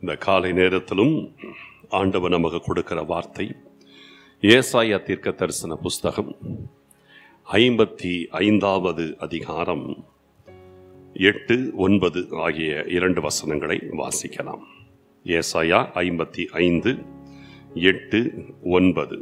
இந்த காலை நேரத்திலும் ஆண்டவர் நமக்கு கொடுக்கிற வார்த்தை ஏசாயா தீர்க்க தரிசன புஸ்தகம் ஐம்பத்தி ஐந்தாவது அதிகாரம் எட்டு ஒன்பது ஆகிய இரண்டு வசனங்களை வாசிக்கலாம் ஏசாயா ஐம்பத்தி ஐந்து எட்டு ஒன்பது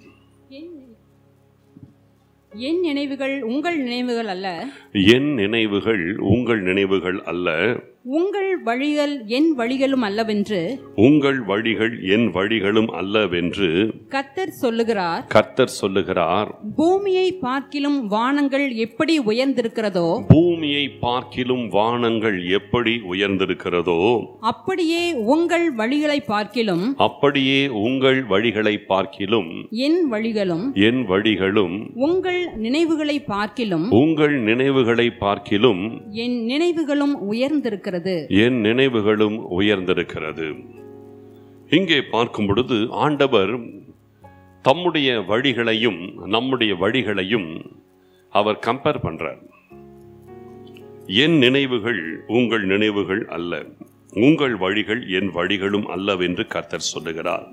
என் நினைவுகள் உங்கள் நினைவுகள் அல்ல என் நினைவுகள் உங்கள் நினைவுகள் அல்ல உங்கள் வழிகள் என் வழிகளும் அல்லவென்று உங்கள் வழிகள் என் வழிகளும் அல்லவென்று கத்தர் சொல்லுகிறார் கர்த்தர் சொல்லுகிறார் பூமியை பார்க்கிலும் வானங்கள் எப்படி உயர்ந்திருக்கிறதோ பூமியை பார்க்கிலும் வானங்கள் எப்படி உயர்ந்திருக்கிறதோ அப்படியே உங்கள் வழிகளை பார்க்கிலும் அப்படியே உங்கள் வழிகளை பார்க்கிலும் என் வழிகளும் என் வழிகளும் உங்கள் நினைவுகளை பார்க்கிலும் உங்கள் நினைவுகளை பார்க்கிலும் என் நினைவுகளும் உயர்ந்திருக்கிறது என் நினைவுகளும் உயர்ந்திருக்கிறது இங்கே பார்க்கும் பொழுது ஆண்டவர் தம்முடைய வழிகளையும் நம்முடைய வழிகளையும் அவர் கம்பேர் பண்றார் என் நினைவுகள் உங்கள் நினைவுகள் அல்ல உங்கள் வழிகள் என் வழிகளும் அல்லவென்று கர்த்தர் சொல்லுகிறார்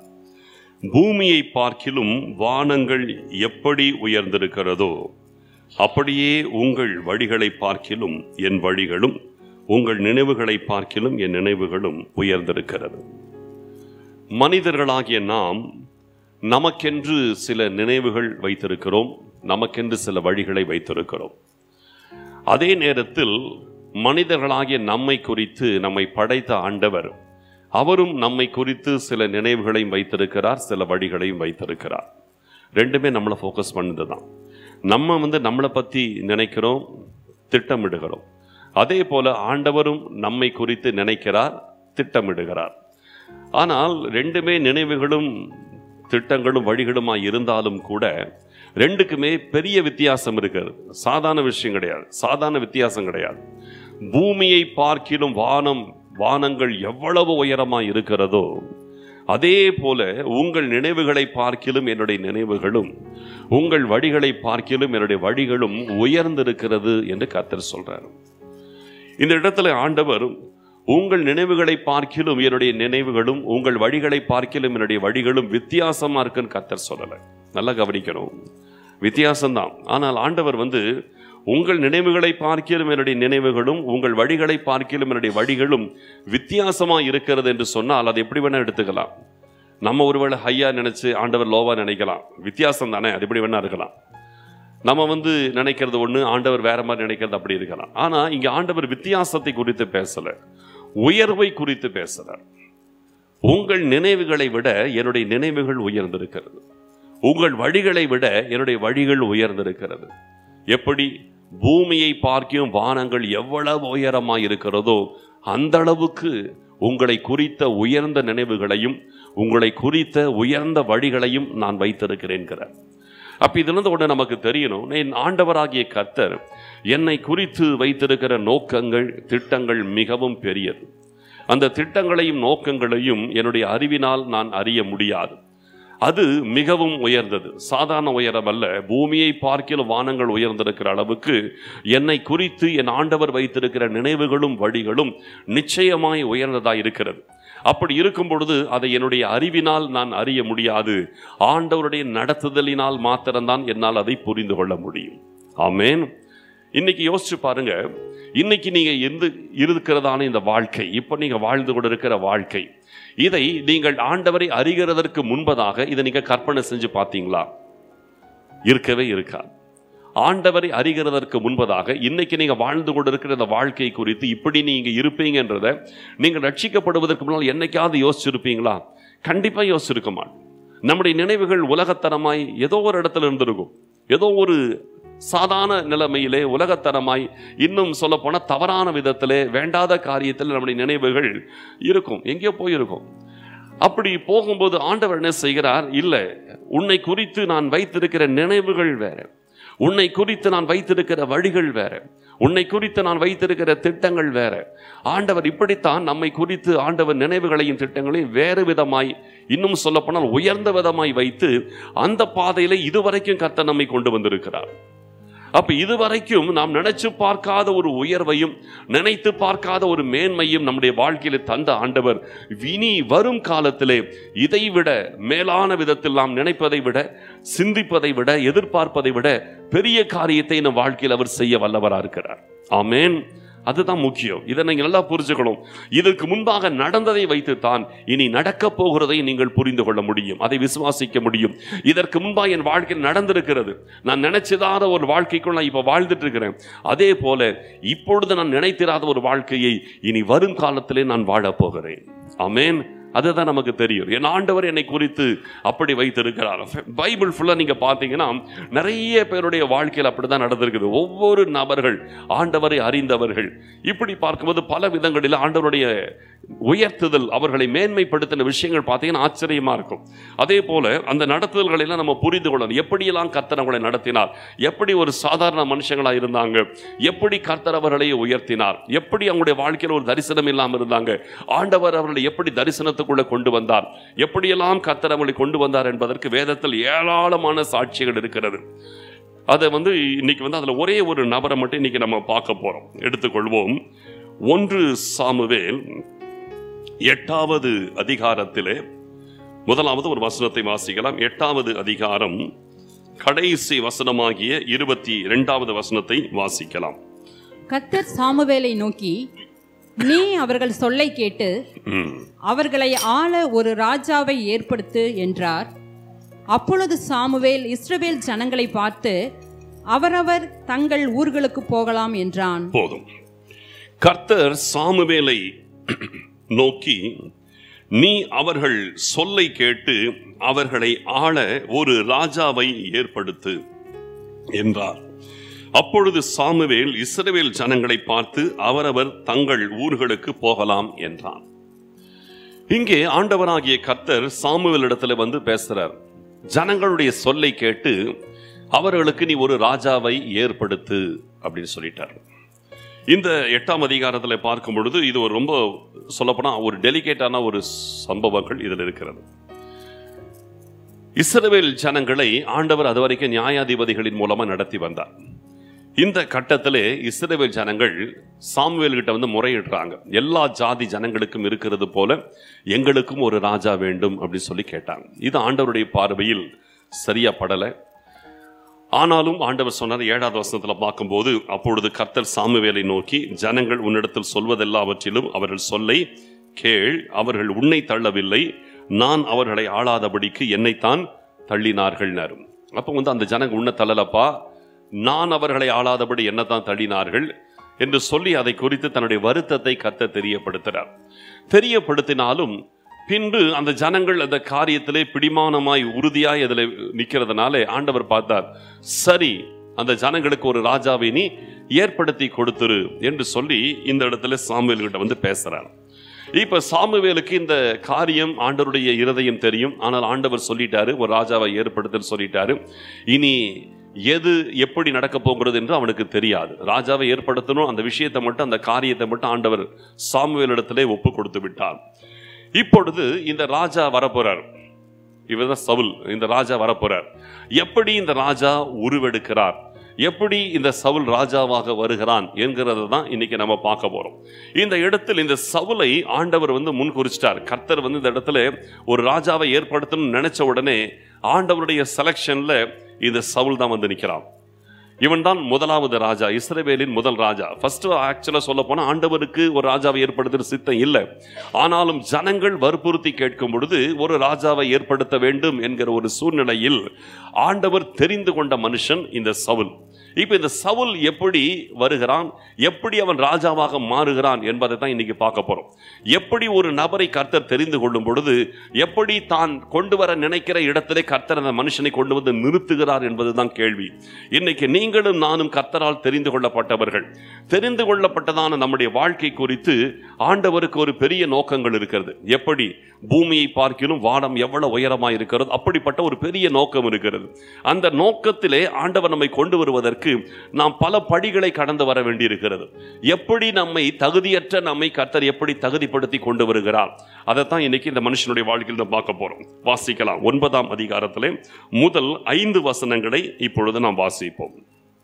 பூமியை பார்க்கிலும் வானங்கள் எப்படி உயர்ந்திருக்கிறதோ அப்படியே உங்கள் வழிகளை பார்க்கிலும் என் வழிகளும் உங்கள் நினைவுகளை பார்க்கிலும் என் நினைவுகளும் உயர்ந்திருக்கிறது மனிதர்களாகிய நாம் நமக்கென்று சில நினைவுகள் வைத்திருக்கிறோம் நமக்கென்று சில வழிகளை வைத்திருக்கிறோம் அதே நேரத்தில் மனிதர்களாகிய நம்மை குறித்து நம்மை படைத்த ஆண்டவர் அவரும் நம்மை குறித்து சில நினைவுகளையும் வைத்திருக்கிறார் சில வழிகளையும் வைத்திருக்கிறார் ரெண்டுமே நம்மளை ஃபோக்கஸ் பண்ணுது தான் நம்ம வந்து நம்மளை பற்றி நினைக்கிறோம் திட்டமிடுகிறோம் அதே போல ஆண்டவரும் நம்மை குறித்து நினைக்கிறார் திட்டமிடுகிறார் ஆனால் ரெண்டுமே நினைவுகளும் திட்டங்களும் வழிகளுமாய் இருந்தாலும் கூட ரெண்டுக்குமே பெரிய வித்தியாசம் இருக்கிறது சாதாரண விஷயம் கிடையாது சாதாரண வித்தியாசம் கிடையாது பூமியை பார்க்கிலும் வானம் வானங்கள் எவ்வளவு உயரமாய் இருக்கிறதோ அதே போல உங்கள் நினைவுகளை பார்க்கிலும் என்னுடைய நினைவுகளும் உங்கள் வழிகளை பார்க்கிலும் என்னுடைய வழிகளும் உயர்ந்திருக்கிறது என்று கர்த்தர் சொல்றார் இந்த இடத்துல ஆண்டவர் உங்கள் நினைவுகளை பார்க்கிலும் என்னுடைய நினைவுகளும் உங்கள் வழிகளை பார்க்கிலும் என்னுடைய வழிகளும் வித்தியாசமா இருக்குன்னு கர்த்தர் சொல்லலை நல்லா கவனிக்கணும் வித்தியாசம்தான் ஆனால் ஆண்டவர் வந்து உங்கள் நினைவுகளை பார்க்கிலும் என்னுடைய நினைவுகளும் உங்கள் வழிகளை பார்க்கிலும் என்னுடைய வழிகளும் வித்தியாசமா இருக்கிறது என்று சொன்னால் அதை எப்படி வேணா எடுத்துக்கலாம் நம்ம ஒருவேளை ஹையா நினைச்சு ஆண்டவர் லோவா நினைக்கலாம் வித்தியாசம் தானே அது எப்படி வேணா இருக்கலாம் நம்ம வந்து நினைக்கிறது ஒன்று ஆண்டவர் வேற மாதிரி நினைக்கிறது அப்படி இருக்கலாம் ஆனா இங்க ஆண்டவர் வித்தியாசத்தை குறித்து பேசல உயர்வை குறித்து பேசுறார் உங்கள் நினைவுகளை விட என்னுடைய நினைவுகள் உயர்ந்திருக்கிறது உங்கள் வழிகளை விட என்னுடைய வழிகள் உயர்ந்திருக்கிறது எப்படி பூமியை பார்க்கும் வானங்கள் எவ்வளவு உயரமாய் இருக்கிறதோ அந்த அளவுக்கு உங்களை குறித்த உயர்ந்த நினைவுகளையும் உங்களை குறித்த உயர்ந்த வழிகளையும் நான் வைத்திருக்கிறேன்கிறார் அப்ப இதிலிருந்து ஒன்று நமக்கு தெரியணும் என் ஆண்டவராகிய கர்த்தர் என்னை குறித்து வைத்திருக்கிற நோக்கங்கள் திட்டங்கள் மிகவும் பெரியது அந்த திட்டங்களையும் நோக்கங்களையும் என்னுடைய அறிவினால் நான் அறிய முடியாது அது மிகவும் உயர்ந்தது சாதாரண உயரம் அல்ல பூமியை பார்க்கிற வானங்கள் உயர்ந்திருக்கிற அளவுக்கு என்னை குறித்து என் ஆண்டவர் வைத்திருக்கிற நினைவுகளும் வழிகளும் நிச்சயமாய் உயர்ந்ததாய் இருக்கிறது அப்படி இருக்கும் பொழுது அதை என்னுடைய அறிவினால் நான் அறிய முடியாது ஆண்டவருடைய நடத்துதலினால் மாத்திரம்தான் என்னால் அதை புரிந்து கொள்ள முடியும் ஆமேன் இன்னைக்கு யோசிச்சு பாருங்க இன்னைக்கு நீங்க எந்த இருக்கிறதான இந்த வாழ்க்கை இப்ப நீங்க வாழ்ந்து கொண்டிருக்கிற வாழ்க்கை இதை நீங்கள் ஆண்டவரை அறிகிறதற்கு முன்பதாக இதை நீங்க கற்பனை செஞ்சு பார்த்தீங்களா இருக்கவே இருக்காது ஆண்டவரை அறிகிறதற்கு முன்பதாக இன்னைக்கு நீங்க வாழ்ந்து கொண்டிருக்கிற இந்த வாழ்க்கை குறித்து இப்படி நீங்க இருப்பீங்கன்றத நீங்கள் ரட்சிக்கப்படுவதற்கு முன்னால் என்னைக்காவது யோசிச்சிருப்பீங்களா கண்டிப்பா யோசிச்சிருக்க மாட்டோம் நம்முடைய நினைவுகள் உலகத்தனமாய் ஏதோ ஒரு இடத்துல இருந்திருக்கும் ஏதோ ஒரு சாதாரண நிலைமையிலே உலகத்தனமாய் இன்னும் சொல்ல போன தவறான விதத்திலே வேண்டாத காரியத்தில் நம்முடைய நினைவுகள் இருக்கும் எங்கேயோ போயிருக்கும் அப்படி போகும்போது ஆண்டவர் என்ன செய்கிறார் இல்லை உன்னை குறித்து நான் வைத்திருக்கிற நினைவுகள் வேற உன்னை குறித்து நான் வைத்திருக்கிற வழிகள் வேற உன்னை குறித்து நான் வைத்திருக்கிற திட்டங்கள் வேற ஆண்டவர் இப்படித்தான் நம்மை குறித்து ஆண்டவர் நினைவுகளையும் திட்டங்களையும் வேறு விதமாய் இன்னும் சொல்லப்போனால் உயர்ந்த விதமாய் வைத்து அந்த பாதையில இதுவரைக்கும் கர்த்தர் நம்மை கொண்டு வந்திருக்கிறார் அப்ப இதுவரைக்கும் நாம் நினைச்சு பார்க்காத ஒரு உயர்வையும் நினைத்து பார்க்காத ஒரு மேன்மையும் நம்முடைய வாழ்க்கையில தந்த ஆண்டவர் இனி வரும் காலத்திலே இதைவிட மேலான விதத்தில் நாம் நினைப்பதை விட சிந்திப்பதை விட எதிர்பார்ப்பதை விட பெரிய காரியத்தை நம் வாழ்க்கையில் அவர் செய்ய வல்லவரா இருக்கிறார் ஆமென் அதுதான் முக்கியம் இதை நீங்க நல்லா புரிஞ்சுக்கணும் இதற்கு முன்பாக நடந்ததை வைத்துத்தான் இனி நடக்க போகிறதை நீங்கள் புரிந்து கொள்ள முடியும் அதை விசுவாசிக்க முடியும் இதற்கு முன்பாக என் வாழ்க்கையில் நடந்திருக்கிறது நான் நினைச்சதாத ஒரு வாழ்க்கைக்குள் நான் இப்ப வாழ்ந்துட்டு இருக்கிறேன் அதே போல இப்பொழுது நான் நினைத்திராத ஒரு வாழ்க்கையை இனி வரும் காலத்திலே நான் வாழப் போகிறேன் ஆமென் அதுதான் நமக்கு தெரியும் என் ஆண்டவர் என்னை குறித்து அப்படி வைத்திருக்கிறார் பைபிள் ஃபுல்லா நீங்க பார்த்தீங்கன்னா நிறைய பேருடைய வாழ்க்கையில் அப்படிதான் நடந்திருக்குது ஒவ்வொரு நபர்கள் ஆண்டவரை அறிந்தவர்கள் இப்படி பார்க்கும்போது பல விதங்களில் ஆண்டவருடைய உயர்த்துதல் அவர்களை மேன்மைப்படுத்தின விஷயங்கள் பார்த்தீங்கன்னா ஆச்சரியமா இருக்கும் அதே போல அந்த நடத்துதல்களை எல்லாம் நம்ம புரிந்து கொள்ளணும் எப்படியெல்லாம் கர்த்தர் அவங்களை நடத்தினார் எப்படி ஒரு சாதாரண மனுஷங்களா இருந்தாங்க எப்படி கர்த்தர் அவர்களை உயர்த்தினார் எப்படி அவங்களுடைய வாழ்க்கையில் ஒரு தரிசனம் இல்லாமல் இருந்தாங்க ஆண்டவர் அவர்களை எப்படி தரிசனத்துக்குள்ள கொண்டு வந்தார் எப்படியெல்லாம் கர்த்தர் அவர்களை கொண்டு வந்தார் என்பதற்கு வேதத்தில் ஏராளமான சாட்சிகள் இருக்கிறது அதை வந்து இன்னைக்கு வந்து அதில் ஒரே ஒரு நபரை மட்டும் இன்னைக்கு நம்ம பார்க்க போறோம் எடுத்துக்கொள்வோம் ஒன்று சாமுவேல் எட்டாவது அதிகாரத்திலே முதலாவது ஒரு வசனத்தை வாசிக்கலாம் எட்டாவது அதிகாரம் கடைசி வசனமாகிய இருபத்தி இரண்டாவது வசனத்தை வாசிக்கலாம் கர்த்தர் சாமுவேலை நோக்கி நீ அவர்கள் சொல்லை கேட்டு ம். அவர்களை ஆள ஒரு ராஜாவை ஏற்படுத்து என்றார் அப்பொழுது சாமுவேல் இஸ்ரவேல் ஜனங்களை பார்த்து அவரவர் தங்கள் ஊர்களுக்கு போகலாம் என்றான் போதும் கர்த்தர் சாமுவேலை நோக்கி நீ அவர்கள் சொல்லை கேட்டு அவர்களை ஆள ஒரு ராஜாவை ஏற்படுத்து என்றார் அப்பொழுது சாமுவேல் இஸ்ரவேல் ஜனங்களை பார்த்து அவரவர் தங்கள் ஊர்களுக்கு போகலாம் என்றான் இங்கே ஆண்டவராகிய கர்த்தர் சாமுவேலிடத்துல வந்து பேசுறார் ஜனங்களுடைய சொல்லை கேட்டு அவர்களுக்கு நீ ஒரு ராஜாவை ஏற்படுத்து அப்படின்னு சொல்லிட்டார் இந்த எட்டாம் அதிகாரத்தில் பார்க்கும் பொழுது இது ஒரு ரொம்ப சொல்லப்போனால் ஒரு டெலிகேட்டான ஒரு சம்பவங்கள் இதில் இருக்கிறது இஸ்ரவேல் ஜனங்களை ஆண்டவர் அதுவரைக்கும் நியாயாதிபதிகளின் மூலமா நடத்தி வந்தார் இந்த கட்டத்திலே இஸ்ரவேல் ஜனங்கள் சாமுவேல் கிட்ட வந்து முறையிடுறாங்க எல்லா ஜாதி ஜனங்களுக்கும் இருக்கிறது போல எங்களுக்கும் ஒரு ராஜா வேண்டும் அப்படின்னு சொல்லி கேட்டாங்க இது ஆண்டவருடைய பார்வையில் சரியா படலை ஆனாலும் ஆண்டவர் சொன்னார் ஏழாவது வசனத்துல பார்க்கும்போது அப்பொழுது கர்த்தர் சாமுவேலை நோக்கி ஜனங்கள் உன்னிடத்தில் சொல்வதெல்லாவற்றிலும் அவர்கள் சொல்லை கேள் அவர்கள் உன்னை தள்ளவில்லை நான் அவர்களை ஆளாதபடிக்கு என்னைத்தான் தள்ளினார்கள் அப்போ வந்து அந்த ஜனங்க உன்னை தள்ளலப்பா நான் அவர்களை ஆளாதபடி என்னத்தான் தள்ளினார்கள் என்று சொல்லி அதை குறித்து தன்னுடைய வருத்தத்தை கத்த தெரியப்படுத்துகிறார் தெரியப்படுத்தினாலும் பின்பு அந்த ஜனங்கள் அந்த காரியத்திலே பிடிமானமாய் உறுதியாய் அதில் நிற்கிறதுனால ஆண்டவர் பார்த்தார் சரி அந்த ஜனங்களுக்கு ஒரு ராஜாவை நீ ஏற்படுத்தி கொடுத்துரு என்று சொல்லி இந்த இடத்துல சாமுவேல் கிட்ட வந்து பேசுறார் இப்ப சாமுவேலுக்கு இந்த காரியம் ஆண்டவருடைய இருதயம் தெரியும் ஆனால் ஆண்டவர் சொல்லிட்டாரு ஒரு ராஜாவை ஏற்படுத்துன்னு சொல்லிட்டாரு இனி எது எப்படி நடக்க போகிறது என்று அவனுக்கு தெரியாது ராஜாவை ஏற்படுத்தணும் அந்த விஷயத்தை மட்டும் அந்த காரியத்தை மட்டும் ஆண்டவர் சாமுவேலிடத்திலே ஒப்பு கொடுத்து விட்டார் இப்பொழுது இந்த ராஜா வரப்போறார் இவர்தான் சவுல் இந்த ராஜா வரப்போறார் எப்படி இந்த ராஜா உருவெடுக்கிறார் எப்படி இந்த சவுல் ராஜாவாக வருகிறான் என்கிறத தான் இன்னைக்கு நம்ம பார்க்க போறோம் இந்த இடத்தில் இந்த சவுலை ஆண்டவர் வந்து முன் குறிச்சிட்டார் கர்த்தர் வந்து இந்த இடத்துல ஒரு ராஜாவை ஏற்படுத்தணும்னு நினைச்ச உடனே ஆண்டவருடைய செலெக்ஷன்ல இந்த சவுல் தான் வந்து நிற்கிறான் இவன் தான் முதலாவது ராஜா இஸ்ரவேலின் முதல் ராஜா ஃபர்ஸ்ட் ஆக்சுவலா சொல்ல போனா ஆண்டவருக்கு ஒரு ராஜாவை ஏற்படுத்துற சித்தம் இல்லை ஆனாலும் ஜனங்கள் வற்புறுத்தி கேட்கும் பொழுது ஒரு ராஜாவை ஏற்படுத்த வேண்டும் என்கிற ஒரு சூழ்நிலையில் ஆண்டவர் தெரிந்து கொண்ட மனுஷன் இந்த சவுல் இப்ப இந்த சவுல் எப்படி வருகிறான் எப்படி அவன் ராஜாவாக மாறுகிறான் என்பதை தான் இன்னைக்கு பார்க்க போறோம் எப்படி ஒரு நபரை கர்த்தர் தெரிந்து கொள்ளும் பொழுது எப்படி தான் கொண்டு வர நினைக்கிற இடத்திலே கர்த்தர் அந்த மனுஷனை கொண்டு வந்து நிறுத்துகிறார் என்பதுதான் கேள்வி இன்னைக்கு நீங்களும் நானும் கர்த்தரால் தெரிந்து கொள்ளப்பட்டவர்கள் தெரிந்து கொள்ளப்பட்டதான நம்முடைய வாழ்க்கை குறித்து ஆண்டவருக்கு ஒரு பெரிய நோக்கங்கள் இருக்கிறது எப்படி பூமியை பார்க்கிலும் வானம் எவ்வளவு உயரமாய் இருக்கிறது அப்படிப்பட்ட ஒரு பெரிய நோக்கம் இருக்கிறது அந்த நோக்கத்திலே ஆண்டவர் நம்மை கொண்டு வருவதற்கு நாம் பல படிகளை கடந்து வர வேண்டியிருக்கிறது எப்படி நம்மை தகுதியற்ற நம்மை கர்த்தர் எப்படி தகுதிப்படுத்தி கொண்டு வருகிறார் அதைத்தான் இன்னைக்கு இந்த மனுஷனுடைய வாழ்க்கையில் நம்ம பார்க்க போறோம் வாசிக்கலாம் ஒன்பதாம் அதிகாரத்திலே முதல் ஐந்து வசனங்களை இப்பொழுது நாம் வாசிப்போம்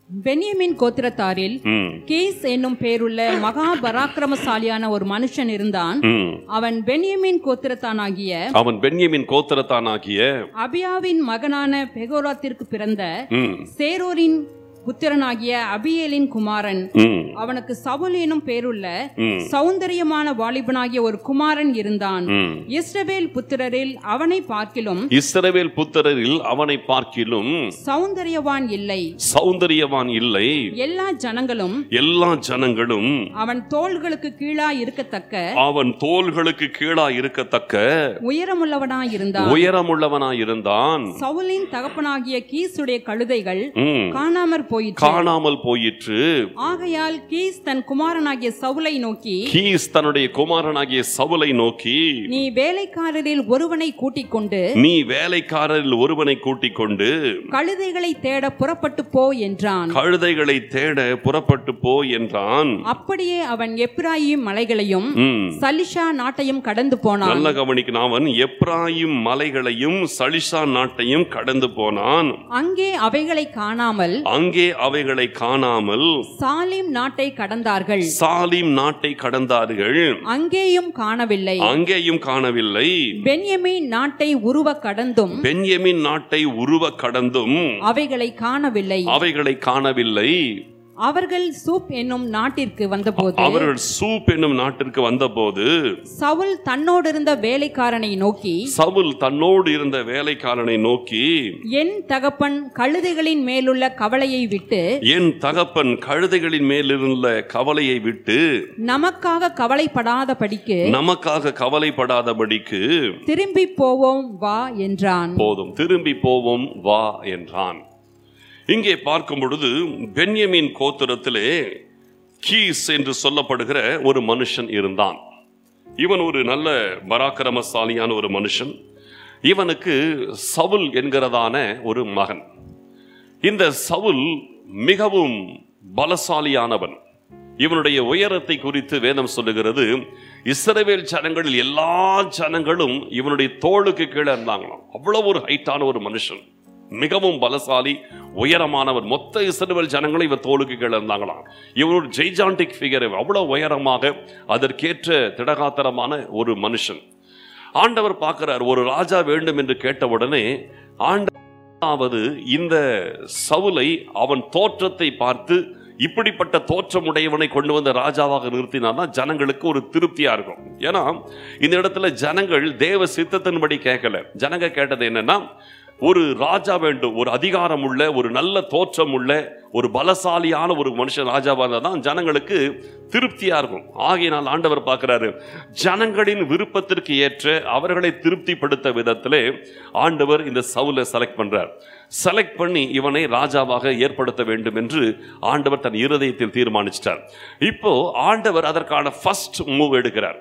பென்யமின் கோத்திரத்தாரில் ம் கீஸ் என்னும் பேருள்ள மகா பராக்கிரமசாலியான ஒரு மனுஷன் இருந்தான் ம் அவன் பென்யமின் கோத்திரத்தானாகிய அவன் பென்யமின் கோத்திரத்தானாகிய அபியாவின் மகனான பெகோராத்திற்கு பிறந்த ம் சேரோரின் புத்திரனாகிய அபியேலின் குமாரன் ம் அவனுக்கு சவுல் எனும் பேருள்ள ம் சௌந்தரியமான வாலிபனாகிய ஒரு குமாரன் இருந்தான் ம் இஸ்ரவேல் புத்திரரில் அவனை பார்க்கிலும் இஸ்ரவேல் புத்திரரில் அவனை பார்க்கிலும் சௌந்தரியவான் இல்லை சௌந்தரியவான் இல்லை எல்லா ஜனங்களும் எல்லா ஜனங்களும் அவன் தோள்களுக்கு கீழா இருக்கத்தக்க அவன் தோள்களுக்கு கீழா இருக்கத்தக்க உயரமுள்ளவனாய் இருந்தான் உயரமுள்ளவனாய் இருந்தான் சவுலின் தகப்பனாகிய கீசுடைய கழுதைகள் ம், காணாமற் போயிற்று காணாமல் போயிற்று ஆகையால் கீஸ் தன் குமாரனாகிய சவுலை நோக்கி கீஸ் தன்னுடைய குமாரனாகிய சவுலை நோக்கி நீ வேலைக்காரரில் ஒருவனை கூட்டிக் கொண்டு நீ வேலைக்காரரில் ஒருவனை கூட்டிக் கொண்டு கழுதைகளை தேட புறப்பட்டு போ என்றான் கழுதைகளை தேட புறப்பட்டு போ என்றான் அப்படியே அவன் எப்ராயிம் மலைகளையும் ம், சலிஷா நாட்டையும் கடந்து போனான் நல்ல கவனிக்கணும் அவன் எப்ராயிம் மலைகளையும் சலிஷா நாட்டையும் கடந்து போனான் அங்கே அவைகளை காணாமல் அங்கே அவைகளை காணாமல் சாலிம் நாட்டை கடந்தார்கள் சாலிம் நாட்டை கடந்தார்கள் அங்கேயும் காணவில்லை அங்கேயும் காணவில்லை பென்யமீன் நாட்டை உருவ கடந்தும் பென்யமின் நாட்டை உருவ கடந்தும் அவைகளை காணவில்லை அவைகளை காணவில்லை அவர்கள் சூப் என்னும் நாட்டிற்கு வந்தபோது அவர்கள் சூப் என்னும் நாட்டிற்கு வந்தபோது சவுல் தன்னோடு இருந்த வேலைக்காரனை நோக்கி சவுல் தன்னோடு இருந்த வேலைக்காரனை நோக்கி என் தகப்பன் கழுதைகளின் மேலுள்ள கவலையை விட்டு என் தகப்பன் கழுதைகளின் மேலிருந்த கவலையை விட்டு நமக்காக கவலைப்படாதபடிக்கு நமக்காக கவலைப்படாதபடிக்கு திரும்பி போவோம் வா என்றான் போதும் திரும்பி போவோம் வா என்றான் இங்கே பார்க்கும் பொழுது பென்யமின் கோத்திரத்திலே கீஸ் என்று சொல்லப்படுகிற ஒரு மனுஷன் இருந்தான் இவன் ஒரு நல்ல பராக்கிரமசாலியான ஒரு மனுஷன் இவனுக்கு சவுல் என்கிறதான ஒரு மகன் இந்த சவுல் மிகவும் பலசாலியானவன் இவனுடைய உயரத்தை குறித்து வேதம் சொல்லுகிறது இஸ்ரவேல் ஜனங்களில் எல்லா ஜனங்களும் இவனுடைய தோளுக்கு கீழே இருந்தாங்களாம் அவ்வளவு ஒரு ஹைட்டான ஒரு மனுஷன் மிகவும் பலசாலி உயரமானவர் மொத்த இஸ்ரவேல் ஜனங்களும் இவர் தோளுக்கு கீழே இருந்தாங்களாம் இவர் ஒரு ஜெய்ஜாண்டிக் ஃபிகர் அவ்வளவு உயரமாக அதற்கேற்ற திடகாத்திரமான ஒரு மனுஷன் ஆண்டவர் பார்க்கிறார் ஒரு ராஜா வேண்டும் என்று கேட்டவுடனே ஆண்டவர் இந்த சவுலை அவன் தோற்றத்தை பார்த்து இப்படிப்பட்ட தோற்றம் உடையவனை கொண்டு வந்த ராஜாவாக நிறுத்தினாதான் ஜனங்களுக்கு ஒரு திருப்தியா இருக்கும் ஏன்னா இந்த இடத்துல ஜனங்கள் தேவ சித்தத்தின்படி கேட்கல ஜனங்க கேட்டது என்னன்னா ஒரு ராஜா வேண்டும் ஒரு அதிகாரம் உள்ள ஒரு நல்ல தோற்றம் உள்ள ஒரு பலசாலியான ஒரு மனுஷன் ராஜாவா இருந்தால் தான் ஜனங்களுக்கு திருப்தியா இருக்கும் ஆகையினால் ஆண்டவர் பார்க்கிறாரு ஜனங்களின் விருப்பத்திற்கு ஏற்ற அவர்களை திருப்திப்படுத்த விதத்திலே ஆண்டவர் இந்த சவுலை செலக்ட் பண்றார் செலக்ட் பண்ணி இவனை ராஜாவாக ஏற்படுத்த வேண்டும் என்று ஆண்டவர் தன் இருதயத்தில் தீர்மானிச்சிட்டார் இப்போ ஆண்டவர் அதற்கான ஃபர்ஸ்ட் மூவ் எடுக்கிறார்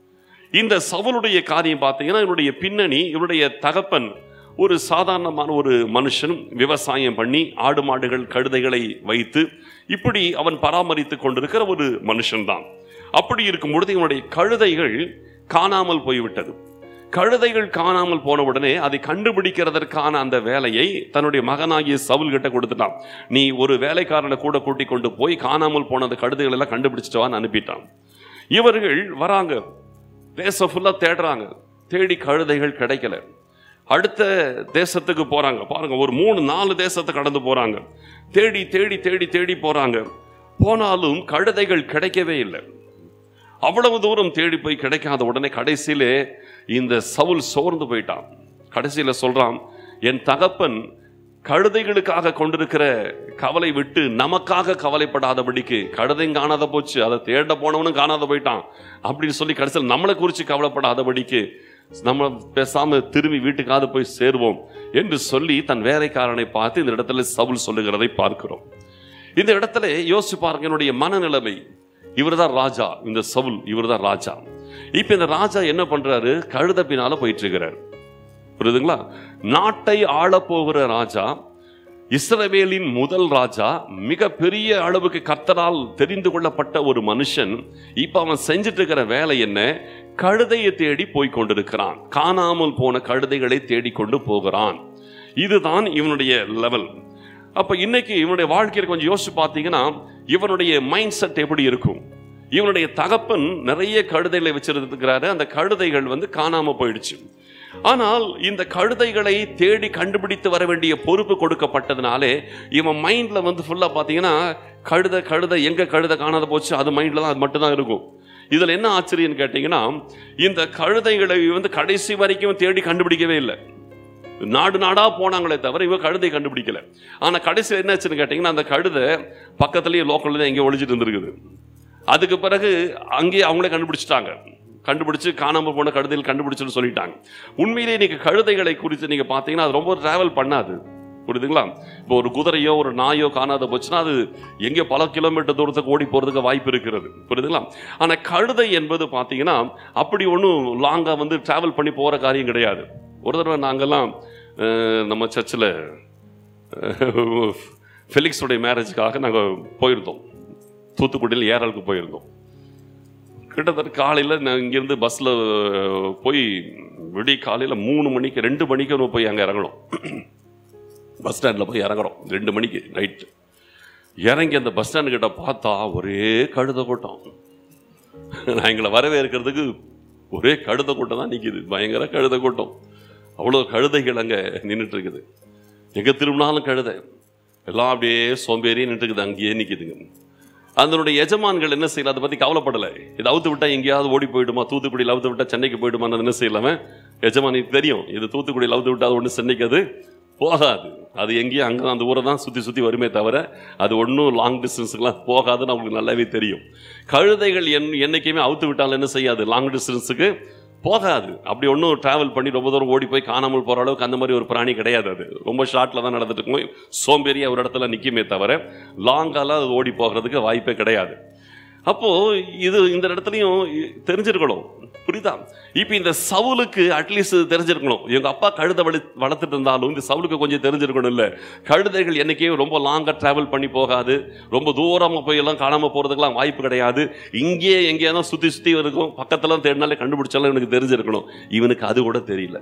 இந்த சவுலுடைய காரியம் பார்த்தீங்கன்னா இவனுடைய பின்னணி இவனுடைய தகப்பன் ஒரு சாதாரணமான ஒரு மனுஷன் விவசாயம் பண்ணி ஆடு மாடுகள் கழுதைகளை வைத்து இப்படி அவன் பராமரித்து கொண்டிருக்கிற ஒரு மனுஷன்தான் அப்படி இருக்கும் பொழுது இவனுடைய கழுதைகள் காணாமல் போய்விட்டது கழுதைகள் காணாமல் போன உடனே அதை கண்டுபிடிக்கிறதற்கான அந்த வேலையை தன்னுடைய மகனாகிய சவுல் கிட்ட கொடுத்துட்டான் நீ ஒரு வேலைக்காரனை கூட கூட்டிக் கொண்டு போய் காணாமல் போன அந்த கழுதைகள் எல்லாம் கண்டுபிடிச்சிட்டு வான்னு அனுப்பிட்டான் இவர்கள் வராங்க தேசம் ஃபுல்லா தேடுறாங்க தேடி கழுதைகள் கிடைக்கல அடுத்த தேசத்துக்கு போறாங்க பாருங்க ஒரு மூணு நாலு தேசத்தை கடந்து போறாங்க தேடி தேடி தேடி தேடி போறாங்க போனாலும் கழுதைகள் கிடைக்கவே இல்லை அவ்வளவு தூரம் தேடி போய் கிடைக்காத உடனே கடைசியிலே இந்த சவுல் சோர்ந்து போயிட்டான் கடைசியில சொல்றான் என் தகப்பன் கழுதைகளுக்காக கொண்டிருக்கிற கவலை விட்டு நமக்காக கவலைப்படாதபடிக்கு கழுதையும் காணாத போச்சு அதை தேட போனவனும் காணாத போயிட்டான் அப்படின்னு சொல்லி கடைசியில் நம்மளை குறித்து கவலைப்படாதபடிக்கு நம்ம பேசாம திரும்பி வீட்டுக்காவது போய் சேருவோம் என்று சொல்லி தன் வேலைக்காரனை பார்த்து இந்த இடத்துல சவுல் சொல்லுகிறதை பார்க்கிறோம் இந்த இடத்துல யோசிச்சு பாருங்க என்னுடைய மனநிலைமை இவர்தான் ராஜா இந்த சவுல் இவர்தான் ராஜா இப்ப இந்த ராஜா என்ன பண்றாரு கழுத பின்னால போயிட்டு இருக்கிறார் புரியுதுங்களா நாட்டை ஆளப் போகிற ராஜா இஸ்ரவேலின் முதல் ராஜா மிக பெரிய அளவுக்கு கர்த்தரால் தெரிந்து கொள்ளப்பட்ட ஒரு மனுஷன் இப்ப அவன் செஞ்சுட்டு இருக்கிற வேலை என்ன கழுதையை தேடி போய் கொண்டிருக்கிறான் காணாமல் போன கழுதைகளை தேடிக்கொண்டு போகிறான் இதுதான் இவனுடைய லெவல் அப்ப இன்னைக்கு இவனுடைய வாழ்க்கையில கொஞ்சம் யோசிச்சு பார்த்தீங்கன்னா இவனுடைய மைண்ட் செட் எப்படி இருக்கும் இவனுடைய தகப்பன் நிறைய கழுதைகளை வச்சிருக்கிறாரு அந்த கழுதைகள் வந்து காணாம போயிடுச்சு ஆனால் இந்த கழுதைகளை தேடி கண்டுபிடித்து வர வேண்டிய பொறுப்பு கொடுக்கப்பட்டதுனாலே இவன் மைண்ட்ல வந்து ஃபுல்லா பாத்தீங்கன்னா கழுதை கழுதை எங்க கழுதை காணாத போச்சு அது மைண்ட்ல தான் அது மட்டும் தான் இருக்கும் இதுல என்ன ஆச்சரியம்னு கேட்டீங்கன்னா இந்த கழுதைகளை வந்து கடைசி வரைக்கும் தேடி கண்டுபிடிக்கவே இல்லை நாடு நாடா போனாங்களே தவிர இவ கழுதை கண்டுபிடிக்கல ஆனா கடைசியில் என்னாச்சுன்னு கேட்டீங்கன்னா அந்த கழுதை பக்கத்துலயே லோக்கல்ல தான் எங்கேயோ ஒளிஞ்சிட்டு இருந்திருக்குது அதுக்கு பிறகு அங்கேயே அவங்களே கண்டுபிடிச்சிட்டாங்க கண்டுபிடிச்சு காணாம போன கழுதைகள் கண்டுபிடிச்சுன்னு சொல்லிட்டாங்க உண்மையிலேயே நீங்க கழுதைகளை குறித்து நீங்க பார்த்தீங்கன்னா அது ரொம்ப டிராவல் பண்ணாது புரியுதுங்களா இப்போ ஒரு குதிரையோ ஒரு நாயோ காணாத போச்சுன்னா அது எங்கே பல கிலோமீட்டர் தூரத்துக்கு ஓடி போறதுக்கு வாய்ப்பு இருக்கிறது புரியுதுங்களா ஆனா கழுதை என்பது பார்த்தீங்கன்னா அப்படி ஒன்றும் லாங்கா வந்து டிராவல் பண்ணி போற காரியம் கிடையாது ஒரு தடவை நாங்கெல்லாம் அஹ், நம்ம சர்ச்சில் ஃபெலிக்ஸுடைய மேரேஜுக்காக நாங்கள் போயிருந்தோம் தூத்துக்குடியில் ஏரலுக்கு போயிருந்தோம் கிட்டத்தட்ட காலையில் நான் இங்கேருந்து பஸ்ஸில் போய் விடிய காலையில் மூணு மணிக்கு ரெண்டு மணிக்கு நம்ம போய் அங்கே இறங்கணும் பஸ் ஸ்டாண்டில் போய் இறங்குறோம் ரெண்டு மணிக்கு நைட்டு இறங்கி அந்த பஸ் ஸ்டாண்டு கிட்ட பார்த்தா ஒரே கழுத கூட்டம் நான் எங்களை வரவேற்கிறதுக்கு ஒரே கழுத கூட்டம் தான் நிற்கிது பயங்கர கழுத கூட்டம் அவ்வளோ கழுதைகள் அங்கே நின்றுட்டு இருக்குது எங்கே திரும்பினாலும் கழுதை எல்லாம் அப்படியே சோம்பேறியே நின்றுக்குது அங்கேயே நிற்கிதுங்க அதனுடைய எஜமான்கள் என்ன செய்யல அதை பற்றி கவலைப்படலை இதை அவுத்து விட்டா எங்கேயாவது ஓடி போயிடுமா தூத்துக்குடியில் அவுத்து விட்டா சென்னைக்கு போயிடுமான்னு என்ன செய்யலாம எஜமானுக்கு தெரியும் இது தூத்துக்குடியில் அவுத்து விட்டா அது ஒன்று சென்னைக்கு அது போகாது அது எங்கேயும் அங்கே அந்த ஊரை தான் சுற்றி சுற்றி வருமே தவிர அது ஒன்றும் லாங் டிஸ்டன்ஸுக்குலாம் போகாதுன்னு அவங்களுக்கு நல்லாவே தெரியும் கழுதைகள் என் என்னைக்குமே அவுத்து விட்டால் என்ன செய்யாது லாங் டிஸ்டன்ஸுக்கு போகாது அப்படி ஒன்றும் டிராவல் பண்ணி ரொம்ப தூரம் ஓடி போய் காணாமல் போகிற அளவுக்கு அந்த மாதிரி ஒரு பிராணி கிடையாது அது ரொம்ப ஷார்ட்டில் தான் நடந்துட்டு இருக்கும் சோம்பேறியா ஒரு இடத்துல நிற்குமே தவிர லாங்காலாம் அது ஓடி போகிறதுக்கு வாய்ப்பே கிடையாது அப்போ இது இந்த இடத்துலையும் தெரிஞ்சிருக்கணும் புரியுதா இப்போ இந்த சவுலுக்கு அட்லீஸ்ட் தெரிஞ்சிருக்கணும் எங்க அப்பா கழுதை வளி வளர்த்துட்டு இருந்தாலும் இந்த சவுலுக்கு கொஞ்சம் தெரிஞ்சிருக்கணும் இல்ல கழுதைகள் என்னைக்கே ரொம்ப லாங்கா டிராவல் பண்ணி போகாது ரொம்ப தூரமா போய் எல்லாம் காணாம போறதுக்கெல்லாம் வாய்ப்பு கிடையாது இங்கேயே எங்கேயா தான் சுத்தி சுத்தி இருக்கும் பக்கத்துல தேடினாலே கண்டுபிடிச்சாலும் எனக்கு தெரிஞ்சிருக்கணும் இவனுக்கு அது கூட தெரியல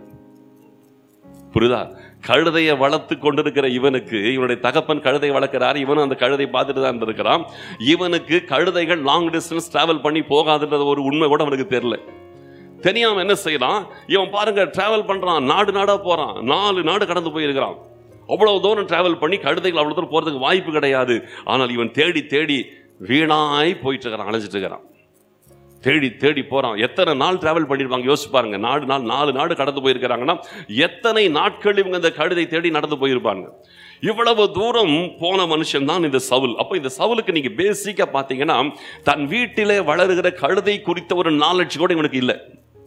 புரியுதா கழுதையை வளர்த்து கொண்டிருக்கிற இவனுக்கு இவனுடைய தகப்பன் கழுதை வளர்க்கிறார் இவனும் அந்த கழுதை பார்த்துட்டு தான் இருந்திருக்கிறான் இவனுக்கு கழுதைகள் லாங் டிஸ்டன்ஸ் டிராவல் பண்ணி போகாதுன்றது ஒரு உண்மை கூட அவனுக்கு தெரியல தெரியாம என்ன செய்யலாம் இவன் பாருங்க டிராவல் பண்றான் நாடு நாடா போறான் நாலு நாடு கடந்து போயிருக்கிறான் அவ்வளவு தூரம் டிராவல் பண்ணி கழுதைகள் அவ்வளவு தூரம் போறதுக்கு வாய்ப்பு கிடையாது ஆனால் இவன் தேடி தேடி வீணாய் போயிட்டு இருக்கிறான் அலைஞ்சிட்டு இருக்கிறான் தேடி தேடி போறான் எத்தனை நாள் டிராவல் பண்ணிருப்பாங்க யோசிச்சு பாருங்க நாடு நாள் நாலு நாடு கடந்து போயிருக்கிறாங்கன்னா எத்தனை நாட்கள் இவங்க இந்த கழுதை தேடி நடந்து போயிருப்பாங்க இவ்வளவு தூரம் போன மனுஷன் தான் இந்த சவுல் அப்போ இந்த சவுலுக்கு நீங்க பேசிக்கா பாத்தீங்கன்னா தன் வீட்டிலே வளருகிற கழுதை குறித்த ஒரு நாலெட்ஜ் கூட இவனுக்கு இல்லை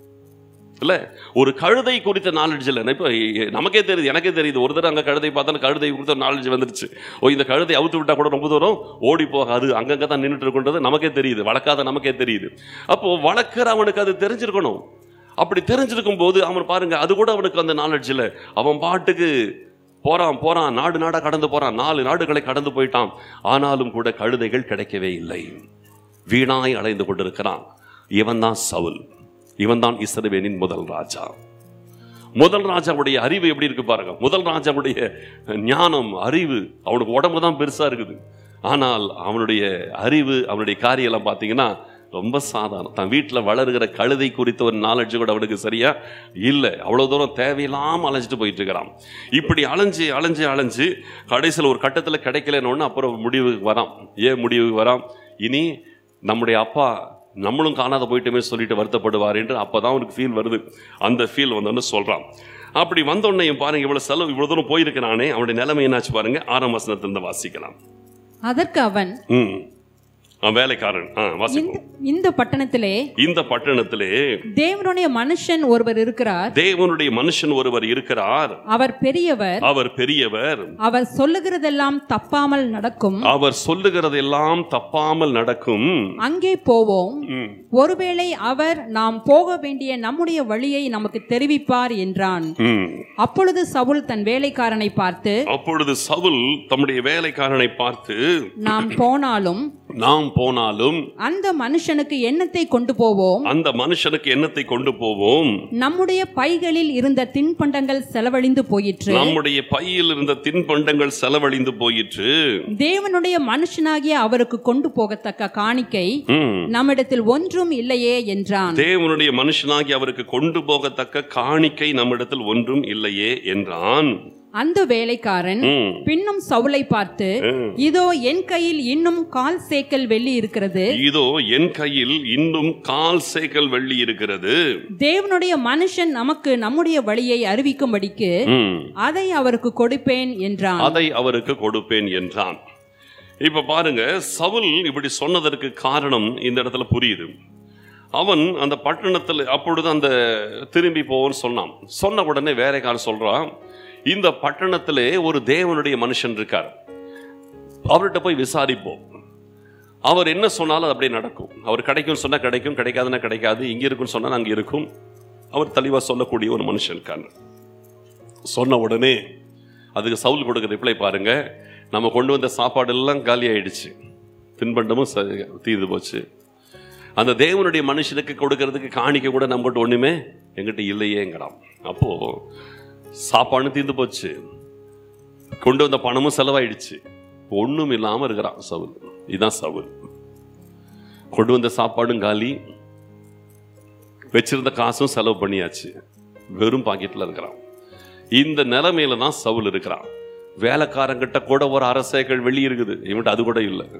இல்ல ஒரு கழுதை குறித்த நாலேஜ் இல்லை இப்போ நமக்கே தெரியுது எனக்கே தெரியுது ஒரு தடவை அங்கே கழுதை பார்த்தாலும் கழுதை குறித்த நாலேஜ் வந்துருச்சு ஓ இந்த கழுதை அவுத்து விட்டா கூட ரொம்ப தூரம் ஓடி போகாது அங்கங்கே தான் நின்றுட்டு இருக்குன்றது நமக்கே தெரியுது வளர்க்காத நமக்கே தெரியுது அப்போ வளர்க்குறவனுக்கு அது தெரிஞ்சிருக்கணும் அப்படி தெரிஞ்சிருக்கும் போது அவன் பாருங்க அது கூட அவனுக்கு அந்த நாலேஜ் இல்லை அவன் பாட்டுக்கு போறான் போறான் நாடு நாடா கடந்து போறான் நாலு நாடுகளை கடந்து போயிட்டான் ஆனாலும் கூட கழுதைகள் கிடைக்கவே இல்லை வீணாய் அலைந்து கொண்டிருக்கிறான் இவன் தான் சவுல் இவன் தான் இஸ்ரவேலின் முதல் ராஜா முதல் ராஜாவுடைய அறிவு எப்படி இருக்கு பாருங்க முதல் ராஜாவுடைய ஞானம் அறிவு அவனுக்கு உடம்பு தான் பெருசா இருக்குது ஆனால் அவனுடைய அறிவு அவனுடைய காரியம் எல்லாம் பார்த்தீங்கன்னா ரொம்ப சாதாரணம் தன் வீட்டில் வளருகிற கழுதை குறித்த ஒரு நாலெட்ஜ் கூட அவனுக்கு சரியா இல்லை அவ்வளோ தூரம் தேவையில்லாமல் அலைஞ்சிட்டு போயிட்டு இருக்கிறான் இப்படி அலைஞ்சு அலைஞ்சு அலைஞ்சு கடைசியில் ஒரு கட்டத்தில் கிடைக்கலன்னு அப்புறம் முடிவுக்கு வரான் ஏன் முடிவுக்கு வரான் இனி நம்முடைய அப்பா நம்மளும் காணாத போயிட்டுமே சொல்லிட்டு வருத்தப்படுவார் என்று அப்பதான் அவனுக்கு ஃபீல் வருது அந்த ஃபீல் வந்தோன்னு சொல்றான் அப்படி வந்தோடனே பாருங்க இவ்வளவு செலவு இவ்வளவு தூரம் போயிருக்கிறானே அவனுடைய நிலைமை என்னாச்சு பாருங்க ஆறாம் வசனத்திலிருந்து வாசிக்கலாம் அதற்கு அவன் ம் அவன் வேலைக்காரன் ஆ வாசிப்போம் இந்த- இந்த பட்டணத்திலே இந்த பட்டணத்திலே தேவனுடைய மனுஷன் ஒருவர் இருக்கிறார் தேவனுடைய மனுஷன் ஒருவர் இருக்கிறார் அவர் பெரியவர் அவர் பெரியவர் அவர் சொல்லுகிறதெல்லாம் தப்பாமல் நடக்கும் அவர் சொல்லுகிறதெல்லாம் தப்பாமல் நடக்கும் அங்கே போவோம் ம். ஒருவேளை அவர் நாம் போக வேண்டிய நம்முடைய வழியை நமக்கு தெரிவிப்பார் என்றான் ம். அப்பொழுது சவுல் தன் வேலைக்காரனை பார்த்து அப்பொழுது சவுல் தம்முடைய வேலைக்காரனை பார்த்து நாம் போனாலும் நாம் போனாலும் அந்த மனுஷனுக்கு எண்ணத்தை கொண்டு போவோம் அந்த மனுஷனுக்கு எண்ணத்தை கொண்டு போவோம் நம்முடைய பைகளில் இருந்த தின்பண்டங்கள் செலவழிந்து போயிற்று நம்முடைய பையில் இருந்த தின்பண்டங்கள் செலவழிந்து போயிற்று தேவனுடைய மனுஷனாகிய அவருக்கு கொண்டு போகத்தக்க காணிக்கை ம். நம்மிடத்தில் ஒன்றும் இல்லையே என்றான் தேவனுடைய மனுஷனாகி அவருக்கு கொண்டு போகத்தக்க காணிக்கை நம்மிடத்தில் ஒன்றும் இல்லையே என்றான் அந்த வேலைக்காரன் ம். பின்னும் சவுலை பார்த்து ம். இதோ என் கையில் இன்னும் கால் சேக்கல் வெள்ளி இருக்கிறது இதோ என் கையில் இன்னும் கால் சேக்கல் வெள்ளி இருக்கிறது தேவனுடைய மனுஷன் நமக்கு நம்முடைய வழியை அறிவிக்கும்படிக்கு ம். அதை அவருக்கு கொடுப்பேன் என்றான் அதை அவருக்கு கொடுப்பேன் என்றான் இப்ப பாருங்க சவுல் இப்படி சொன்னதற்கு காரணம் இந்த இடத்துல புரியுது அவன் அந்த பட்டணத்தில் அப்பொழுது அந்த திரும்பி போவோன்னு சொன்னான் சொன்ன உடனே வேலைக்காரன் சொல்றான் இந்த பட்டணத்திலே ஒரு தேவனுடைய மனுஷன் இருக்கார் அவர்கிட்ட போய் விசாரிப்போம் அவர் என்ன சொன்னாலும் அது அப்படியே நடக்கும் அவர் கிடைக்கும்னு சொன்னா கிடைக்கும் கிடைக்காதுன்னா கிடைக்காது இங்க இருக்குன்னு சொன்னா அங்க இருக்கும் அவர் தெளிவா சொல்லக்கூடிய ஒரு மனுஷன் இருக்காங்க சொன்ன உடனே அதுக்கு சவுல் கொடுக்க ரிப்ளை பாருங்க நம்ம கொண்டு வந்த சாப்பாடு எல்லாம் காலி ஆயிடுச்சு தின்பண்டமும் ச- தீர்ந்து போச்சு அந்த தேவனுடைய மனுஷனுக்கு கொடுக்கறதுக்கு காணிக்க கூட நம்மகிட்ட ஒண்ணுமே எங்கிட்ட இல்லையேங்கிறான் அப்போ சாப்பாடு தீர்ந்து போச்சு கொண்டு வந்த பணமும் செலவாயிடுச்சு ஒண்ணும் இல்லாம இருக்கிறான் சவுல் இதுதான் சவுல் கொண்டு வந்த சாப்பாடும் காலி வச்சிருந்த காசும் செலவு பண்ணியாச்சு வெறும் பாக்கெட்ல இருக்கிறான் இந்த நிலைமையில தான் சவுல் இருக்கிறான் வேலைக்காரங்கிட்ட கூட ஒரு அரசேக்கள் வெளியே இருக்குது இவன்ட்டு அது கூட இல்லை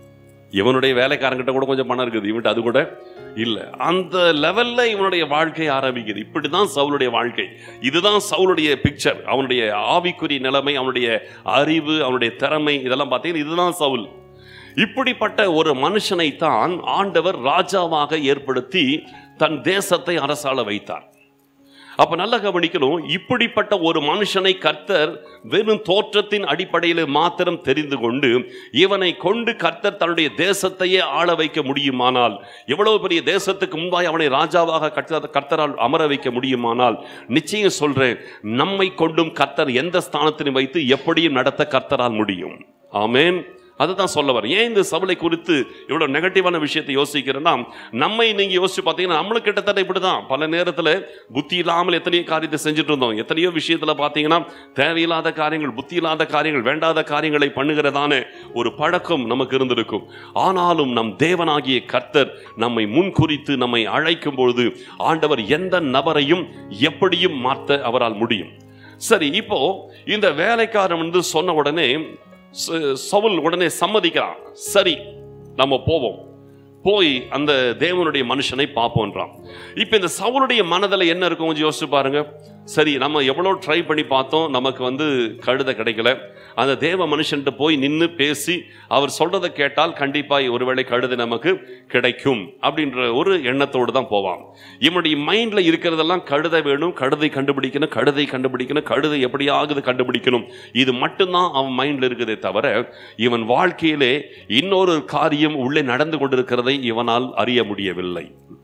இவனுடைய வேலைக்காரங்கிட்ட கூட கொஞ்சம் பணம் இருக்குது இவன்ட்டு அது கூட இல்லை அந்த லெவல்ல இவனுடைய வாழ்க்கை ஆரம்பிக்குது இப்படிதான் சவுளுடைய வாழ்க்கை இதுதான் சவுளுடைய பிக்சர் அவனுடைய ஆவிக்குரிய நிலைமை அவனுடைய அறிவு அவனுடைய திறமை இதெல்லாம் பார்த்தீங்கன்னா இதுதான் சவுல் இப்படிப்பட்ட ஒரு மனுஷனை தான் ஆண்டவர் ராஜாவாக ஏற்படுத்தி தன் தேசத்தை அரசாள வைத்தார் அப்ப நல்லா கவனிக்கணும் இப்படிப்பட்ட ஒரு மனுஷனை கர்த்தர் வெறும் தோற்றத்தின் அடிப்படையில் மாத்திரம் தெரிந்து கொண்டு இவனை கொண்டு கர்த்தர் தன்னுடைய தேசத்தையே ஆள வைக்க முடியுமானால் எவ்வளவு பெரிய தேசத்துக்கு முன்பாய் அவனை ராஜாவாக கர்த்தர் கர்த்தரால் அமர வைக்க முடியுமானால் நிச்சயம் சொல்றேன் நம்மை கொண்டும் கர்த்தர் எந்த ஸ்தானத்திலும் வைத்து எப்படியும் நடத்த கர்த்தரால் முடியும் ஆமென் அதுதான் சொல்ல வரேன் ஏன் இந்த சபலை குறித்து இவ்வளவு நெகட்டிவான விஷயத்தை யோசிக்கிறேன்னா நம்மை நீங்க யோசிச்சு பார்த்தீங்கன்னா நம்மளும் கிட்டத்தட்ட இப்படிதான் பல நேரத்தில் புத்தி இல்லாமல் எத்தனையோ காரியத்தை செஞ்சுட்டு இருந்தோம் எத்தனையோ விஷயத்துல பார்த்தீங்கன்னா தேவையில்லாத காரியங்கள் புத்தி இல்லாத காரியங்கள் வேண்டாத காரியங்களை பண்ணுகிறதான ஒரு பழக்கம் நமக்கு இருந்திருக்கும் ஆனாலும் நம் தேவனாகிய கர்த்தர் நம்மை முன்குறித்து நம்மை அழைக்கும் பொழுது ஆண்டவர் எந்த நபரையும் எப்படியும் மாற்ற அவரால் முடியும் சரி இப்போ இந்த வேலைக்காரன் வந்து சொன்ன உடனே ச- சவுல் உடனே சம்மதிக்கிறான் சரி நம்ம போவோம் போய் அந்த தேவனுடைய மனுஷனை பார்ப்போன்றான் இப்போ இந்த சவுளுடைய மனதில் என்ன இருக்கும் கொஞ்சம் யோசிச்சு பாருங்க சரி நம்ம எவ்வளோ ட்ரை பண்ணி பார்த்தோம் நமக்கு வந்து கழுதை கிடைக்கல அந்த தேவ மனுஷன்ட்டு போய் நின்று பேசி அவர் சொல்றதை கேட்டால் கண்டிப்பாக ஒருவேளை கழுதை நமக்கு கிடைக்கும் அப்படின்ற ஒரு எண்ணத்தோடு தான் போவான் இவனுடைய மைண்ட்ல இருக்கிறதெல்லாம் கழுதை வேணும் கழுதை கண்டுபிடிக்கணும் கழுதை கண்டுபிடிக்கணும் கழுதை எப்படியாகுது கண்டுபிடிக்கணும் இது மட்டும்தான் அவன் மைண்ட்ல இருக்குதே தவிர இவன் வாழ்க்கையிலே இன்னொரு காரியம் உள்ளே நடந்து கொண்டிருக்கிறதை இவனால் அறிய முடியவில்லை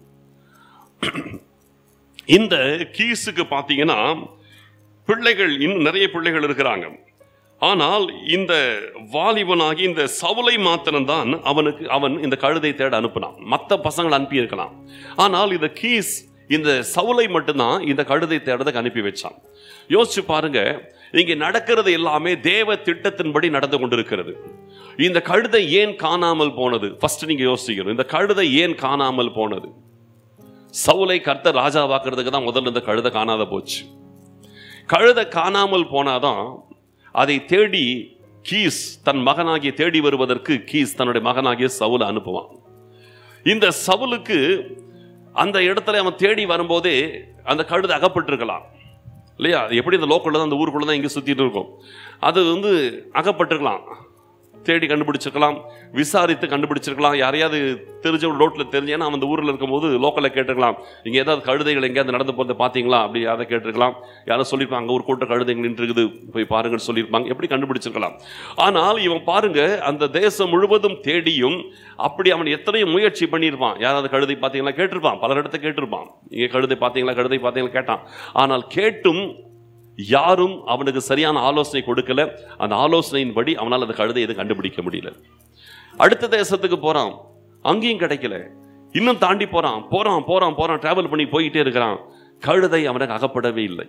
இந்த கீஸுக்கு பார்த்தீங்கன்னா பிள்ளைகள் இன்னும் நிறைய பிள்ளைகள் இருக்கிறாங்க ஆனால் இந்த வாலிபனாகி இந்த சவுலை மாத்திரம்தான் அவனுக்கு அவன் இந்த கழுதை தேட அனுப்பினான் மற்ற பசங்களை அனுப்பி இருக்கலாம் ஆனால் இந்த கீஸ் இந்த சவுலை மட்டும்தான் இந்த கழுதை தேடுறதுக்கு அனுப்பி வச்சான் யோசிச்சு பாருங்க இங்க நடக்கிறது எல்லாமே தேவ திட்டத்தின்படி நடந்து கொண்டிருக்கிறது இந்த கழுதை ஏன் காணாமல் போனது ஃபர்ஸ்ட் நீங்க யோசிக்கணும் இந்த கழுதை ஏன் காணாமல் போனது சவுலை கர்த்தர் ராஜாவாக்குறதுக்கு தான் முதல்ல இந்த கழுதை காணாத போச்சு கழுதை காணாமல் போனாதான் அதை தேடி கீஸ் தன் மகனாகிய தேடி வருவதற்கு கீஸ் தன்னுடைய மகனாகிய சவுலை அனுப்புவான் இந்த சவுலுக்கு அந்த இடத்துல அவன் தேடி வரும்போதே அந்த கழுதை அகப்பட்டிருக்கலாம் இல்லையா எப்படி இந்த லோக்கல்ல தான் அந்த ஊருக்குள்ள தான் இங்கே சுத்திட்டு இருக்கும் அது வந்து அகப்பட்டிருக்கலாம் தேடி கண்டுபிடிச்சிருக்கலாம் விசாரித்து கண்டுபிடிச்சிருக்கலாம் யாரையாவது தெரிஞ்ச ஒரு ரோட்டில் தெரிஞ்சேன்னா அவன் அந்த ஊரில் இருக்கும்போது லோக்கலில் கேட்டிருக்கலாம் இங்கே ஏதாவது கழுதைகள் எங்கேயாவது நடந்து போகிறத பார்த்தீங்களா அப்படி யாரை கேட்டிருக்கலாம் யாரும் சொல்லியிருப்பாங்க அங்கே ஒரு கூட்ட கழுதைகள் நின்று இருக்குது போய் பாருங்கன்னு சொல்லியிருப்பாங்க எப்படி கண்டுபிடிச்சிருக்கலாம் ஆனால் இவன் பாருங்க அந்த தேசம் முழுவதும் தேடியும் அப்படி அவன் எத்தனையோ முயற்சி பண்ணியிருப்பான் யாராவது கழுதை பார்த்தீங்களா கேட்டிருப்பான் பலர் இடத்த கேட்டிருப்பான் இங்கே கழுதை பார்த்தீங்களா கழுதை பார்த்தீங்களா கேட்டான் ஆனால் கேட்டும் யாரும் அவனுக்கு சரியான ஆலோசனை கொடுக்கல அந்த ஆலோசனையின்படி அவனால் அந்த கழுதை எதுவும் கண்டுபிடிக்க முடியல அடுத்த தேசத்துக்கு போறான் அங்கேயும் கிடைக்கல இன்னும் தாண்டி போறான் போறான் போறான் போறான் டிராவல் பண்ணி போயிட்டே இருக்கிறான் கழுதை அவனுக்கு அகப்படவே இல்லை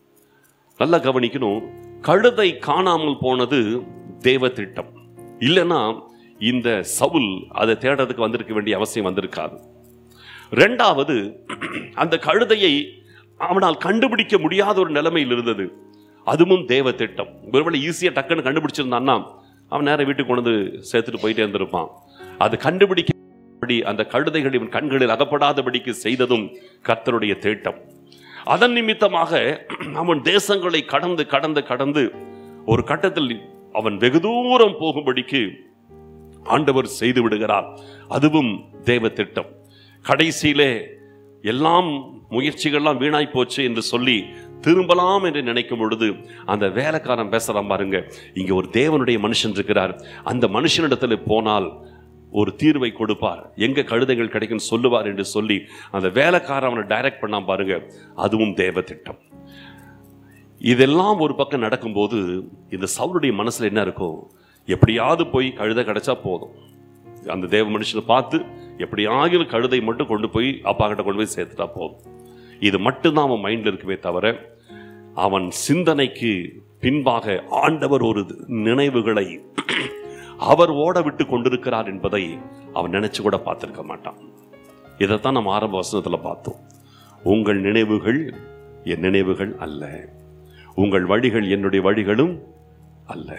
நல்லா கவனிக்கணும் கழுதை காணாமல் போனது தேவ திட்டம் இல்லைன்னா இந்த சவுல் அதை தேடுறதுக்கு வந்திருக்க வேண்டிய அவசியம் வந்திருக்காது ரெண்டாவது அந்த கழுதையை அவனால் கண்டுபிடிக்க முடியாத ஒரு நிலைமையில் இருந்தது அதுவும் தேவ திட்டம் ஒருவேளை ஈஸியாக டக்குன்னு கண்டுபிடிச்சிருந்தான்னா அவன் நேரம் வீட்டுக்கு கொண்டு வந்து சேர்த்துட்டு போயிட்டே இருந்திருப்பான் அது கண்டுபிடிக்க அந்த கழுதைகள் இவன் கண்களில் அகப்படாதபடிக்கு செய்ததும் கர்த்தருடைய திட்டம் அதன் நிமித்தமாக அவன் தேசங்களை கடந்து கடந்து கடந்து ஒரு கட்டத்தில் அவன் வெகு தூரம் போகும்படிக்கு ஆண்டவர் செய்து விடுகிறார் அதுவும் தேவ திட்டம் கடைசியிலே எல்லாம் முயற்சிகள்லாம் வீணாய் போச்சு என்று சொல்லி திரும்பலாம் என்று நினைக்கும் பொழுது அந்த வேலைக்காரன் பேசுறான் பாருங்க இங்க ஒரு தேவனுடைய மனுஷன் இருக்கிறார் அந்த மனுஷனிடத்துல போனால் ஒரு தீர்வை கொடுப்பார் எங்க கழுதைகள் கிடைக்கும் சொல்லுவார் என்று சொல்லி அந்த வேலைக்காரன் அவனை டைரக்ட் பண்ணாம பாருங்க அதுவும் தேவ திட்டம் இதெல்லாம் ஒரு பக்கம் நடக்கும்போது இந்த சவுளுடைய மனசுல என்ன இருக்கும் எப்படியாவது போய் கழுதை கிடைச்சா போதும் அந்த தேவ மனுஷனை பார்த்து எப்படியாவது கழுதை மட்டும் கொண்டு போய் அப்பா கிட்ட கொண்டு போய் சேர்த்துட்டா போதும் இது மட்டும்தான் அவன் மைண்ட்ல இருக்குமே தவிர அவன் சிந்தனைக்கு பின்பாக ஆண்டவர் ஒரு நினைவுகளை அவர் ஓட விட்டு கொண்டிருக்கிறார் என்பதை அவன் நினைச்சு கூட பார்த்திருக்க மாட்டான் இதைத்தான் நம்ம ஆரம்ப வசனத்துல பார்த்தோம் உங்கள் நினைவுகள் என் நினைவுகள் அல்ல உங்கள் வழிகள் என்னுடைய வழிகளும் அல்ல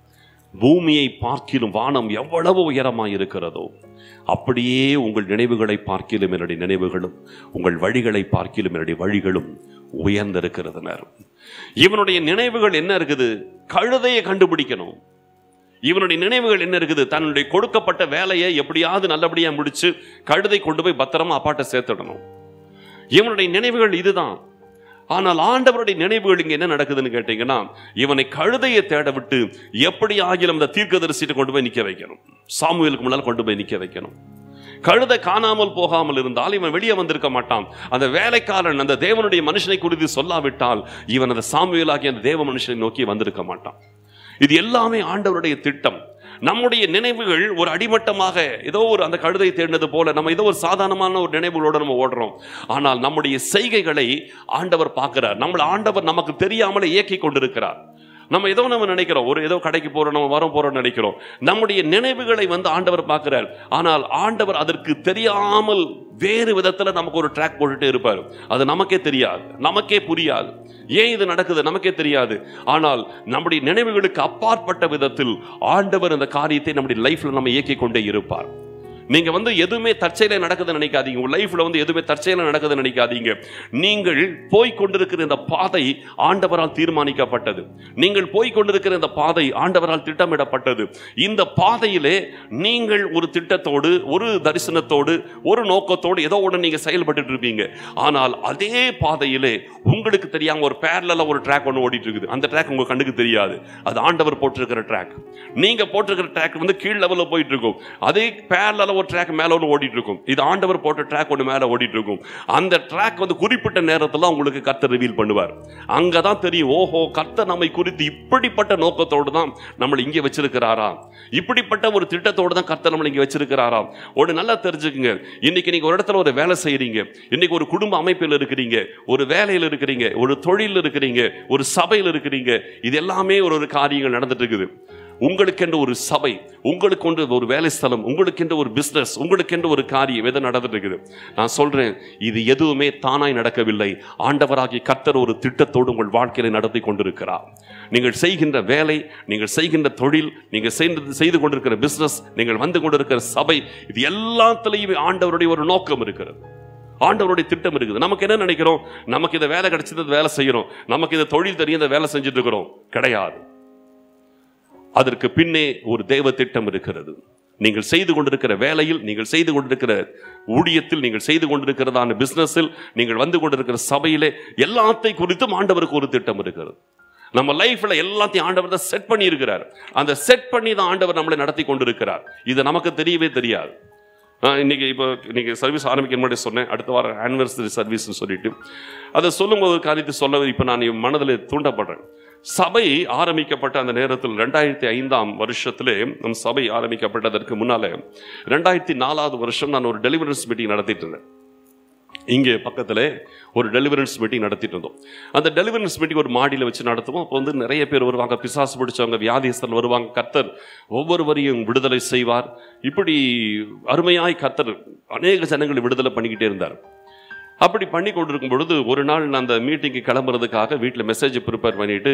பூமியை பார்க்கிலும் வானம் எவ்வளவு உயரமாய் இருக்கிறதோ அப்படியே உங்கள் நினைவுகளை பார்க்கிலும் என்னுடைய நினைவுகளும் உங்கள் வழிகளை பார்க்கிலும் என்னுடைய வழிகளும் உயர்ந்திருக்கிறதுனர் இவனுடைய நினைவுகள் என்ன இருக்குது கழுதையை கண்டுபிடிக்கணும் இவனுடைய நினைவுகள் என்ன இருக்குது தன்னுடைய கொடுக்கப்பட்ட வேலையை எப்படியாவது நல்லபடியா முடிச்சு கழுதை கொண்டு போய் பத்திரமா அப்பாட்ட சேர்த்துடணும் இவனுடைய நினைவுகள் இதுதான் ஆனால் ஆண்டவருடைய நினைவுகள் இங்க என்ன நடக்குதுன்னு கேட்டீங்கன்னா இவனை கழுதையை தேட விட்டு எப்படி ஆகிலும் அந்த தீர்க்கதரிசிட்டு கொண்டு போய் நிக்க வைக்கணும் சாமுவேலுக்கு முன்னால் கொண்டு போய் நிக்க வைக்கணும் கழுதை காணாமல் போகாமல் இருந்தால் இவன் வெளியே வந்திருக்க மாட்டான் அந்த வேலைக்காரன் அந்த தேவனுடைய மனுஷனை குறித்து சொல்லாவிட்டால் இவன் அந்த சாமுவேலாகிய அந்த தேவ மனுஷனை நோக்கி வந்திருக்க மாட்டான் இது எல்லாமே ஆண்டவருடைய திட்டம் நம்முடைய நினைவுகள் ஒரு அடிமட்டமாக ஏதோ ஒரு அந்த கழுதை தேடினது போல நம்ம ஏதோ ஒரு சாதாரணமான ஒரு நினைவுகளோட நம்ம ஓடுறோம் ஆனால் நம்முடைய செய்கைகளை ஆண்டவர் பார்க்கிறார் நம்மளை ஆண்டவர் நமக்கு தெரியாமலே இயக்கி கொண்டிருக்கிறார் நம்ம ஏதோ நம்ம நினைக்கிறோம் ஒரு ஏதோ கடைக்கு போறோம் நம்ம வரோம் போறோம் நினைக்கிறோம் நம்முடைய நினைவுகளை வந்து ஆண்டவர் பார்க்கிறார் ஆனால் ஆண்டவர் அதற்கு தெரியாமல் வேறு விதத்துல நமக்கு ஒரு ட்ராக் போட்டுட்டே இருப்பார் அது நமக்கே தெரியாது நமக்கே புரியாது ஏன் இது நடக்குது நமக்கே தெரியாது ஆனால் நம்முடைய நினைவுகளுக்கு அப்பாற்பட்ட விதத்தில் ஆண்டவர் அந்த காரியத்தை நம்முடைய லைஃப்ல நம்ம இயக்கிக் கொண்டே இருப்பார் நீங்க வந்து எதுவுமே தற்செயல நடக்குதுன்னு நினைக்காதீங்க உங்க லைஃப்ல வந்து எதுவுமே தற்செயல நடக்குதுன்னு நினைக்காதீங்க நீங்கள் போய் கொண்டிருக்கிற இந்த பாதை ஆண்டவரால் தீர்மானிக்கப்பட்டது நீங்கள் போய் கொண்டிருக்கிற இந்த பாதை ஆண்டவரால் திட்டமிடப்பட்டது இந்த பாதையிலே நீங்கள் ஒரு திட்டத்தோடு ஒரு தரிசனத்தோடு ஒரு நோக்கத்தோடு ஏதோ ஒன்று நீங்க செயல்பட்டு இருப்பீங்க ஆனால் அதே பாதையிலே உங்களுக்கு தெரியாம ஒரு பேரல ஒரு ட்ராக் ஒன்று ஓடிட்டு இருக்குது அந்த ட்ராக் உங்க கண்ணுக்கு தெரியாது அது ஆண்டவர் போட்டிருக்கிற ட்ராக் நீங்க போட்டிருக்கிற ட்ராக் வந்து கீழ் லெவலில் போயிட்டு இருக்கும் அதே பேரல ஒரு ட்ராக் மேல ஒன்று ஓடிட்டு இருக்கும் இது ஆண்டவர் போட்ட ட்ராக் ஒன்று மேல ஓடிட்டு இருக்கும் அந்த ட்ராக் வந்து குறிப்பிட்ட நேரத்தில் உங்களுக்கு கர்த்தர் ரிவீல் பண்ணுவார் அங்கதான் தெரியும் ஓஹோ கர்த்தர் நம்மை குறித்து இப்படிப்பட்ட நோக்கத்தோடு தான் நம்மளை இங்கே வச்சிருக்கிறாரா இப்படிப்பட்ட ஒரு திட்டத்தோடு தான் கர்த்தர் நம்மளை இங்கே வச்சிருக்கிறாரா ஒன்று நல்லா தெரிஞ்சுக்குங்க இன்னைக்கு நீங்க ஒரு இடத்துல ஒரு வேலை செய்றீங்க இன்னைக்கு ஒரு குடும்ப அமைப்பில் இருக்கிறீங்க ஒரு வேலையில் இருக்கிறீங்க ஒரு தொழில் இருக்கிறீங்க ஒரு சபையில் இருக்கிறீங்க இது எல்லாமே ஒரு ஒரு காரியங்கள் நடந்துட்டு இருக்குது உங்களுக்கென்று ஒரு சபை உங்களுக்கென்று ஒரு வேலை ஸ்தலம் உங்களுக்கென்று ஒரு பிசினஸ் உங்களுக்கென்று ஒரு காரியம் எது நடந்துட்டு இருக்குது நான் சொல்றேன் இது எதுவுமே தானாய் நடக்கவில்லை ஆண்டவராகிய கர்த்தர் ஒரு திட்டத்தோடு உங்கள் வாழ்க்கையில நடத்தி கொண்டிருக்கிறார் நீங்கள் செய்கின்ற வேலை நீங்கள் செய்கின்ற தொழில் நீங்கள் செய்து செய்து கொண்டிருக்கிற பிசினஸ் நீங்கள் வந்து கொண்டிருக்கிற சபை இது எல்லாத்துலேயுமே ஆண்டவருடைய ஒரு நோக்கம் இருக்கிறது ஆண்டவருடைய திட்டம் இருக்குது நமக்கு என்ன நினைக்கிறோம் நமக்கு இந்த வேலை கிடைச்சது வேலை செய்யறோம் நமக்கு இந்த தொழில் தெரியும் இந்த வேலை செஞ்சுட்டு இருக்கிறோம் கிடையாது அதற்கு பின்னே ஒரு தேவ திட்டம் இருக்கிறது நீங்கள் செய்து கொண்டிருக்கிற வேலையில் நீங்கள் செய்து கொண்டிருக்கிற ஊழியத்தில் நீங்கள் செய்து கொண்டிருக்கிறதான பிசினஸில் நீங்கள் வந்து கொண்டிருக்கிற சபையிலே எல்லாத்தை குறித்தும் ஆண்டவருக்கு ஒரு திட்டம் இருக்கிறது நம்ம லைஃப்ல எல்லாத்தையும் ஆண்டவர் தான் செட் பண்ணி இருக்கிறார் அந்த செட் பண்ணி தான் ஆண்டவர் நம்மளை நடத்தி கொண்டிருக்கிறார் இது நமக்கு தெரியவே தெரியாது நான் இன்னைக்கு இப்போ இன்னைக்கு சர்வீஸ் ஆரம்பிக்க முன்னாடி சொன்னேன் அடுத்த வாரம் ஆனிவர்சரி சர்வீஸ்னு சொல்லிட்டு அதை சொல்லும்போது ஒரு காரியத்தை சொல்ல இப்போ நான் என் மனதில் தூண்டப்படுறேன் சபை ஆரம்பிக்கப்பட்ட அந்த நேரத்தில் ரெண்டாயிரத்தி ஐந்தாம் வருஷத்திலே நம் சபை ஆரம்பிக்கப்பட்டதற்கு முன்னாலே ரெண்டாயிரத்தி நாலாவது வருஷம் நான் ஒரு டெலிவரன்ஸ் மீட்டிங் நடத்திட்டு இருந்தேன் இங்கே பக்கத்தில் ஒரு டெலிவரன்ஸ் மீட்டிங் நடத்திட்டு இருந்தோம் அந்த டெலிவரன்ஸ் மீட்டிங் ஒரு மாடியில் வச்சு நடத்துவோம் அப்போ வந்து நிறைய பேர் வருவாங்க பிசாசு பிடிச்சவங்க வியாதிஸ்தர் வருவாங்க கர்த்தர் ஒவ்வொருவரையும் விடுதலை செய்வார் இப்படி அருமையாய் கர்த்தர் அநேக ஜனங்களை விடுதலை பண்ணிக்கிட்டே இருந்தார் அப்படி பண்ணி கொண்டிருக்கும் பொழுது ஒரு நாள் நான் அந்த மீட்டிங்க்கு கிளம்புறதுக்காக வீட்டில் மெசேஜ் ப்ரிப்பேர் பண்ணிட்டு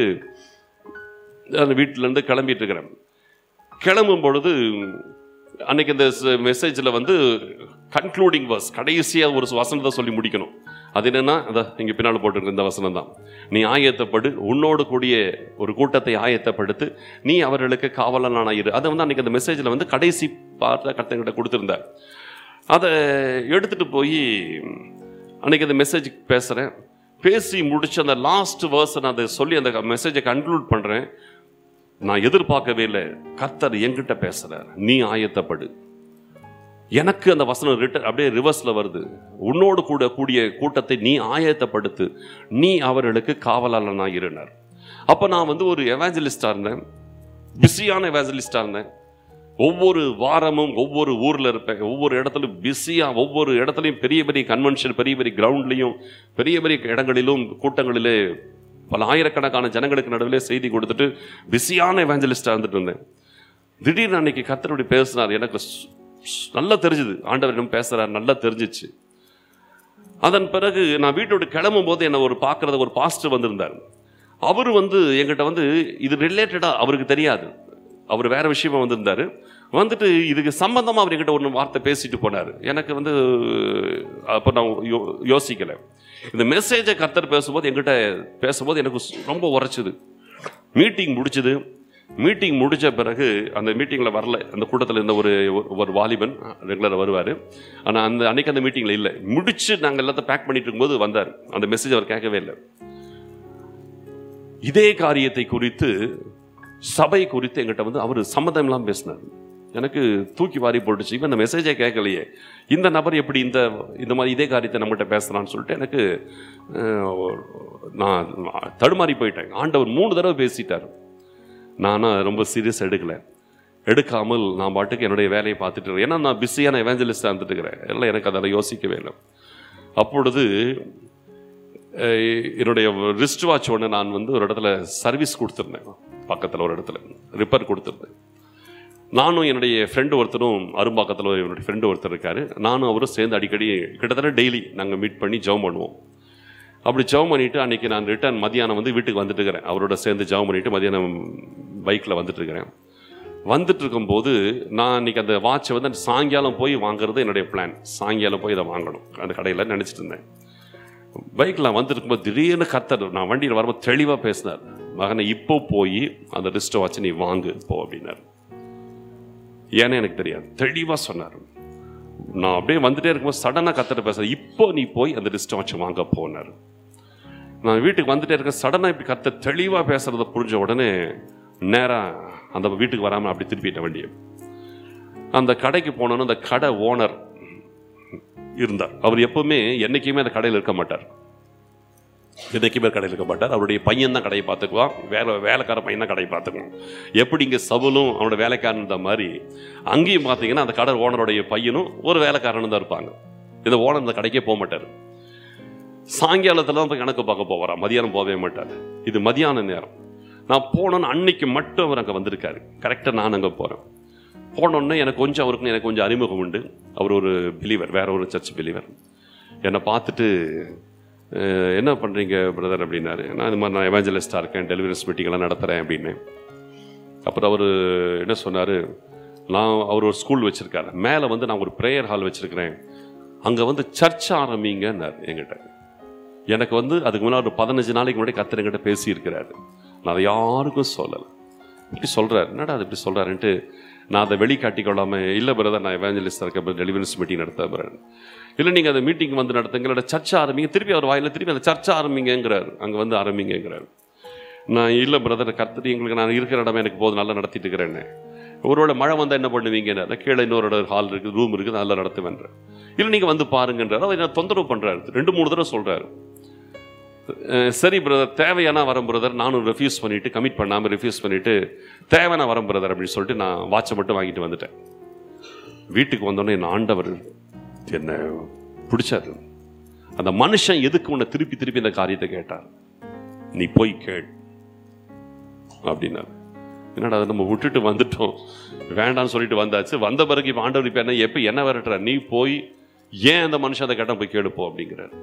அந்த வீட்டிலேருந்து கிளம்பிட்டு இருக்கிறேன் கிளம்பும் பொழுது அன்னைக்கு இந்த மெசேஜில் வந்து கன்க்ளூடிங் வர்ஸ் கடைசியாக ஒரு வசனத்தை சொல்லி முடிக்கணும் அது என்னன்னா அதை இங்கே பின்னால் போட்டிருக்க இந்த வசனம் தான் நீ ஆயத்தப்படு உன்னோடு கூடிய ஒரு கூட்டத்தை ஆயத்தப்படுத்து நீ அவர்களுக்கு காவலனான இரு அதை வந்து அன்னைக்கு அந்த மெசேஜில் வந்து கடைசி பார்த்த கர்த்தங்கிட்ட கொடுத்துருந்தார் அதை எடுத்துட்டு போய் அன்னைக்கு அந்த மெசேஜ் பேசுகிறேன் பேசி முடிச்சு அந்த லாஸ்ட் வேர்ஸை நான் அதை சொல்லி அந்த மெசேஜை கன்க்ளூட் பண்ணுறேன் நான் எதிர்பார்க்கவே இல்லை கர்த்தர் என்கிட்ட பேசுறார் நீ ஆயத்தப்படு எனக்கு அந்த வசனம் ரிட்டர் அப்படியே ரிவர்ஸ்ல வருது உன்னோடு கூட கூடிய கூட்டத்தை நீ ஆயத்தப்படுத்து நீ அவர்களுக்கு காவலாளனாக இருனார் அப்போ நான் வந்து ஒரு எவாஞ்சலிஸ்டாக இருந்தேன் பிஸியான எவாஞ்சலிஸ்டாக இருந்தேன் ஒவ்வொரு வாரமும் ஒவ்வொரு ஊரில் இருப்பேன் ஒவ்வொரு இடத்துலையும் பிஸியாக ஒவ்வொரு இடத்துலையும் பெரிய பெரிய கன்வென்ஷன் பெரிய பெரிய கிரவுண்ட்லேயும் பெரிய பெரிய இடங்களிலும் கூட்டங்களிலே பல ஆயிரக்கணக்கான ஜனங்களுக்கு நடுவிலே செய்தி கொடுத்துட்டு பிஸியான எவாஞ்சலிஸ்டாக இருந்துட்டு இருந்தேன் திடீர்னு அன்னைக்கு கத்தருடைய பேசினார் எனக்கு ஸ்- ஸ்- நல்லா தெரிஞ்சுது ஆண்டவரிடம் பேசுகிறார் நல்லா தெரிஞ்சிச்சு அதன் பிறகு நான் வீட்டோட கிளம்பும் போது என்னை ஒரு பார்க்கறது ஒரு பாஸ்டர் வந்திருந்தார் அவர் வந்து என்கிட்ட வந்து இது ரிலேட்டடாக அவருக்கு தெரியாது அவர் வேற விஷயமா வந்திருந்தாரு வந்துட்டு இதுக்கு சம்பந்தமாக அவர் என்கிட்ட ஒரு வார்த்தை பேசிட்டு போனார் எனக்கு வந்து அப்போ நான் யோ யோசிக்கலை இந்த மெசேஜை கர்த்தர் பேசும்போது என்கிட்ட பேசும்போது எனக்கு ஸ்- ரொம்ப உரைச்சுது மீட்டிங் முடிச்சுது மீட்டிங் முடிச்ச பிறகு அந்த மீட்டிங்கில் வரல அந்த கூட்டத்தில் இருந்த ஒரு ஒரு- ஒரு வாலிபன் ரெகுலராக வருவார் ஆனால் அந்த அன்னைக்கு அந்த மீட்டிங்கில் இல்லை முடிச்சு நாங்கள் எல்லாத்தையும் பேக் பண்ணிட்டு இருக்கும்போது வந்தார் அந்த மெசேஜ் அவர் கேட்கவே இல்லை இதே காரியத்தை குறித்து சபை குறித்து எங்கிட்ட வந்து அவர் சம்மதம் இல்லாமல் பேசினார் எனக்கு தூக்கி வாரி போட்டுச்சு இவன் இந்த மெசேஜை கேட்கலையே இந்த நபர் எப்படி இந்த இந்த மாதிரி இதே காரியத்தை நம்மகிட்ட பேசுகிறான்னு சொல்லிட்டு எனக்கு அஹ், நான் தடுமாறி போயிட்டேன் ஆண்டவர் மூணு தடவை பேசிட்டார் நானும் ரொம்ப சீரியஸ் எடுக்கல எடுக்காமல் நான் பாட்டுக்கு என்னுடைய வேலையை பார்த்துட்டு இருக்கேன் ஏன்னா நான் பிஸியான எவாஞ்சலிஸ்டாக இருந்துட்டு இருக்கிறேன் எல்லாம் எனக்கு அதில் யோசிக்கவே இல்லை அப்பொழுது அஹ், என்னுடைய ரிஸ்ட் வாட்ச் ஒன்று நான் வந்து ஒரு இடத்துல சர்வீஸ் கொடுத்துருந்தேன் பக்கத்தில் ஒரு இடத்துல ரிப்பேர் கொடுத்துருந்தேன் நானும் என்னுடைய ஃப்ரெண்டு ஒருத்தரும் அரும்பாக்கத்தில் என்னுடைய ஃப்ரெண்டு ஒருத்தர் இருக்கார் நானும் அவரும் சேர்ந்து அடிக்கடி கிட்டத்தட்ட டெய்லி நாங்கள் மீட் பண்ணி ஜெபம் பண்ணுவோம் அப்படி ஜெபம் பண்ணிட்டு அன்னைக்கு நான் ரிட்டர்ன் மதியானம் வந்து வீட்டுக்கு வந்துட்டு இருக்கிறேன் அவரோட சேர்ந்து ஜெபம் பண்ணிட்டு மதியானம் பைக்கில் வந்துட்டு இருக்கிறேன் வந்துட்டு இருக்கும்போது நான் அன்னைக்கு அந்த வாட்சை வந்து அந்த சாயங்காலம் போய் வாங்குறது என்னுடைய பிளான் சாயங்காலம் போய் இதை வாங்கணும் அந்த கடையில் நினச்சிட்டு இருந்தேன் பைக்கில் வந்துட்டு இருக்கும்போது திடீர்னு கத்தர் நான் வண்டியில் வரும்போது தெளிவாக பேசினார் மகனை இப்போ போய் அந்த ரிஸ்ட் வாட்ச் நீ வாங்கு போ அப்படின்னார் ஏன்னு எனக்கு தெரியாது தெளிவாக சொன்னார் நான் அப்படியே வந்துட்டே இருக்கும்போது சடனாக கத்தர் பேச இப்போ நீ போய் அந்த ரிஸ்ட் வாட்ச் வாங்க போனார் நான் வீட்டுக்கு வந்துட்டே இருக்க சடனாக இப்படி கத்த தெளிவாக பேசுறத புரிஞ்ச உடனே நேராக அந்த வீட்டுக்கு வராமல் அப்படி திருப்பிட்டேன் வண்டியை அந்த கடைக்கு போனோன்னு அந்த கடை ஓனர் இருந்தார் அவர் எப்பவுமே என்னைக்குமே அந்த கடையில் இருக்க மாட்டார் என்னைக்குமே கடையில் இருக்க மாட்டார் அவருடைய பையன் தான் கடையை பார்த்துக்குவான் வேலை வேலைக்கார பையன் தான் கடையை பார்த்துக்குவான் எப்படி இங்கே சவுலும் அவனோட வேலைக்காரன் இருந்த மாதிரி அங்கேயும் பார்த்தீங்கன்னா அந்த கடை ஓனருடைய பையனும் ஒரு வேலைக்காரனும் தான் இருப்பாங்க இந்த ஓனர் அந்த கடைக்கே போக மாட்டார் சாயங்காலத்தில் தான் போய் கணக்கு பார்க்க போவாரா மதியானம் போகவே மாட்டார் இது மதியான நேரம் நான் போனோன்னு அன்னைக்கு மட்டும் அவர் அங்கே வந்திருக்காரு கரெக்டாக நான் அங்கே போகிறேன் போனோடனே எனக்கு கொஞ்சம் அவருக்கும் எனக்கு கொஞ்சம் அறிமுகம் உண்டு அவர் ஒரு பிலீவர் வேற ஒரு சர்ச் பிலீவர் என்னை பார்த்துட்டு "அஹ், என்ன பண்ணுறீங்க பிரதர் அப்படின்னாரு நான் இது மாதிரி நான் எவாஞ்சலிஸ்டாக இருக்கேன் டெலிவரிஸ் மீட்டிங்லாம் நடத்துகிறேன் அப்படின்னு அப்புறம் அவர் என்ன சொன்னார் நான் அவர் ஒரு ஸ்கூல் வச்சுருக்காரு மேலே வந்து நான் ஒரு ப்ரேயர் ஹால் வச்சுருக்கிறேன் அங்கே வந்து சர்ச் ஆரம்பிங்கன்னார் என்கிட்ட எனக்கு வந்து அதுக்கு முன்னாடி ஒரு பதினஞ்சு நாளைக்கு முன்னாடி கத்தர் என்கிட்ட பேசியிருக்கிறாரு நான் அதை யாருக்கும் சொல்லலை இப்படி சொல்கிறார் என்னடா அது இப்படி சொல்கிறாருன்ட்டு நான் அதை வெளிக்காட்டிக்கொள்ளாமல் இல்லை பிரதர் நான் எவாஞ்சலிஸ்டாக இருக்க டெலிவரிஸ் மீட்டிங் நடத்த போகிறேன் இல்லை நீங்கள் அந்த மீட்டிங் வந்து நடத்துங்க இல்லை சர்ச் ஆரம்பிங்க திருப்பி அவர் வாயில திருப்பி அந்த சர்ச் ஆரம்பிங்கிறார் அங்கே வந்து ஆரம்பிங்கிறார் நான் இல்லை பிரதர் கர்த்தர் எங்களுக்கு நான் இருக்கிற இடம் எனக்கு போதும் நல்லா நடத்திட்டு இருக்கிறேன்னு ஒருவேளை மழை வந்தால் என்ன பண்ணுவீங்கன்னு கீழே இன்னொரு ஹால் இருக்குது ரூம் இருக்குது நல்லா நடத்துவேன்ற இல்லை நீங்கள் வந்து பாருங்கன்றார் அவர் என்ன தொந்தரவு பண்ணுறாரு ரெண்டு மூணு தடவை சொல்கிறாரு அஹ், சரி பிரதர் தேவையான வரேன் பிரதர் நானும் ரெஃப்யூஸ் பண்ணிட்டு கமிட் பண்ணாமல் ரெஃப்யூஸ் பண்ணிட்டு தேவையான வரேன் பிரதர் அப்படின்னு சொல்லிட்டு நான் வாட்சை மட்டும் வாங்கிட்டு வந்துட்டேன் வீட்டுக்கு வந்தோடனே என் ஆண்டவர் என்ன பிடிச்சாரு அந்த மனுஷன் எதுக்கு உன்னை திருப்பி திருப்பி இந்த காரியத்தை கேட்டார் நீ போய் கேள் அப்படின்னாரு என்னடா அதை நம்ம விட்டுட்டு வந்துட்டோம் வேண்டாம்னு சொல்லிட்டு வந்தாச்சு வந்த பிறகு இப்போ ஆண்டவர் இப்போ என்ன எப்போ என்ன விரட்டுற நீ போய் ஏன் அந்த மனுஷன் அதை கேட்டால் போய் கேளுப்போ அப்படிங்கிறார்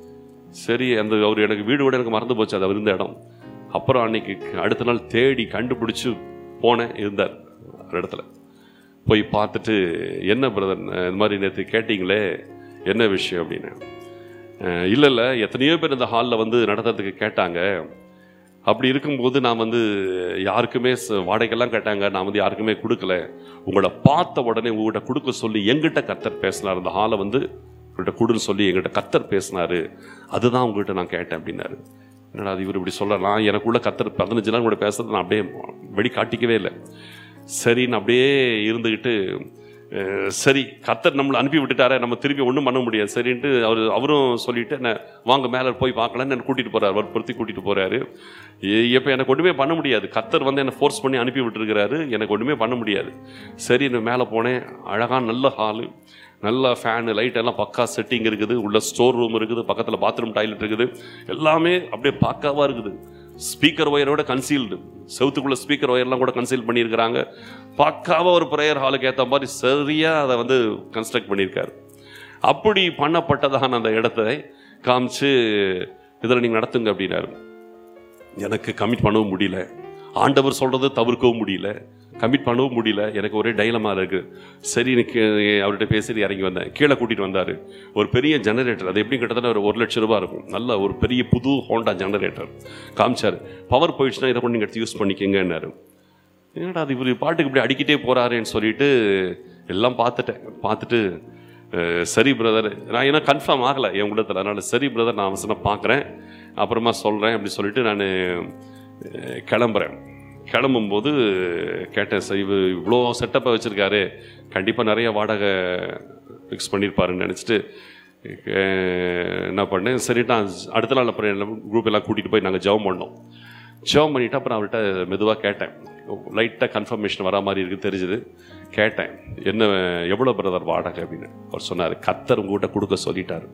சரி அந்த அவர் எனக்கு வீடு விட எனக்கு மறந்து போச்சு அது அவர் இருந்த இடம் அப்புறம் அன்னைக்கு அடுத்த நாள் தேடி கண்டுபிடிச்சு போனேன் இருந்தார் ஒரு இடத்துல போய் பார்த்துட்டு என்ன பிரதர் இந்த மாதிரி நேற்று கேட்டிங்களே என்ன விஷயம் அப்படின்னு அஹ் இல்லை இல்லை எத்தனையோ பேர் இந்த ஹாலில் வந்து நடத்துறதுக்கு கேட்டாங்க அப்படி இருக்கும்போது நான் வந்து யாருக்குமே ச- வாடகைக்கெல்லாம் கேட்டாங்க நான் வந்து யாருக்குமே கொடுக்கல உங்களை பார்த்த உடனே உங்கள்கிட்ட கொடுக்க சொல்லி எங்கிட்ட கத்தர் பேசினார் இந்த ஹாலை வந்து உங்கள்கிட்ட கொடுன்னு சொல்லி எங்கிட்ட கத்தர் பேசினாரு அதுதான் உங்கள்கிட்ட நான் கேட்டேன் அப்படின்னாரு என்னடா அது இவர் இப்படி சொல்லலாம் எனக்குள்ள கத்தர் பதினஞ்சு நாள் கூட பேசுறது நான் அப்படியே வெடி காட்டிக்கவே இல்லை சரின்னு அப்படியே இருந்துக்கிட்டு அஹ், சரி கத்தர் நம்மளை அனுப்பி விட்டுட்டாரே நம்ம திருப்பி ஒன்றும் பண்ண முடியாது சரின்ட்டு அவர் அவரும் சொல்லிட்டு என்ன வாங்க மேலே போய் பார்க்கலான்னு என்ன கூட்டிகிட்டு போகிறார் வற்புறுத்தி கூட்டிகிட்டு போகிறாரு இப்போ எனக்கு ஒன்றுமே பண்ண முடியாது கத்தர் வந்து என்னை ஃபோர்ஸ் பண்ணி அனுப்பி விட்டுருக்கிறாரு எனக்கு ஒன்றுமே பண்ண முடியாது சரி நான் மேலே போனேன் அழகான நல்ல ஹாலு நல்ல ஃபேனு லைட் எல்லாம் பக்கா செட்டிங் இருக்குது உள்ள ஸ்டோர் ரூம் இருக்குது பக்கத்தில் பாத்ரூம் டாய்லெட் இருக்குது எல்லாமே அப்படியே பக்காவாக இருக்குது ஸ்பீக்கர் ஒயரோட கன்சீல்டு செவுத்துக்குள்ள ஸ்பீக்கர் ஒயர்லாம் கூட கன்சீல் பண்ணியிருக்கிறாங்க பக்காவாக ஒரு ப்ரேயர் ஹாலுக்கு ஏற்ற மாதிரி சரியாக அதை வந்து கன்ஸ்ட்ரக்ட் பண்ணியிருக்காரு அப்படி பண்ணப்பட்டதான அந்த இடத்தை காமிச்சு இதில் நீங்கள் நடத்துங்க அப்படின்னாரு எனக்கு கமிட் பண்ணவும் முடியல ஆண்டவர் சொல்றது தவிர்க்கவும் முடியல கமிட் பண்ணவும் முடியல எனக்கு ஒரே டைலமா இருக்கு சரி எனக்கு அவர்கிட்ட பேசிட்டு இறங்கி வந்தேன் கீழே கூட்டிட்டு வந்தாரு ஒரு பெரிய ஜெனரேட்டர் அது எப்படி கிட்டத்தட்ட ஒரு ஒரு லட்சம் ரூபாய் இருக்கும் நல்ல ஒரு பெரிய புது ஹோண்டா ஜெனரேட்டர் காமிச்சாரு பவர் போயிடுச்சுன்னா இதை கொண்டு நீங்கள் எடுத்து யூஸ் பண்ணிக்கங்கன்னாரு என்னடா அது இவர் பாட்டுக்கு இப்படி அடிக்கிட்டே போறாருன்னு சொல்லிட்டு எல்லாம் பார்த்துட்டேன் பார்த்துட்டு அஹ், சரி பிரதர் நான் ஏன்னா கன்ஃபார்ம் ஆகலை என் உள்ளத்தில் அதனால சரி பிரதர் நான் அவசரம் பார்க்குறேன் அப்புறமா சொல்கிறேன் அப்படி சொல்லிட்டு நான் கிளம்புறேன் கிளம்பும்போது கேட்டேன் சரி இவர் இவ்வளோ செட்டப்பை வச்சுருக்காரு கண்டிப்பாக நிறைய வாடகை ஃபிக்ஸ் பண்ணியிருப்பாருன்னு நினச்சிட்டு என்ன பண்ணேன் சரி நான் அடுத்த நாள் அப்புறம் குரூப் எல்லாம் கூட்டிகிட்டு போய் நாங்கள் ஜெபம் பண்ணோம் ஜெபம் பண்ணிவிட்டு அப்புறம் அவர்கிட்ட மெதுவாக கேட்டேன் லைட்டாக கன்ஃபர்மேஷன் வரா மாதிரி இருக்கு தெரிஞ்சுது கேட்டேன் என்ன எவ்வளோ பிரதர் வாடகை அப்படின்னு அவர் சொன்னார் கத்தர் உங்ககிட்ட கொடுக்க சொல்லிட்டாரு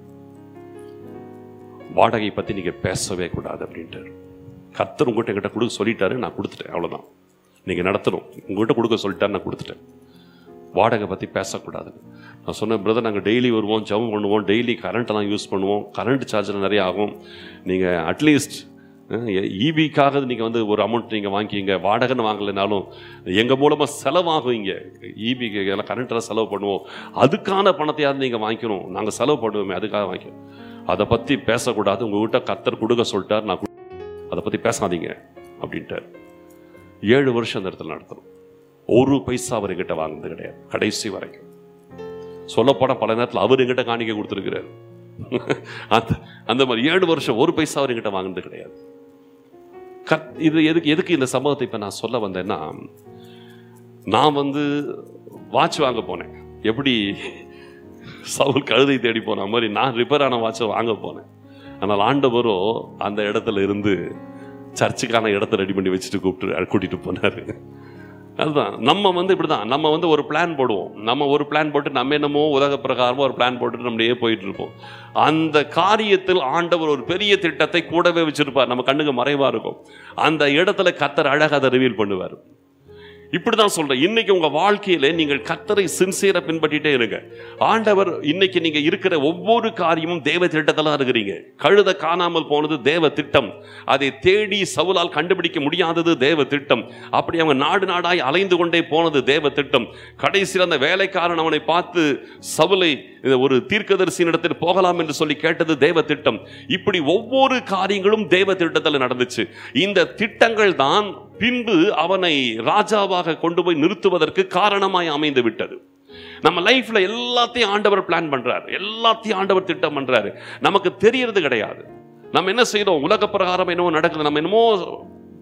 வாடகை பற்றி நீங்கள் பேசவே கூடாது அப்படின்ட்டு கத்தர் உங்ககிட்ட என்கிட்ட கொடுக்க சொல்லிட்டாரு நான் கொடுத்துட்டேன் அவ்வளோதான் நீங்கள் நடத்தணும் உங்ககிட்ட கொடுக்க சொல்லிட்டாரு நான் கொடுத்துட்டேன் வாடகை பற்றி பேசக்கூடாது நான் சொன்னேன் பிரதர் நாங்கள் டெய்லி வருவோம் ஜெபம் பண்ணுவோம் டெய்லி கரண்ட்டெல்லாம் யூஸ் பண்ணுவோம் கரண்ட் சார்ஜில் நிறைய ஆகும் நீங்கள் அட்லீஸ்ட் ஈபிக்காக நீங்கள் வந்து ஒரு அமௌண்ட் நீங்கள் வாங்கிக்கிங்க வாடகைன்னு வாங்கலைனாலும் எங்கள் மூலமாக செலவாகுவீங்க ஈபிக்கு எல்லாம் கரண்ட்டில் செலவு பண்ணுவோம் அதுக்கான பணத்தையாவது நீங்கள் வாங்கிக்கணும் நாங்கள் செலவு பண்ணுவோமே அதுக்காக வாங்கிக்கணும் அதை பற்றி பேசக்கூடாது உங்ககிட்ட கத்தர் கொடுக்க சொல்லிட்டார் நான் கு- அதை பற்றி பேசாதீங்க அப்படின்ட்டார் ஏழு வருஷம் அந்த இடத்துல நடத்துகிறோம் ஒரு பைசா அவர் எங்கிட்ட வாங்கினது கிடையாது கடைசி வரைக்கும் சொல்லப்போனால் பல நேரத்தில் அவர் எங்கிட்ட காணிக்க கொடுத்துருக்கிறார் அந்த அந்த மாதிரி ஏழு வருஷம் ஒரு பைசா அவர் எங்கிட்ட வாங்கினது கிடையாது கத் இது எதுக்கு எதுக்கு இந்த சம்பவத்தை இப்போ நான் சொல்ல வந்தேன்னா நான் வந்து வாட்ச் வாங்க போனேன் எப்படி சவுல் கழுதை தேடி போன மாதிரி நான் ரிப்பேர் ஆன வாட்சை வாங்க போனேன் ஆனால் ஆண்டவரோ அந்த இடத்துல இருந்து சர்ச்சுக்கான இடத்த ரெடி பண்ணி வச்சுட்டு கூப்பிட்டு கூட்டிட்டு போனாரு அதுதான் நம்ம வந்து இப்படிதான் நம்ம வந்து ஒரு பிளான் போடுவோம் நம்ம ஒரு பிளான் போட்டு நம்ம என்னமோ உலக பிரகாரமா ஒரு பிளான் போட்டு நம்மளையே போயிட்டு இருப்போம் அந்த காரியத்தில் ஆண்டவர் ஒரு பெரிய திட்டத்தை கூடவே வச்சிருப்பார் நம்ம கண்ணுக்கு மறைவா இருக்கும் அந்த இடத்துல கத்தர் அழகாக அதை ரிவீல் பண்ணுவார் இப்படிதான் சொல்றேன் இன்னைக்கு உங்க வாழ்க்கையில நீங்கள் கத்தரை சின்சியரா பின்பற்றிட்டே இருங்க ஆண்டவர் இன்னைக்கு நீங்க இருக்கிற ஒவ்வொரு காரியமும் தேவ திட்டத்துல இருக்கிறீங்க கழுத காணாமல் போனது தேவ திட்டம் அதை தேடி சவுலால் கண்டுபிடிக்க முடியாதது தேவ திட்டம் அப்படி அவங்க நாடு நாடாய் அலைந்து கொண்டே போனது தேவ திட்டம் கடைசியில் அந்த வேலைக்காரன் அவனை பார்த்து சவுலை இது ஒரு தீர்க்கதரிசியின் இடத்தில் போகலாம் என்று சொல்லி கேட்டது தேவ திட்டம் இப்படி ஒவ்வொரு காரியங்களும் தேவ திட்டத்தில் நடந்துச்சு இந்த திட்டங்கள் தான் பின்பு அவனை ராஜாவாக கொண்டு போய் நிறுத்துவதற்கு காரணமாய் அமைந்து விட்டது நம்ம லைஃப்ல எல்லாத்தையும் ஆண்டவர் பிளான் பண்றாரு எல்லாத்தையும் ஆண்டவர் திட்டம் பண்றாரு நமக்கு தெரியறது கிடையாது நம்ம என்ன செய்யறோம் உலக பிரகாரம் என்னமோ நடக்குது நம்ம என்னமோ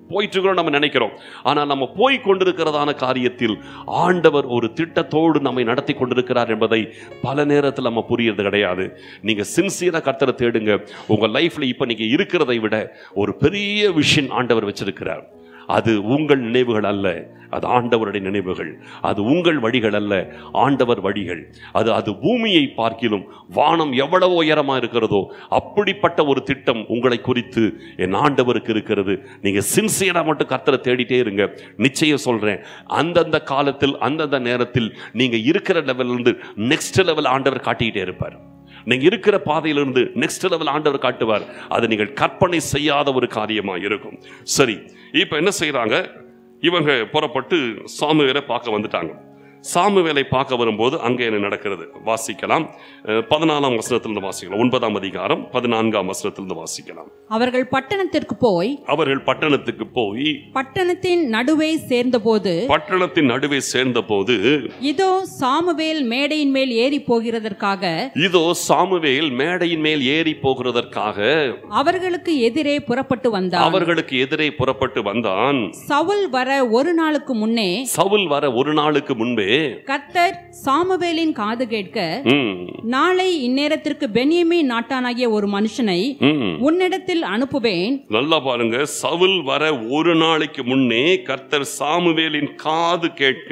போயிட்டு இருக்கிறோம் நம்ம நினைக்கிறோம் ஆனால் நம்ம போய் கொண்டிருக்கிறதான காரியத்தில் ஆண்டவர் ஒரு திட்டத்தோடு நம்மை நடத்தி கொண்டிருக்கிறார் என்பதை பல நேரத்தில் நம்ம புரியறது கிடையாது நீங்க சின்சியரா கர்த்தரை தேடுங்க உங்க லைஃப்ல இப்ப நீங்க இருக்கிறதை விட ஒரு பெரிய விஷன் ஆண்டவர் வச்சிருக்கிறார் அது உங்கள் நினைவுகள் அல்ல அது ஆண்டவருடைய நினைவுகள் அது உங்கள் வழிகள் அல்ல ஆண்டவர் வழிகள் அது அது பூமியை பார்க்கிலும் வானம் எவ்வளவு உயரமா இருக்கிறதோ அப்படிப்பட்ட ஒரு திட்டம் உங்களை குறித்து என் ஆண்டவருக்கு இருக்கிறது நீங்க சின்சியரா மட்டும் கர்த்தரை தேடிட்டே இருங்க நிச்சயம் சொல்றேன் அந்தந்த காலத்தில் அந்தந்த நேரத்தில் நீங்க இருக்கிற லெவல்ல இருந்து நெக்ஸ்ட் லெவல் ஆண்டவர் காட்டிக்கிட்டே இருப்பார் நீங்க இருக்கிற பாதையிலிருந்து நெக்ஸ்ட் லெவல் ஆண்டவர் காட்டுவார் அது நீங்கள் கற்பனை செய்யாத ஒரு காரியமா இருக்கும் சரி இப்போ என்ன செய்றாங்க இவங்க புறப்பட்டு சாமுவேலை பார்க்க வந்துட்டாங்க சாமுவேலை பார்க்க வரும்போது அங்கே என்ன நடக்கிறது வாசிக்கலாம் அஹ், பதினாலாம் வசனத்திலிருந்து வாசிக்கலாம் ஒன்பதாம் அதிகாரம் பதினான்காம் வசனத்திலிருந்து வாசிக்கலாம் அவர்கள் பட்டணத்திற்கு போய் அவர்கள் பட்டணத்துக்கு போய் பட்டணத்தின் நடுவே சேர்ந்தபோது பட்டணத்தின் நடுவே சேர்ந்தபோது இதோ சாமுவேல் மேடையின் மேல் ஏறி போகிறதற்காக இதோ சாமுவேல் மேடையின் மேல் ஏறி போகிறதற்காக அவர்களுக்கு எதிரே புறப்பட்டு வந்தார் அவர்களுக்கு எதிரே புறப்பட்டு வந்தான் சவுல் வர ஒரு நாளுக்கு முன்னே சவுல் வர ஒரு நாளுக்கு முன்பே கர்த்தர் சாமுவேலின் காது கேட்க ம், நாளை இந்நேரத்திற்கு பென்யமீன் நாட்டானாகிய ஒரு மனுஷனை ம். உன்னிடத்தில் அனுப்புவேன் நல்லா பாருங்க சவுல் வர ஒரு நாளைக்கு முன்னே கர்த்தர் சாமுவேலின் காது கேட்க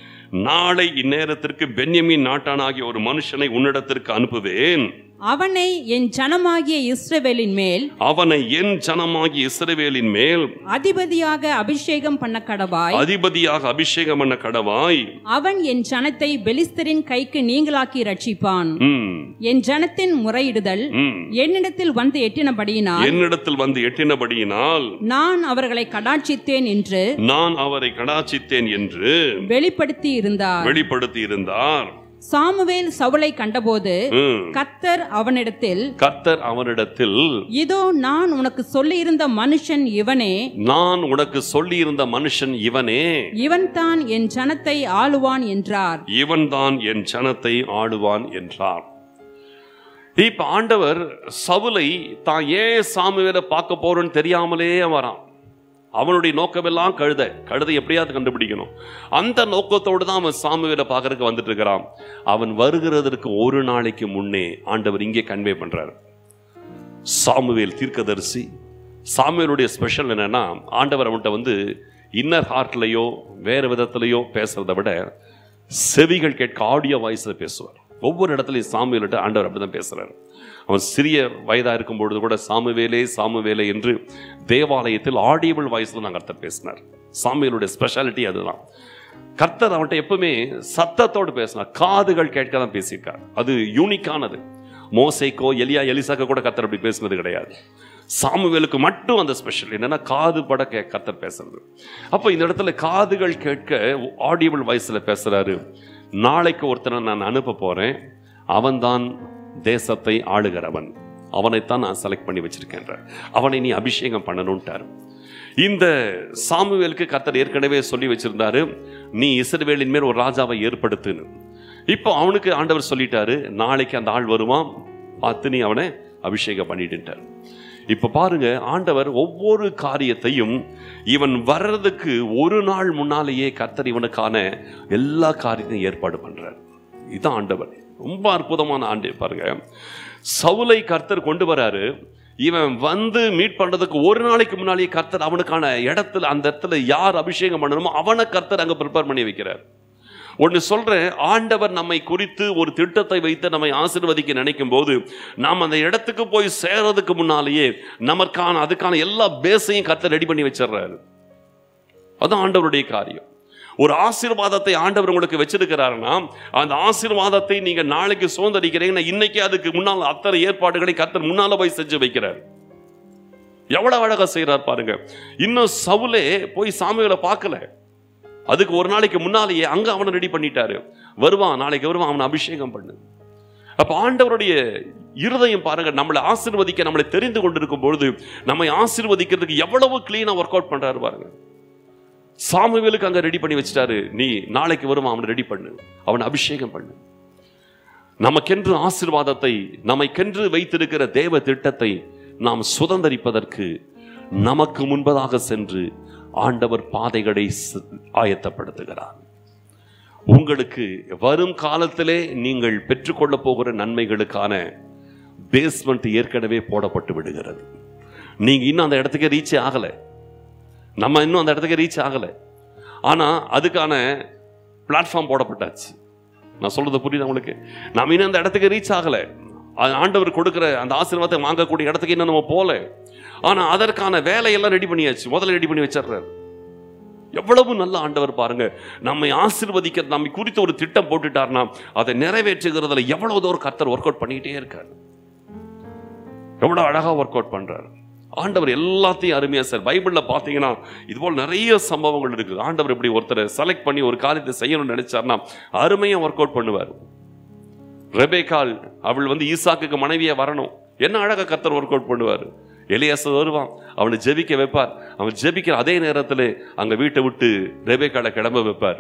நாளை இந்நேரத்திற்கு பென்யமின் நாட்டானாகிய ஒரு மனுஷனை உன்னிடத்திற்கு அனுப்புவேன் அவனை என் ஜனமாகிய இஸ்ரவேலின் மேல் அவனை என் ஜனமாகிய இஸ்ரவேலின் மேல் அதிபதியாக அபிஷேகம் பண்ண கடவாய் அதிபதியாக அபிஷேகம் பண்ண கடவாய் அவன் என் ஜனத்தை பெலிஸ்தரின் கைக்கு நீங்களாக்கி ரட்சிப்பான் ம், என் ஜனத்தின் முறையிடுதல் ம். என்னிடத்தில் வந்து எட்டினபடியினால் என்னிடத்தில் வந்து எட்டினபடியினால் நான் அவர்களை கடாட்சித்தேன் என்று நான் அவரை கடாச்சித்தேன் என்று வெளிப்படுத்தி இருந்தார் வெளிப்படுத்தி இருந்தார் சாமுவேல் சவுலை கண்டபோது ம். கர்த்தர் அவனிடத்தில் கர்த்தர் அவனிடத்தில் இதோ நான் உனக்கு சொல்லியிருந்த மனுஷன் இவனே நான் உனக்கு சொல்லியிருந்த மனுஷன் இவனே இவன்தான் என் ஜனத்தை ஆளுவான் என்றார் இவன்தான் என் ஜனத்தை ஆளுவான் என்றார் இப்ப ஆண்டவர் சவுலை தான் ஏன் சாமுவேலை பார்க்க போறோன்னு தெரியாமலே வரான் அவனுடைய நோக்கமெல்லாம் கழுத கழுதை எப்படியாவது கண்டுபிடிக்கணும் அந்த நோக்கத்தோடு தான் அவன் சாமுவேலை பார்க்கறதுக்கு வந்துட்டு இருக்கிறான் அவன் வருகிறதற்கு ஒரு நாளைக்கு முன்னே ஆண்டவர் இங்கே கன்வே பண்றாரு சாமுவேல் தீர்க்கதரிசி சாமுவேலுடைய ஸ்பெஷல் என்னன்னா ஆண்டவர் அவன்கிட்ட வந்து இன்னர் ஹார்ட்லேயோ வேறு விதத்திலேயோ பேசுறதை விட செவிகள் கேட்க ஆடியோ வாய்ஸில் பேசுவார் ஒவ்வொரு இடத்துலையும் சாமுவேல்கிட்ட ஆண்டவர் அப்படி தான் பேசுகிறார் அவன் சிறிய வயதாக இருக்கும் பொழுது கூட சாமுவேலே சாமுவேலே என்று தேவாலயத்தில் ஆடியபிள் வாய்ஸில் நான் கர்த்தர் பேசினார் சாமுவேலுடைய ஸ்பெஷாலிட்டி அதுதான் கர்த்தர் அவன்கிட்ட எப்பவுமே சத்தத்தோடு பேசினார் காதுகள் கேட்க தான் பேசியிருக்கார் அது யூனிக்கானது மோசைக்கோ எலியா எலிசாக்கோ கூட கர்த்தர் அப்படி பேசுனது கிடையாது சாமுவேலுக்கு மட்டும் அந்த ஸ்பெஷல் என்னன்னா காது பட கே கர்த்தர் பேசுறது அப்போ இந்த இடத்துல காதுகள் கேட்க ஆடியபிள் வாய்ஸில் பேசுறாரு நாளைக்கு ஒருத்தனை நான் அனுப்ப போறேன் அவன்தான் தேசத்தை ஆளுகிறவன் அவனைத்தான் நான் செலக்ட் பண்ணி வச்சிருக்கேன்ற அவனை நீ அபிஷேகம் பண்ணணும்ட்டார் இந்த சாமுவேலுக்கு கர்த்தர் ஏற்கனவே சொல்லி வச்சிருந்தாரு நீ இஸ்ரவேலின் மேல் ஒரு ராஜாவை ஏற்படுத்துன்னு இப்போ அவனுக்கு ஆண்டவர் சொல்லிட்டாரு நாளைக்கு அந்த ஆள் வருவான் பார்த்து நீ அவனை அபிஷேகம் பண்ணிட்டுட்டார் இப்போ பாருங்க ஆண்டவர் ஒவ்வொரு காரியத்தையும் இவன் வர்றதுக்கு ஒரு நாள் முன்னாலேயே கர்த்தர் இவனுக்கான எல்லா காரியத்தையும் ஏற்பாடு பண்றார் இதுதான் ஆண்டவர் ரொம்ப அற்புதமான ஆண்டு பாருங்க சவுலை கர்த்தர் கொண்டு வராரு இவன் வந்து மீட் பண்றதுக்கு ஒரு நாளைக்கு முன்னாலேயே கர்த்தர் அவனுக்கான இடத்துல அந்த இடத்துல யார் அபிஷேகம் பண்ணணுமோ அவனை கர்த்தர் அங்க ப்ரிப்பேர் பண்ணி வைக்கிறார் ஒன்று சொல்றேன் ஆண்டவர் நம்மை குறித்து ஒரு திட்டத்தை வைத்து நம்மை ஆசீர்வதிக்க நினைக்கும் போது நாம் அந்த இடத்துக்கு போய் சேர்றதுக்கு முன்னாலேயே நமக்கான அதுக்கான எல்லா பேஸையும் கர்த்தர் ரெடி பண்ணி வச்சிடுறாரு அதுதான் ஆண்டவருடைய காரியம் ஒரு ஆசீர்வாதத்தை ஆண்டவர் உங்களுக்கு வச்சிருக்கிறாருன்னா அந்த ஆசீர்வாதத்தை நீங்க நாளைக்கு சுதந்திரிக்கிறீங்கன்னா இன்னைக்கு அதுக்கு முன்னால் அத்தனை ஏற்பாடுகளை கர்த்தர் முன்னால போய் செஞ்சு வைக்கிறார் எவ்வளவு அழகா செய்றார் பாருங்க இன்னும் சவுலே போய் சாமிகளை பார்க்கல அதுக்கு ஒரு நாளைக்கு முன்னாலேயே அங்க அவனை ரெடி பண்ணிட்டாரு வருவான் நாளைக்கு வருவான் அவனை அபிஷேகம் பண்ணு அப்ப ஆண்டவருடைய இருதயம் பாருங்க நம்மளை ஆசீர்வதிக்க நம்மளை தெரிந்து கொண்டிருக்கும் பொழுது நம்மை ஆசீர்வதிக்கிறதுக்கு எவ்வளவு கிளீனா ஒர்க் அவுட் பண்றாரு பாருங்க சாமுவேலுக்கு அங்க ரெடி பண்ணி வச்சிட்டாரு நீ நாளைக்கு வருவான் அவனை ரெடி பண்ணு அவனை அபிஷேகம் பண்ணு நமக்கென்று ஆசீர்வாதத்தை நம்மைக்கென்று வைத்திருக்கிற தேவ திட்டத்தை நாம் சுதந்தரிப்பதற்கு நமக்கு முன்பதாக சென்று ஆண்டவர் பாதைகளை ச- ஆயத்தப்படுத்துகிறார் உங்களுக்கு வரும் காலத்திலே நீங்கள் பெற்றுக்கொள்ள போகிற நன்மைகளுக்கான பேஸ்மெண்ட் ஏற்கனவே போடப்பட்டு விடுகிறது நீங்க இன்னும் அந்த இடத்துக்கு ரீச் ஆகல நம்ம இன்னும் அந்த இடத்துக்கு ரீச் ஆகல ஆனா அதுக்கான பிளாட்ஃபார்ம் போடப்பட்டாச்சு நான் சொல்றது புரியுது உங்களுக்கு நம்ம இன்னும் அந்த இடத்துக்கு ரீச் ஆகல அது ஆண்டவர் கொடுக்கிற அந்த ஆசீர்வாதத்தை வாங்கக்கூடிய இடத்துக்கு இன்னும் நம்ம போல ஆனா அதற்கான வேலையெல்லாம் ரெடி பண்ணியாச்சு முதல்ல ரெடி பண்ணி வச்சிடுறாரு எவ்வளவு நல்ல ஆண்டவர் பாருங்க நம்மை ஆசீர்வதிக்க நம்மை குறித்து ஒரு திட்டம் போட்டுட்டார்னா அதை நிறைவேற்றுகிறதுல எவ்வளவு தூரம் கர்த்தர் ஒர்க் அவுட் பண்ணிக்கிட்டே இருக்காரு எவ்வளவு அழகா ஒர்க் அவுட் பண்றாரு ஆண்டவர் எல்லாத்தையும் அருமையா சார் பைபிள்ல பாத்தீங்கன்னா இது போல் நிறைய சம்பவங்கள் இருக்குது ஆண்டவர் இப்படி ஒருத்தரை செலக்ட் பண்ணி ஒரு காரியத்தை செய்யணும்னு நினைச்சார்னா அருமையா ஒர்க் அவுட் பண்ணுவார் ரெபேக்கால் அவள் வந்து ஈசாக்குக்கு மனைவியா வரணும் என்ன அழகா கர்த்தர் ஒர்க் அவுட் பண்ணுவார் எலியாசர் வருவான் அவனை ஜெபிக்க வைப்பார் அவன் ஜெபிக்கிற அதே நேரத்தில் அங்க வீட்டை விட்டு ரெபேக்காலை கிளம்ப வைப்பார்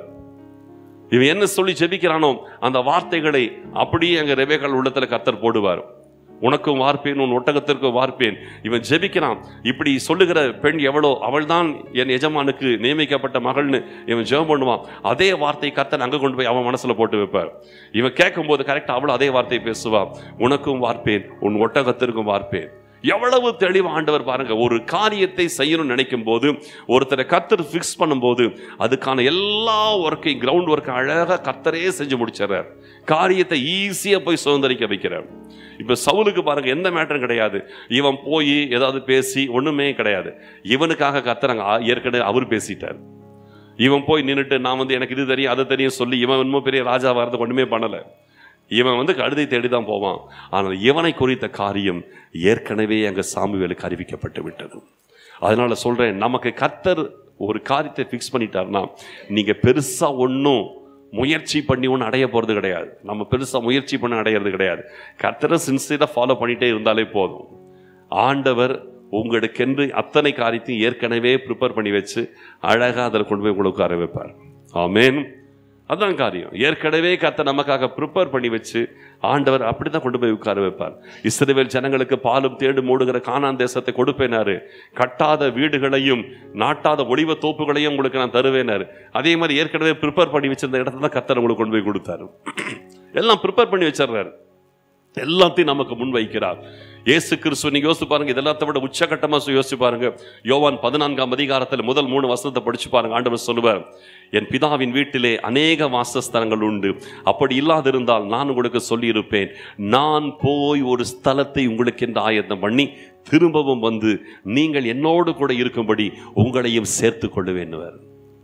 இவன் என்ன சொல்லி ஜெபிக்கிறானோ அந்த வார்த்தைகளை அப்படியே அங்க ரெபேக்கால் உள்ளத்துல கர்த்தர் போடுவார் உனக்கும் வார்ப்பேன் உன் ஒட்டகத்திற்கும் வார்ப்பேன் இவன் ஜெபிக்கிறான் இப்படி சொல்லுகிற பெண் எவ்வளோ அவள்தான் என் எஜமானுக்கு நியமிக்கப்பட்ட மகள்னு இவன் ஜெபம் பண்ணுவான் அதே வார்த்தை கர்த்தன் அங்க கொண்டு போய் அவன் மனசுல போட்டு வைப்பார் இவன் கேட்கும்போது கரெக்டா அவளும் அதே வார்த்தையை பேசுவா உனக்கும் வார்ப்பேன் உன் ஒட்டகத்திற்கும் வார்ப்பேன் எவ்வளவு தெளிவு ஆண்டவர் பாருங்க ஒரு காரியத்தை செய்யணும்னு நினைக்கும் போது ஒருத்தரை கர்த்தர் ஃபிக்ஸ் பண்ணும்போது அதுக்கான எல்லா ஒர்க்கையும் கிரவுண்ட் ஒர்க்கை அழகாக கர்த்தரே செஞ்சு முடிச்சிடறார் காரியத்தை ஈஸியா போய் சுதந்திரிக்க வைக்கிறார் இப்ப சவுலுக்கு பாருங்க எந்த மேட்டரும் கிடையாது இவன் போய் ஏதாவது பேசி ஒண்ணுமே கிடையாது இவனுக்காக கர்த்தர் அங்க ஆ- ஏற்கனவே அவர் பேசிட்டார் இவன் போய் நின்னுட்டு நான் வந்து எனக்கு இது தெரியும் அது தெரியும் சொல்லி இவன் இன்னும் பெரிய ராஜா வரது ஒண்ணுமே பண்ணல இவன் வந்து கழுதை தேடி தான் போவான் ஆனால் இவனை குறித்த காரியம் ஏற்கனவே அங்க சாமுவேலுக்கு அறிவிக்கப்பட்டு விட்டது அதனால சொல்றேன் நமக்கு கர்த்தர் ஒரு காரியத்தை ஃபிக்ஸ் பண்ணிட்டாருன்னா நீங்க பெருசா ஒன்றும் முயற்சி பண்ணி ஒன்றும் அடைய போறது கிடையாது நம்ம பெருசா முயற்சி பண்ண அடையிறது கிடையாது கர்த்தரை சின்சியராக ஃபாலோ பண்ணிட்டே இருந்தாலே போதும் ஆண்டவர் உங்களுக்கென்று அத்தனை காரியத்தையும் ஏற்கனவே ப்ரிப்பேர் பண்ணி வச்சு அழகா அதில் கொண்டு போய் உங்களுக்கு உட்கார வைப்பார் ஆமென் அதான் காரியம் ஏற்கனவே கத்த நமக்காக ப்ரிப்பேர் பண்ணி வச்சு ஆண்டவர் அப்படிதான் கொண்டு போய் உட்கார வைப்பார் இஸ்ரவேல் ஜனங்களுக்கு பாலும் தேடு மூடுகிற கானான் தேசத்தை கொடுப்பேனாரு கட்டாத வீடுகளையும் நாட்டாத ஒளிவ தோப்புகளையும் உங்களுக்கு நான் தருவேனாரு அதே மாதிரி ஏற்கனவே ப்ரிப்பேர் பண்ணி வச்சிருந்த இடத்துல தான் கத்தர் உங்களுக்கு கொண்டு போய் கொடுத்தாரு எல்லாம் ப்ரிப்பேர் பண்ணி வச்சிடுறாரு எல்லாத்தையும் நமக்கு முன் வைக்கிறார் இயேசு கிறிஸ்துவ நீங்க யோசிச்சு பாருங்க இதெல்லாத்த விட உச்சகட்டமா யோசிச்சு பாருங்க யோவான் பதினான்காம் அதிகாரத்தில் முதல் மூணு வசனத்தை படிச்சு பாருங்க ஆண்டவர் சொல்லுவார் என் பிதாவின் வீட்டிலே அநேக வாசஸ்தலங்கள் உண்டு அப்படி இல்லாதிருந்தால் நான் உங்களுக்கு சொல்லியிருப்பேன் நான் போய் ஒரு ஸ்தலத்தை உங்களுக்கு என்று ஆயத்தம் பண்ணி திரும்பவும் வந்து நீங்கள் என்னோடு கூட இருக்கும்படி உங்களையும் சேர்த்து கொள்ளுவேன்னுவர்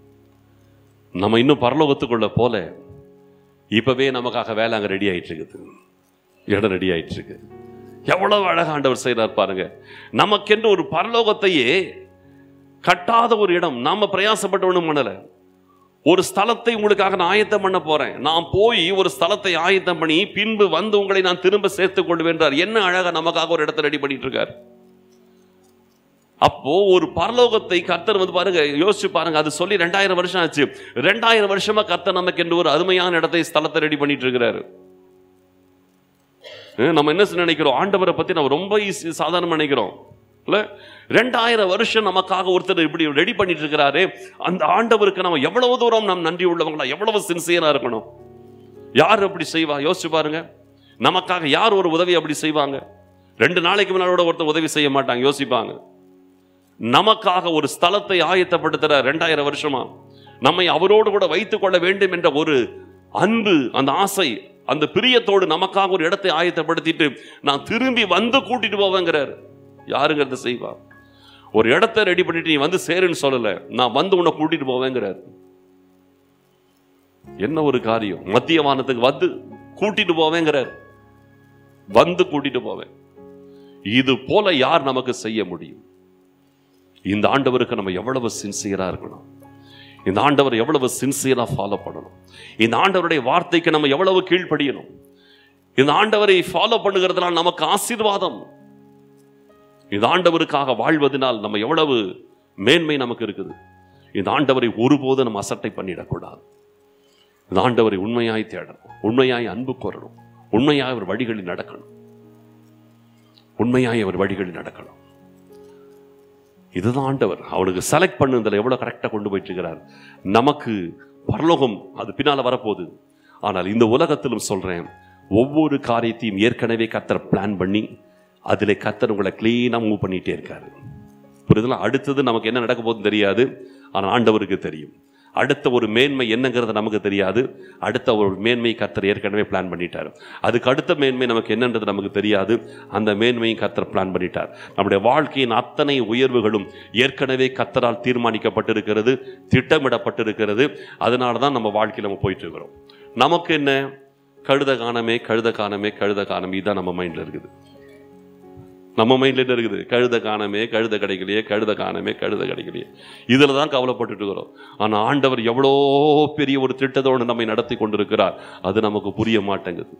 நம்ம இன்னும் பரலோகத்துக்குள்ள போல இப்பவே நமக்காக வேலை அங்க ரெடி ஆயிட்டு இருக்குது இடம் ரெடி ஆயிட்டு இருக்கு எவ்வளவு அழகா ஆண்டவர் செய்கிறார் பாருங்க நமக்கென்று ஒரு பரலோகத்தையே கட்டாத ஒரு இடம் நாம பிரயாசப்பட்டு ஒண்ணும் பண்ணல ஒரு ஸ்தலத்தை உங்களுக்காக நான் ஆயத்தம் பண்ண போறேன் நான் போய் ஒரு ஸ்தலத்தை ஆயத்தம் பண்ணி பின்பு வந்து உங்களை நான் திரும்ப சேர்த்துக் கொள்வேன்றார் என்ன அழகா நமக்காக ஒரு இடத்தை ரெடி பண்ணிட்டு இருக்கார் அப்போ ஒரு பரலோகத்தை கர்த்தர் வந்து பாருங்க யோசிச்சு பாருங்க அது சொல்லி ரெண்டாயிரம் வருஷம் ஆச்சு ரெண்டாயிரம் வருஷமா கர்த்தர் நமக்கு என்று ஒரு அருமையான இடத்தை ஸ்தலத்தை ரெடி பண்ணிட்டு இருக்கிறாரு அஹ் நம்ம என்ன நினைக்கிறோம் ஆண்டவரை பத்தி நம்ம ரொம்ப ஈஸி சாதாரணமா நினைக்கிறோம் இல்ல ரெண்டாயிரம் வருஷம் நமக்காக ஒருத்தர் இப்படி ரெடி பண்ணிட்டு இருக்கிறாரு அந்த ஆண்டவருக்கு நம்ம எவ்வளவு தூரம் நாம் நன்றி உள்ளவங்களா எவ்வளவு சின்சியரா இருக்கணும் யார் அப்படி செய்வா யோசிச்சு பாருங்க நமக்காக யார் ஒரு உதவி அப்படி செய்வாங்க ரெண்டு நாளைக்கு முன்னாடி ஒருத்தர் உதவி செய்ய மாட்டாங்க யோசிப்பாங்க நமக்காக ஒரு ஸ்தலத்தை ஆயத்தப்படுத்துற ரெண்டாயிரம் வருஷமா நம்மை அவரோடு கூட வைத்துக் கொள்ள வேண்டும் என்ற ஒரு அன்பு அந்த ஆசை அந்த பிரியத்தோடு நமக்காக ஒரு இடத்தை ஆயத்தப்படுத்திட்டு நான் திரும்பி வந்து கூட்டிட்டு போவேங்கிறார் யாருங்கிறத செய்வா ஒரு இடத்தை ரெடி பண்ணிட்டு நீ வந்து சேருன்னு சொல்லல நான் வந்து உன்னை கூட்டிட்டு போவேங்கிறார் என்ன ஒரு காரியம் மத்திய வானத்துக்கு வந்து கூட்டிட்டு போவேங்கிறார் வந்து கூட்டிட்டு போவேன் இது போல யார் நமக்கு செய்ய முடியும் இந்த ஆண்டவருக்கு நம்ம எவ்வளவு சின்சியரா இருக்கணும் இந்த ஆண்டவர் எவ்வளவு சின்சியரா ஃபாலோ பண்ணணும் இந்த ஆண்டவருடைய வார்த்தைக்கு நம்ம எவ்வளவு கீழ்ப்படியணும் இந்த ஆண்டவரை ஃபாலோ பண்ணுகிறதுனால் நமக்கு ஆசீர்வாதம் இந்த ஆண்டவருக்காக வாழ்வதனால் நம்ம எவ்வளவு மேன்மை நமக்கு இருக்குது இந்த ஆண்டவரை ஒருபோதும் நம்ம அசட்டை பண்ணிடக்கூடாது இந்த ஆண்டவரை உண்மையாய் தேடணும் உண்மையாய் அன்பு கோரணும் உண்மையாய் அவர் வழிகளில் நடக்கணும் உண்மையாய் அவர் வழிகளில் நடக்கணும் இதுதான் ஆண்டவர் அவனுக்கு செலக்ட் பண்ணுதல எவ்வளவு கரெக்டாக கொண்டு போயிட்டு இருக்கிறார் நமக்கு பரலோகம் அது பின்னால வரப்போகுது ஆனால் இந்த உலகத்திலும் சொல்றேன் ஒவ்வொரு காரியத்தையும் ஏற்கனவே கத்தர் பிளான் பண்ணி அதில் கத்தர் உங்களை க்ளீனாக மூவ் பண்ணிட்டே இருக்காரு புரியுதுல அடுத்தது நமக்கு என்ன நடக்க போகுதுன்னு தெரியாது ஆனால் ஆண்டவருக்கு தெரியும் அடுத்த ஒரு மேன்மை என்னங்கிறது நமக்கு தெரியாது அடுத்த ஒரு மேன்மை கத்தர் ஏற்கனவே பிளான் பண்ணிட்டார் அதுக்கு அடுத்த மேன்மை நமக்கு என்னன்றது நமக்கு தெரியாது அந்த மேன்மையும் கத்தர் பிளான் பண்ணிட்டார் நம்முடைய வாழ்க்கையின் அத்தனை உயர்வுகளும் ஏற்கனவே கத்தரால் தீர்மானிக்கப்பட்டிருக்கிறது திட்டமிடப்பட்டிருக்கிறது அதனால தான் நம்ம வாழ்க்கையில் நம்ம போயிட்டு இருக்கிறோம் நமக்கு என்ன கழுத காணமே கழுத காணமே கழுத காணமே இதுதான் நம்ம மைண்டில் இருக்குது நம்ம மைண்ட்ல என்ன இருக்குது கழுத காணமே கழுத கிடைக்கலையே கழுத காணமே கழுத கிடைக்கலையே இதில் தான் கவலைப்பட்டுட்டு இருக்கிறோம் ஆனால் ஆண்டவர் எவ்வளோ பெரிய ஒரு திட்டத்தோடு நம்மை நடத்தி கொண்டிருக்கிறார் அது நமக்கு புரிய மாட்டேங்குது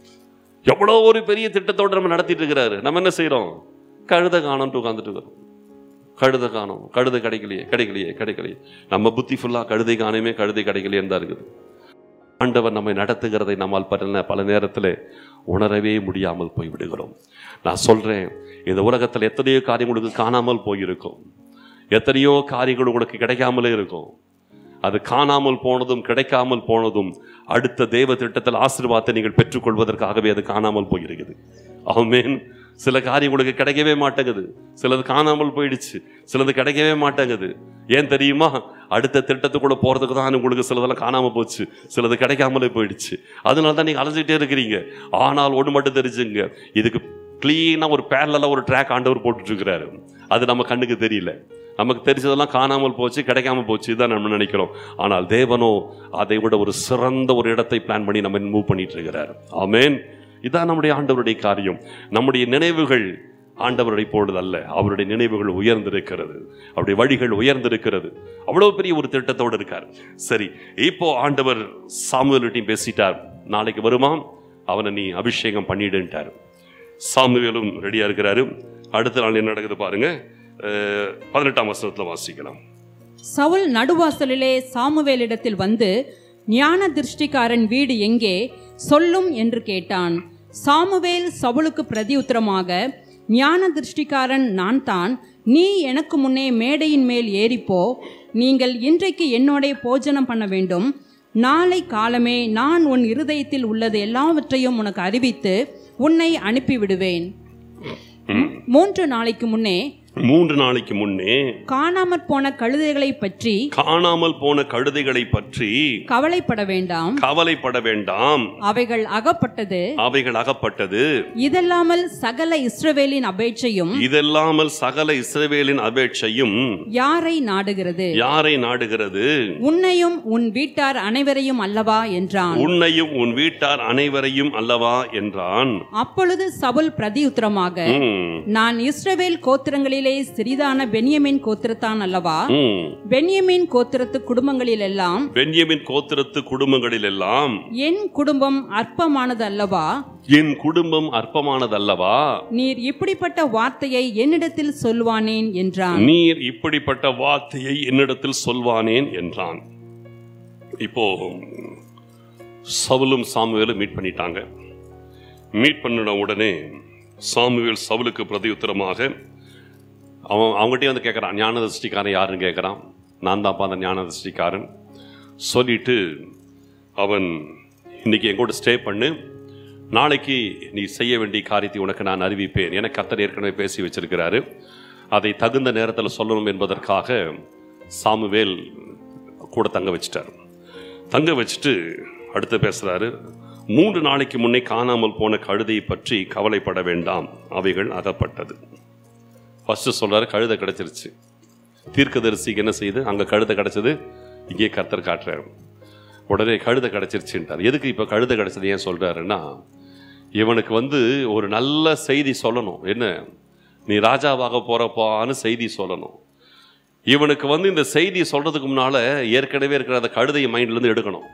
எவ்வளோ ஒரு பெரிய திட்டத்தோடு நம்ம நடத்திட்டு இருக்கிறாரு நம்ம என்ன செய்கிறோம் கழுத காணோம்ட்டு உட்காந்துட்டு இருக்கிறோம் கழுத காணோம் கழுத கிடைக்கலையே கிடைக்கலையே கிடைக்கலையே நம்ம புத்தி ஃபுல்லாக கழுதை காணுமே கழுதை கிடைக்கலையேன்னு தான் இருக்குது ஆண்டவர் நம்மை நடத்துகிறதை நம்மால் பல பல நேரத்தில் உணரவே முடியாமல் போய் விடுகிறோம் நான் சொல்றேன் இந்த உலகத்தில் எத்தனையோ காரியம் உங்களுக்கு காணாமல் போயிருக்கும் எத்தனையோ காரியங்கள் உங்களுக்கு கிடைக்காமலே இருக்கும் அது காணாமல் போனதும் கிடைக்காமல் போனதும் அடுத்த தேவ திட்டத்தில் ஆசீர்வாதத்தை நீங்கள் பெற்றுக்கொள்வதற்காகவே அது காணாமல் போயிருக்குது ஆமென் சில காரியம் உங்களுக்கு கிடைக்கவே மாட்டேங்குது சிலது காணாமல் போயிடுச்சு சிலது கிடைக்கவே மாட்டேங்குது ஏன் தெரியுமா அடுத்த திட்டத்துக்குள்ள போறதுக்கு தான் உங்களுக்கு சிலதெல்லாம் காணாம போச்சு சிலது கிடைக்காமலே போயிடுச்சு அதனால தான் நீங்க அலைஞ்சிட்டே இருக்கிறீங்க ஆனால் ஒன்று மட்டும் தெரிஞ்சுங்க இதுக்கு கிளீனாக ஒரு பேரலாக ஒரு ட்ராக் ஆண்டவர் போட்டுட்டு இருக்கிறாரு அது நம்ம கண்ணுக்கு தெரியல நமக்கு தெரிஞ்சதெல்லாம் காணாமல் போச்சு கிடைக்காம போச்சு இதான் நம்ம நினைக்கிறோம் ஆனால் தேவனோ அதை விட ஒரு சிறந்த ஒரு இடத்தை பிளான் பண்ணி நம்ம மூவ் பண்ணிட்டு இருக்கிறார் ஆமென் இதான் நம்முடைய ஆண்டவருடைய காரியம் நம்முடைய நினைவுகள் ஆண்டவருடைய பொழுது அல்ல அவருடைய நினைவுகள் உயர்ந்திருக்கிறது அவருடைய வழிகள் உயர்ந்திருக்கிறது அவ்வளவு பெரிய ஒரு திட்டத்தோடு இருக்கார் சரி இப்போ ஆண்டவர் சாமுவேல்கிட்டையும் பேசிட்டார் நாளைக்கு வருமாம் அவனை நீ அபிஷேகம் பண்ணிடுன்ட்டார் சாமுவேலும் ரெடியா இருக்கிறாரு அடுத்த நாள் என்ன நடக்குது பாருங்க அஹ், பதினெட்டாம் வசனத்துல வாசிக்கலாம் சவுல் நடுவாசலிலே சாமுவேலிடத்தில் வந்து ஞான திருஷ்டிக்காரன் வீடு எங்கே சொல்லும் என்று கேட்டான் சாமுவேல் சவுலுக்கு பிரதியுத்தரமாக ஞான திருஷ்டிக்காரன் நான் தான் நீ எனக்கு முன்னே மேடையின் மேல் ஏறிப்போ நீங்கள் இன்றைக்கு என்னோடே போஜனம் பண்ண வேண்டும் நாளை காலமே நான் உன் இருதயத்தில் உள்ளது எல்லாவற்றையும் உனக்கு அறிவித்து உன்னை அனுப்பிவிடுவேன் மூன்று நாளைக்கு முன்னே மூன்று நாளைக்கு முன்னே காணாமற் போன கழுதைகளை பற்றி காணாமல் போன கழுதைகளை பற்றி கவலைப்பட வேண்டாம் கவலைப்பட வேண்டாம் அவைகள் அகப்பட்டது அவைகள் அகப்பட்டது இதல்லாமல் சகல இஸ்ரவேலின் அபேட்சையும் இதெல்லாமல் சகல இஸ்ரவேலின் அபேட்சையும் யாரை நாடுகிறது யாரை நாடுகிறது உன்னையும் உன் வீட்டார் அனைவரையும் அல்லவா என்றான் உன்னையும் உன் வீட்டார் அனைவரையும் அல்லவா என்றான் அப்பொழுது சவுல் பிரதியுத்தரமாக ம், நான் இஸ்ரவேல் கோத்திரங்களிலே சிறிதான பென்யமின் கோத்திரத்தான் அல்லவா ம். பென்யமின் கோத்திரத்து குடும்பங்களிலெல்லாம் பென்யமின் கோத்திரத்து குடும்பங்களில் எல்லாம் என் குடும்பம் அற்பமானது அல்லவா என் குடும்பம் அற்பமானதல்லவா நீர் இப்படிப்பட்ட வார்த்தையை என்னிடத்தில் சொல்வானேன் என்றான் நீர் இப்படிப்பட்ட வார்த்தையை என்னிடத்தில் சொல்வானேன் என்றான் இப்போ சவுலும் சாமுவேலும் மீட் பண்ணிட்டாங்க மீட் பண்ணின உடனே சாமுவேல் சவுலுக்கு பிரதியுத்தரமாக அவன் அவங்ககிட்டயே வந்து கேட்குறான் ஞானதஷ்டிக்காரன் யாருன்னு கேட்குறான் நான் தான்ப்பா அந்த ஞானதஷ்டிக்காரன் சொல்லிட்டு அவன் இன்னைக்கு எங்கூட ஸ்டே பண்ணு நாளைக்கு நீ செய்ய வேண்டிய காரியத்தை உனக்கு நான் அறிவிப்பேன் எனக்கு கத்தர் ஏற்கனவே பேசி வச்சிருக்கிறாரு அதை தகுந்த நேரத்தில் சொல்லணும் என்பதற்காக சாமுவேல் கூட தங்க வச்சிட்டார் தங்க வச்சுட்டு அடுத்து பேசுறாரு மூன்று நாளைக்கு முன்னே காணாமல் போன கழுதையை பற்றி கவலைப்பட வேண்டாம் அவைகள் அகப்பட்டது ஃபர்ஸ்ட் சொல்றாரு கழுதை கிடைச்சிருச்சு தீர்க்கதரிசிக்கு என்ன செய்யுது அங்க கழுதை கிடைச்சது இங்கே கர்த்தர் காட்டுறாரு உடனே கழுதை கிடைச்சிருச்சுன்ட்டார் எதுக்கு இப்போ கழுதை கிடைச்சது ஏன் சொல்றாருன்னா இவனுக்கு வந்து ஒரு நல்ல செய்தி சொல்லணும் என்ன நீ ராஜாவாக போறப்பான்னு செய்தி சொல்லணும் இவனுக்கு வந்து இந்த செய்தி சொல்றதுக்கு முன்னால ஏற்கனவே இருக்கிற அந்த கழுதையை மைண்ட்ல இருந்து எடுக்கணும்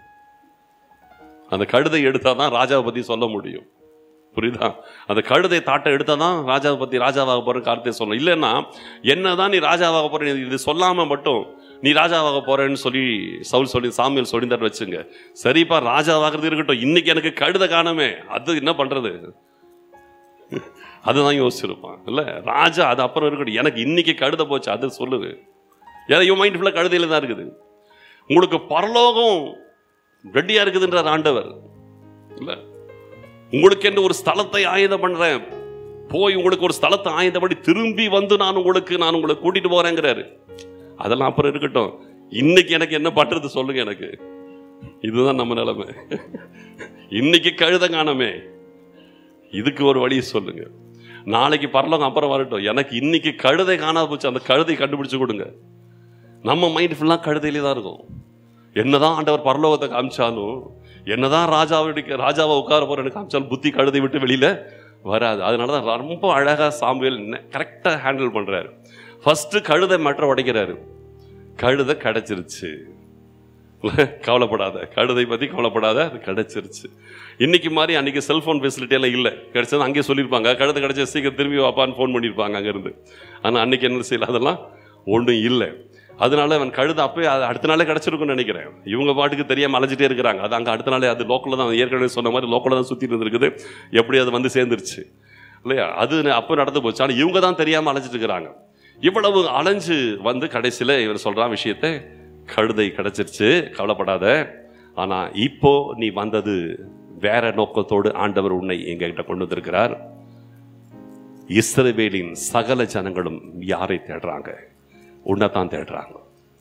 அந்த கழுதை எடுத்தாதான் ராஜாவை பத்தி சொல்ல முடியும் புரியுதா அந்த கழுதை தாட்டை எடுத்தாதான் ராஜாவை பத்தி ராஜாவாக போற கார்த்தையை சொல்லணும் இல்லைன்னா என்னதான் நீ ராஜாவாக போற நீ இது சொல்லாம மட்டும் நீ ராஜாவாக போறேன்னு சொல்லி சவுல் சொல்லி சாமியல் சொல்லிந்தார் வச்சுங்க சரிப்பா ராஜாவாகிறது இருக்கட்டும் இன்னைக்கு எனக்கு கழுதை காணமே அது என்ன பண்றது அதுதான் யோசிச்சிருப்பான் இல்ல ராஜா அது அப்புறம் இருக்கட்டும் எனக்கு இன்னைக்கு கழுத போச்சு அது சொல்லுது ஏன்னா இவன் மைண்ட் ஃபுல்லாக கழுதையில தான் இருக்குது உங்களுக்கு பரலோகம் ரெடியா இருக்குதுன்றார் ஆண்டவர் இல்ல உங்களுக்கு என்று ஒரு ஸ்தலத்தை ஆயுதம் பண்றேன் போய் உங்களுக்கு ஒரு ஸ்தலத்தை ஆயுதப்படி திரும்பி வந்து நான் உங்களுக்கு நான் உங்களை கூட்டிட்டு போறேங்கிறாரு அதெல்லாம் அப்புறம் இருக்கட்டும் இன்னைக்கு எனக்கு என்ன பண்றது சொல்லுங்க எனக்கு இதுதான் நம்ம நிலைமை இன்னைக்கு கழுத காணமே இதுக்கு ஒரு வழி சொல்லுங்க நாளைக்கு பரலோகம் அப்புறம் வரட்டும் எனக்கு இன்னைக்கு கழுதை காணாத போச்சு அந்த கழுதை கண்டுபிடிச்சு கொடுங்க நம்ம மைண்ட் ஃபுல்லாக கழுதையிலே தான் இருக்கும் என்னதான் ஆண்டவர் பரலோகத்தை காமிச்சாலும் என்னதான் ராஜாவுடைய ராஜாவை உட்கார போறேன்னு காமிச்சாலும் புத்தி கழுதை விட்டு வெளியில வராது அதனால தான் ரொம்ப அழகா சாமுவேல் கரெக்டாக ஹேண்டில் பண்றாரு ஃபர்ஸ்ட் கழுதை மேட்டரை உடைக்கிறாரு கழுதை கிடைச்சிருச்சு கவலைப்படாத கழுதை பத்தி கவலைப்படாத அது கிடைச்சிருச்சு இன்னைக்கு மாதிரி அன்னைக்கு செல்போன் ஃபெசிலிட்டி எல்லாம் இல்லை கிடைச்சது அங்கேயே சொல்லியிருப்பாங்க கழுதை கிடைச்ச சீக்கிரம் திரும்பி வாப்பான்னு ஃபோன் பண்ணியிருப்பாங்க அங்கேருந்து ஆனால் அன்னைக்கு என்ன செய்யல அதெல்லாம் ஒன்றும் இல்லை அதனால அவன் கழுதை அப்பவே அது அடுத்த நாளே கிடைச்சிருக்கும்னு நினைக்கிறேன் இவங்க பாட்டுக்கு தெரியாம அலைஞ்சிட்டே இருக்கிறாங்க அது அங்கே அடுத்த நாளே அது லோக்கலில் தான் ஏற்கனவே சொன்ன மாதிரி லோக்கலில் தான் சுற்றிட்டு இருந்திருக்குது எப்படி அது வந்து சேர்ந்துருச்சு இல்லையா அது அப்போ நடந்து போச்சு ஆனால் இவங்க தான் தெரியாமல் அலைஞ்சிட்டு இருக்கிறாங்க இவ்வளவு அலைஞ்சு வந்து கடைசியில் இவர் சொல்கிறான் விஷயத்தை கழுதை கிடைச்சிருச்சு கவலைப்படாத ஆனா இப்போ நீ வந்தது வேற நோக்கத்தோடு ஆண்டவர் உன்னை எங்ககிட்ட கொண்டு வந்திருக்கிறார் இஸ்ரவேலின் சகல ஜனங்களும் யாரை தேடுறாங்க உன்னைத்தான் தேடுறாங்க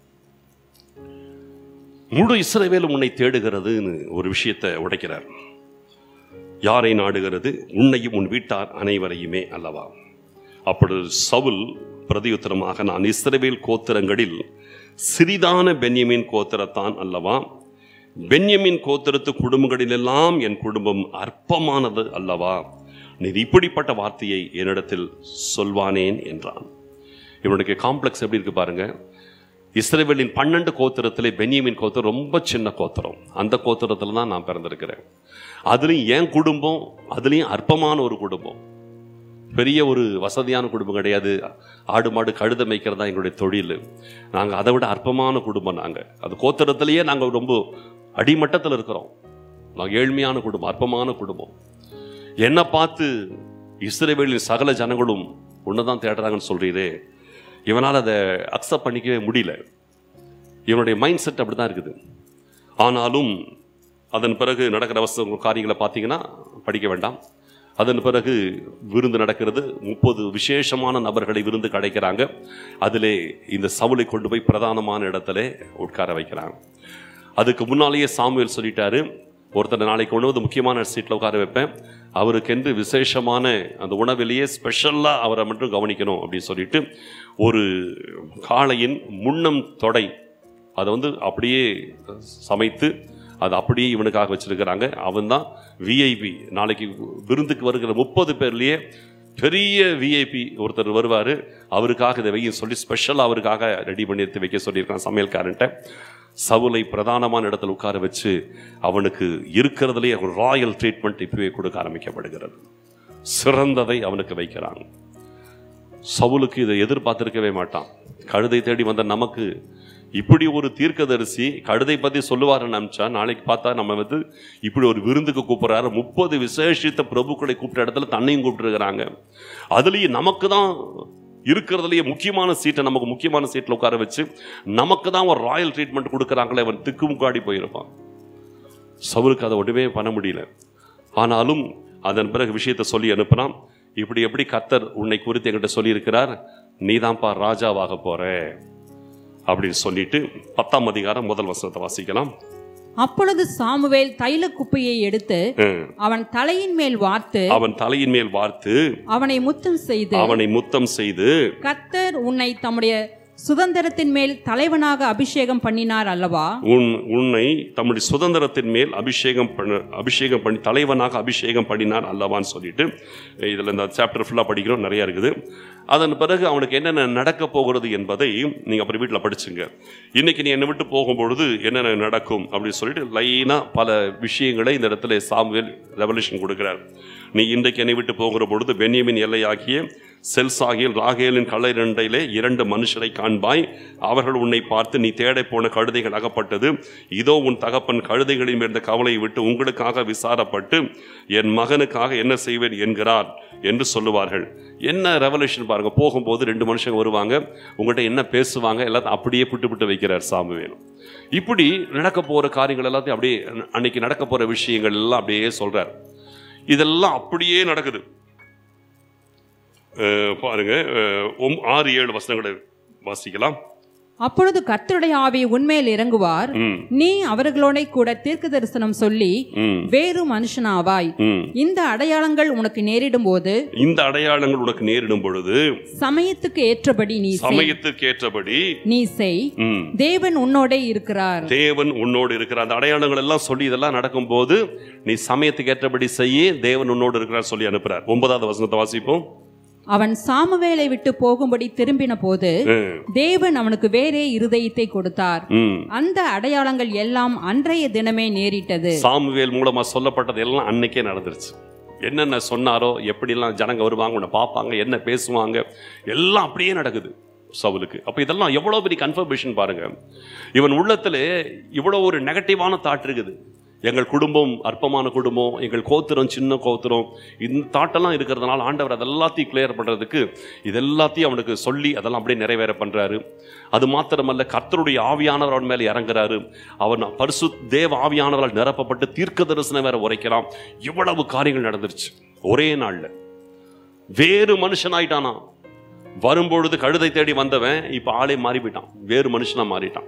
முழு இஸ்ரவேலும் உன்னை தேடுகிறதுன்னு ஒரு விஷயத்தை உடைக்கிறார் யாரை நாடுகிறது உன்னையும் உன் வீட்டார் அனைவரையுமே அல்லவா அப்பொழுது சவுல் பிரதியுத்தரமாக நான் இஸ்ரவேல் கோத்திரங்களில் சிறிதான பென்யமின் கோத்திரத்தான் அல்லவா பென்யமின் கோத்திரத்து குடும்பங்களிலெல்லாம் என் குடும்பம் அற்பமானது அல்லவா நீர் இப்படிப்பட்ட வார்த்தையை என்னிடத்தில் சொல்வானேன் என்றான் இவனுக்கு காம்ப்ளெக்ஸ் எப்படி இருக்கு பாருங்க இஸ்ரேவேலின் பன்னெண்டு கோத்திரத்திலே பென்யமின் கோத்திரம் ரொம்ப சின்ன கோத்திரம் அந்த கோத்திரத்தில் தான் நான் பிறந்திருக்கிறேன் அதுலேயும் என் குடும்பம் அதுலேயும் அற்பமான ஒரு குடும்பம் பெரிய ஒரு வசதியான குடும்பம் கிடையாது ஆடு மாடு கழுத மேய்க்கிறது தான் எங்களுடைய தொழில் நாங்கள் அதை விட அற்பமான குடும்பம் நாங்கள் அது கோத்திரத்திலேயே நாங்கள் ரொம்ப அடிமட்டத்தில் இருக்கிறோம் நாங்கள் ஏழ்மையான குடும்பம் அற்பமான குடும்பம் என்னை பார்த்து இஸ்ரேவேலின் சகல ஜனங்களும் ஒன்று தான் தேடுறாங்கன்னு சொல்கிறீரே இவனால் அதை அக்செப்ட் பண்ணிக்கவே முடியல இவனுடைய மைண்ட் செட் அப்படி தான் இருக்குது ஆனாலும் அதன் பிறகு நடக்கிற அவசர காரியங்களை பார்த்தீங்கன்னா படிக்க வேண்டாம் அதன் பிறகு விருந்து நடக்கிறது முப்பது விசேஷமான நபர்களை விருந்து கிடைக்கிறாங்க அதிலே இந்த சவுளை கொண்டு போய் பிரதானமான இடத்துல உட்கார வைக்கிறாங்க அதுக்கு முன்னாலேயே சாமுவேல் சொல்லிட்டாரு ஒருத்தர் நாளைக்கு கொண்டு வந்து முக்கியமான சீட்டில் உட்கார வைப்பேன் அவருக்கென்று விசேஷமான அந்த உணவிலேயே ஸ்பெஷலாக அவரை மட்டும் கவனிக்கணும் அப்படின்னு சொல்லிட்டு ஒரு காளையின் முன்னம் தொடை அதை வந்து அப்படியே சமைத்து அது அப்படியே இவனுக்காக வச்சிருக்கிறாங்க அவன் தான் விஐபி நாளைக்கு விருந்துக்கு வருகிற முப்பது பேர்லேயே பெரிய விஐபி ஒருத்தர் வருவார் அவருக்காக இதை வையும் சொல்லி ஸ்பெஷலாக அவருக்காக ரெடி பண்ணி எடுத்து வைக்க சொல்லியிருக்கான் சமையல்காரன்ட்ட சவுலை பிரதானமான இடத்துல உட்கார வச்சு அவனுக்கு இருக்கிறதுலே ஒரு ராயல் ட்ரீட்மெண்ட் இப்பவே கொடுக்க ஆரம்பிக்கப்படுகிறது சிறந்ததை அவனுக்கு வைக்கிறாங்க சவுலுக்கு இதை எதிர்பார்த்திருக்கவே மாட்டான் கழுதை தேடி வந்த நமக்கு இப்படி ஒரு தீர்க்கதரிசி கழுதை பத்தி சொல்லுவாருன்னு நினைச்சா நாளைக்கு பார்த்தா நம்ம வந்து இப்படி ஒரு விருந்துக்கு கூப்பிடுறாரு முப்பது விசேஷித்த பிரபுக்களை கூப்பிட்ட இடத்துல தன்னையும் கூப்பிட்டுருக்கிறாங்க அதுலயும் நமக்கு தான் இருக்கிறதுலயே முக்கியமான சீட்டை நமக்கு முக்கியமான சீட்டில் உட்கார வச்சு நமக்கு தான் ஒரு ராயல் ட்ரீட்மெண்ட் கொடுக்குறாங்களே அவன் திக்குமுக்காடி போயிருப்பான் சவுலுக்கு அதை ஒன்றுமே பண்ண முடியல ஆனாலும் அதன் பிறகு விஷயத்தை சொல்லி அனுப்புனான் இப்படி எப்படி கத்தர் உன்னை குறித்து என்கிட்ட சொல்லியிருக்கிறார் நீதான்ப்பா ராஜாவாக போற அப்படின்னு சொல்லிட்டு பத்தாம் அதிகாரம் முதல் வசனத்தை வாசிக்கலாம் அப்பொழுது சாமுவேல் தைல குப்பையை எடுத்து ம். அவன் தலையின் மேல் வார்த்து அவன் தலையின் மேல் வார்த்து அவனை முத்தம் செய்து அவனை முத்தம் செய்து கர்த்தர் உன்னை தம்முடைய சுதந்திரத்தின் மேல் தலைவனாக அபிஷேகம் பண்ணினார் அல்லவா உன் உன்னை தம்முடைய சுதந்திரத்தின் மேல் அபிஷேகம் பண்ண அபிஷேகம் பண்ணி தலைவனாக அபிஷேகம் பண்ணினார் அல்லவான்னு சொல்லிட்டு இதில் இந்த சாப்டர் ஃபுல்லாக படிக்கிறோம் நிறைய இருக்குது அதன் பிறகு அவனுக்கு என்னென்ன நடக்க போகிறது என்பதை நீங்கள் அப்புறம் வீட்டில் படிச்சுங்க இன்னைக்கு நீ என்னை விட்டு போகும்பொழுது என்னென்ன நடக்கும் அப்படின்னு சொல்லிட்டு லைனாக பல விஷயங்களை இந்த இடத்துல சாமுவேல் ரெவல்யூஷன் கொடுக்குறார் நீ இன்றைக்கு என்னை விட்டு போகிற பொழுது பென்யமின் எல்லையாகிய செல்சாகில் ராகேலின் கல்லறையிலே இரண்டு மனுஷரை காண்பாய் அவர்கள் உன்னை பார்த்து நீ தேடப் போன கழுதைகள் அகப்பட்டது இதோ உன் தகப்பன் கழுதைகளின் இருந்த கவலையை விட்டு உங்களுக்காக விசாரப்பட்டு என் மகனுக்காக என்ன செய்வேன் என்கிறார் என்று சொல்லுவார்கள் என்ன ரெவல்யூஷன் பாருங்க போகும்போது ரெண்டு மனுஷங்க வருவாங்க உங்கள்கிட்ட என்ன பேசுவாங்க எல்லாத்தையும் அப்படியே புட்டு புட்டு வைக்கிறார் சாமுவேல் இப்படி நடக்க போற காரியங்கள் எல்லாத்தையும் அப்படியே அன்னைக்கு நடக்க போற விஷயங்கள் எல்லாம் அப்படியே சொல்றார் இதெல்லாம் அப்படியே நடக்குது அஹ் பாருங்க அஹ் ஒம்- ஆறு ஏழு வசனங்களை வாசிக்கலாம் அப்பொழுது கர்த்தருடைய ஆவி உண்மையில் இறங்குவார் ம் நீ அவர்களோட கூட தீர்க்க தரிசனம் சொல்லி ம் வேறு மனுஷனாவாய் ம் இந்த அடையாளங்கள் உனக்கு நேரிடும் போது இந்த அடையாளங்கள் உனக்கு நேரிடும் பொழுது சமயத்துக்கு ஏற்றபடி நீ செய் சமயத்துக்கு ஏற்றபடி நீ செய் ம் தேவன் உன்னோடே இருக்கிறார் தேவன் உன்னோடு இருக்கிற அந்த அடையாளங்கள் எல்லாம் சொல்லி இதெல்லாம் நடக்கும்போது நீ சமயத்துக்கு ஏற்றபடி செய்ய தேவன் உன்னோடு இருக்கிறார் சொல்லி அனுப்புறார் ஒன்பதாவது வசனத்தை வாசிப்போம் அவன் சாமுவேலை விட்டு போகும்படி திரும்பின போது ம், தேவன் அவனுக்கு வேறே இருதயத்தை கொடுத்தார் ம் அந்த அடையாளங்கள் எல்லாம் அன்றைய தினமே நேரிட்டது சாமுவேல் மூலமா சொல்லப்பட்டது எல்லாம் அன்னைக்கே நடந்துருச்சு என்னென்ன சொன்னாரோ எப்படிலாம் ஜனங்க வருவாங்க உன்னை பார்ப்பாங்க என்ன பேசுவாங்க எல்லாம் அப்படியே நடக்குது சவுலுக்கு அப்போ இதெல்லாம் எவ்வளோ பெரிய கன்ஃபர்மேஷன் பாருங்க இவன் உள்ளத்துல இவ்வளோ ஒரு நெகட்டிவான தாட் இருக்குது எங்கள் குடும்பம் அற்பமான குடும்பம் எங்கள் கோத்திரம் சின்ன கோத்திரம் இந்த தாட்டெல்லாம் இருக்கிறதுனால ஆண்டவர் அதெல்லாத்தையும் கிளியர் பண்ணுறதுக்கு இது எல்லாத்தையும் அவனுக்கு சொல்லி அதெல்லாம் அப்படியே நிறைவேற பண்ணுறாரு அது மாத்திரமல்ல கர்த்தருடைய ஆவியானவர் அவன் மேலே இறங்குறாரு அவன் பரிசு தேவ ஆவியானவரால் நிரப்பப்பட்டு தீர்க்க தரிசனம் வேற உரைக்கலாம் இவ்வளவு காரியங்கள் நடந்துருச்சு ஒரே நாள்ல வேறு மனுஷனாயிட்டானா வரும்பொழுது கழுதை தேடி வந்தவன் இப்ப ஆளே மாறி போயிட்டான் வேறு மனுஷனா மாறிட்டான்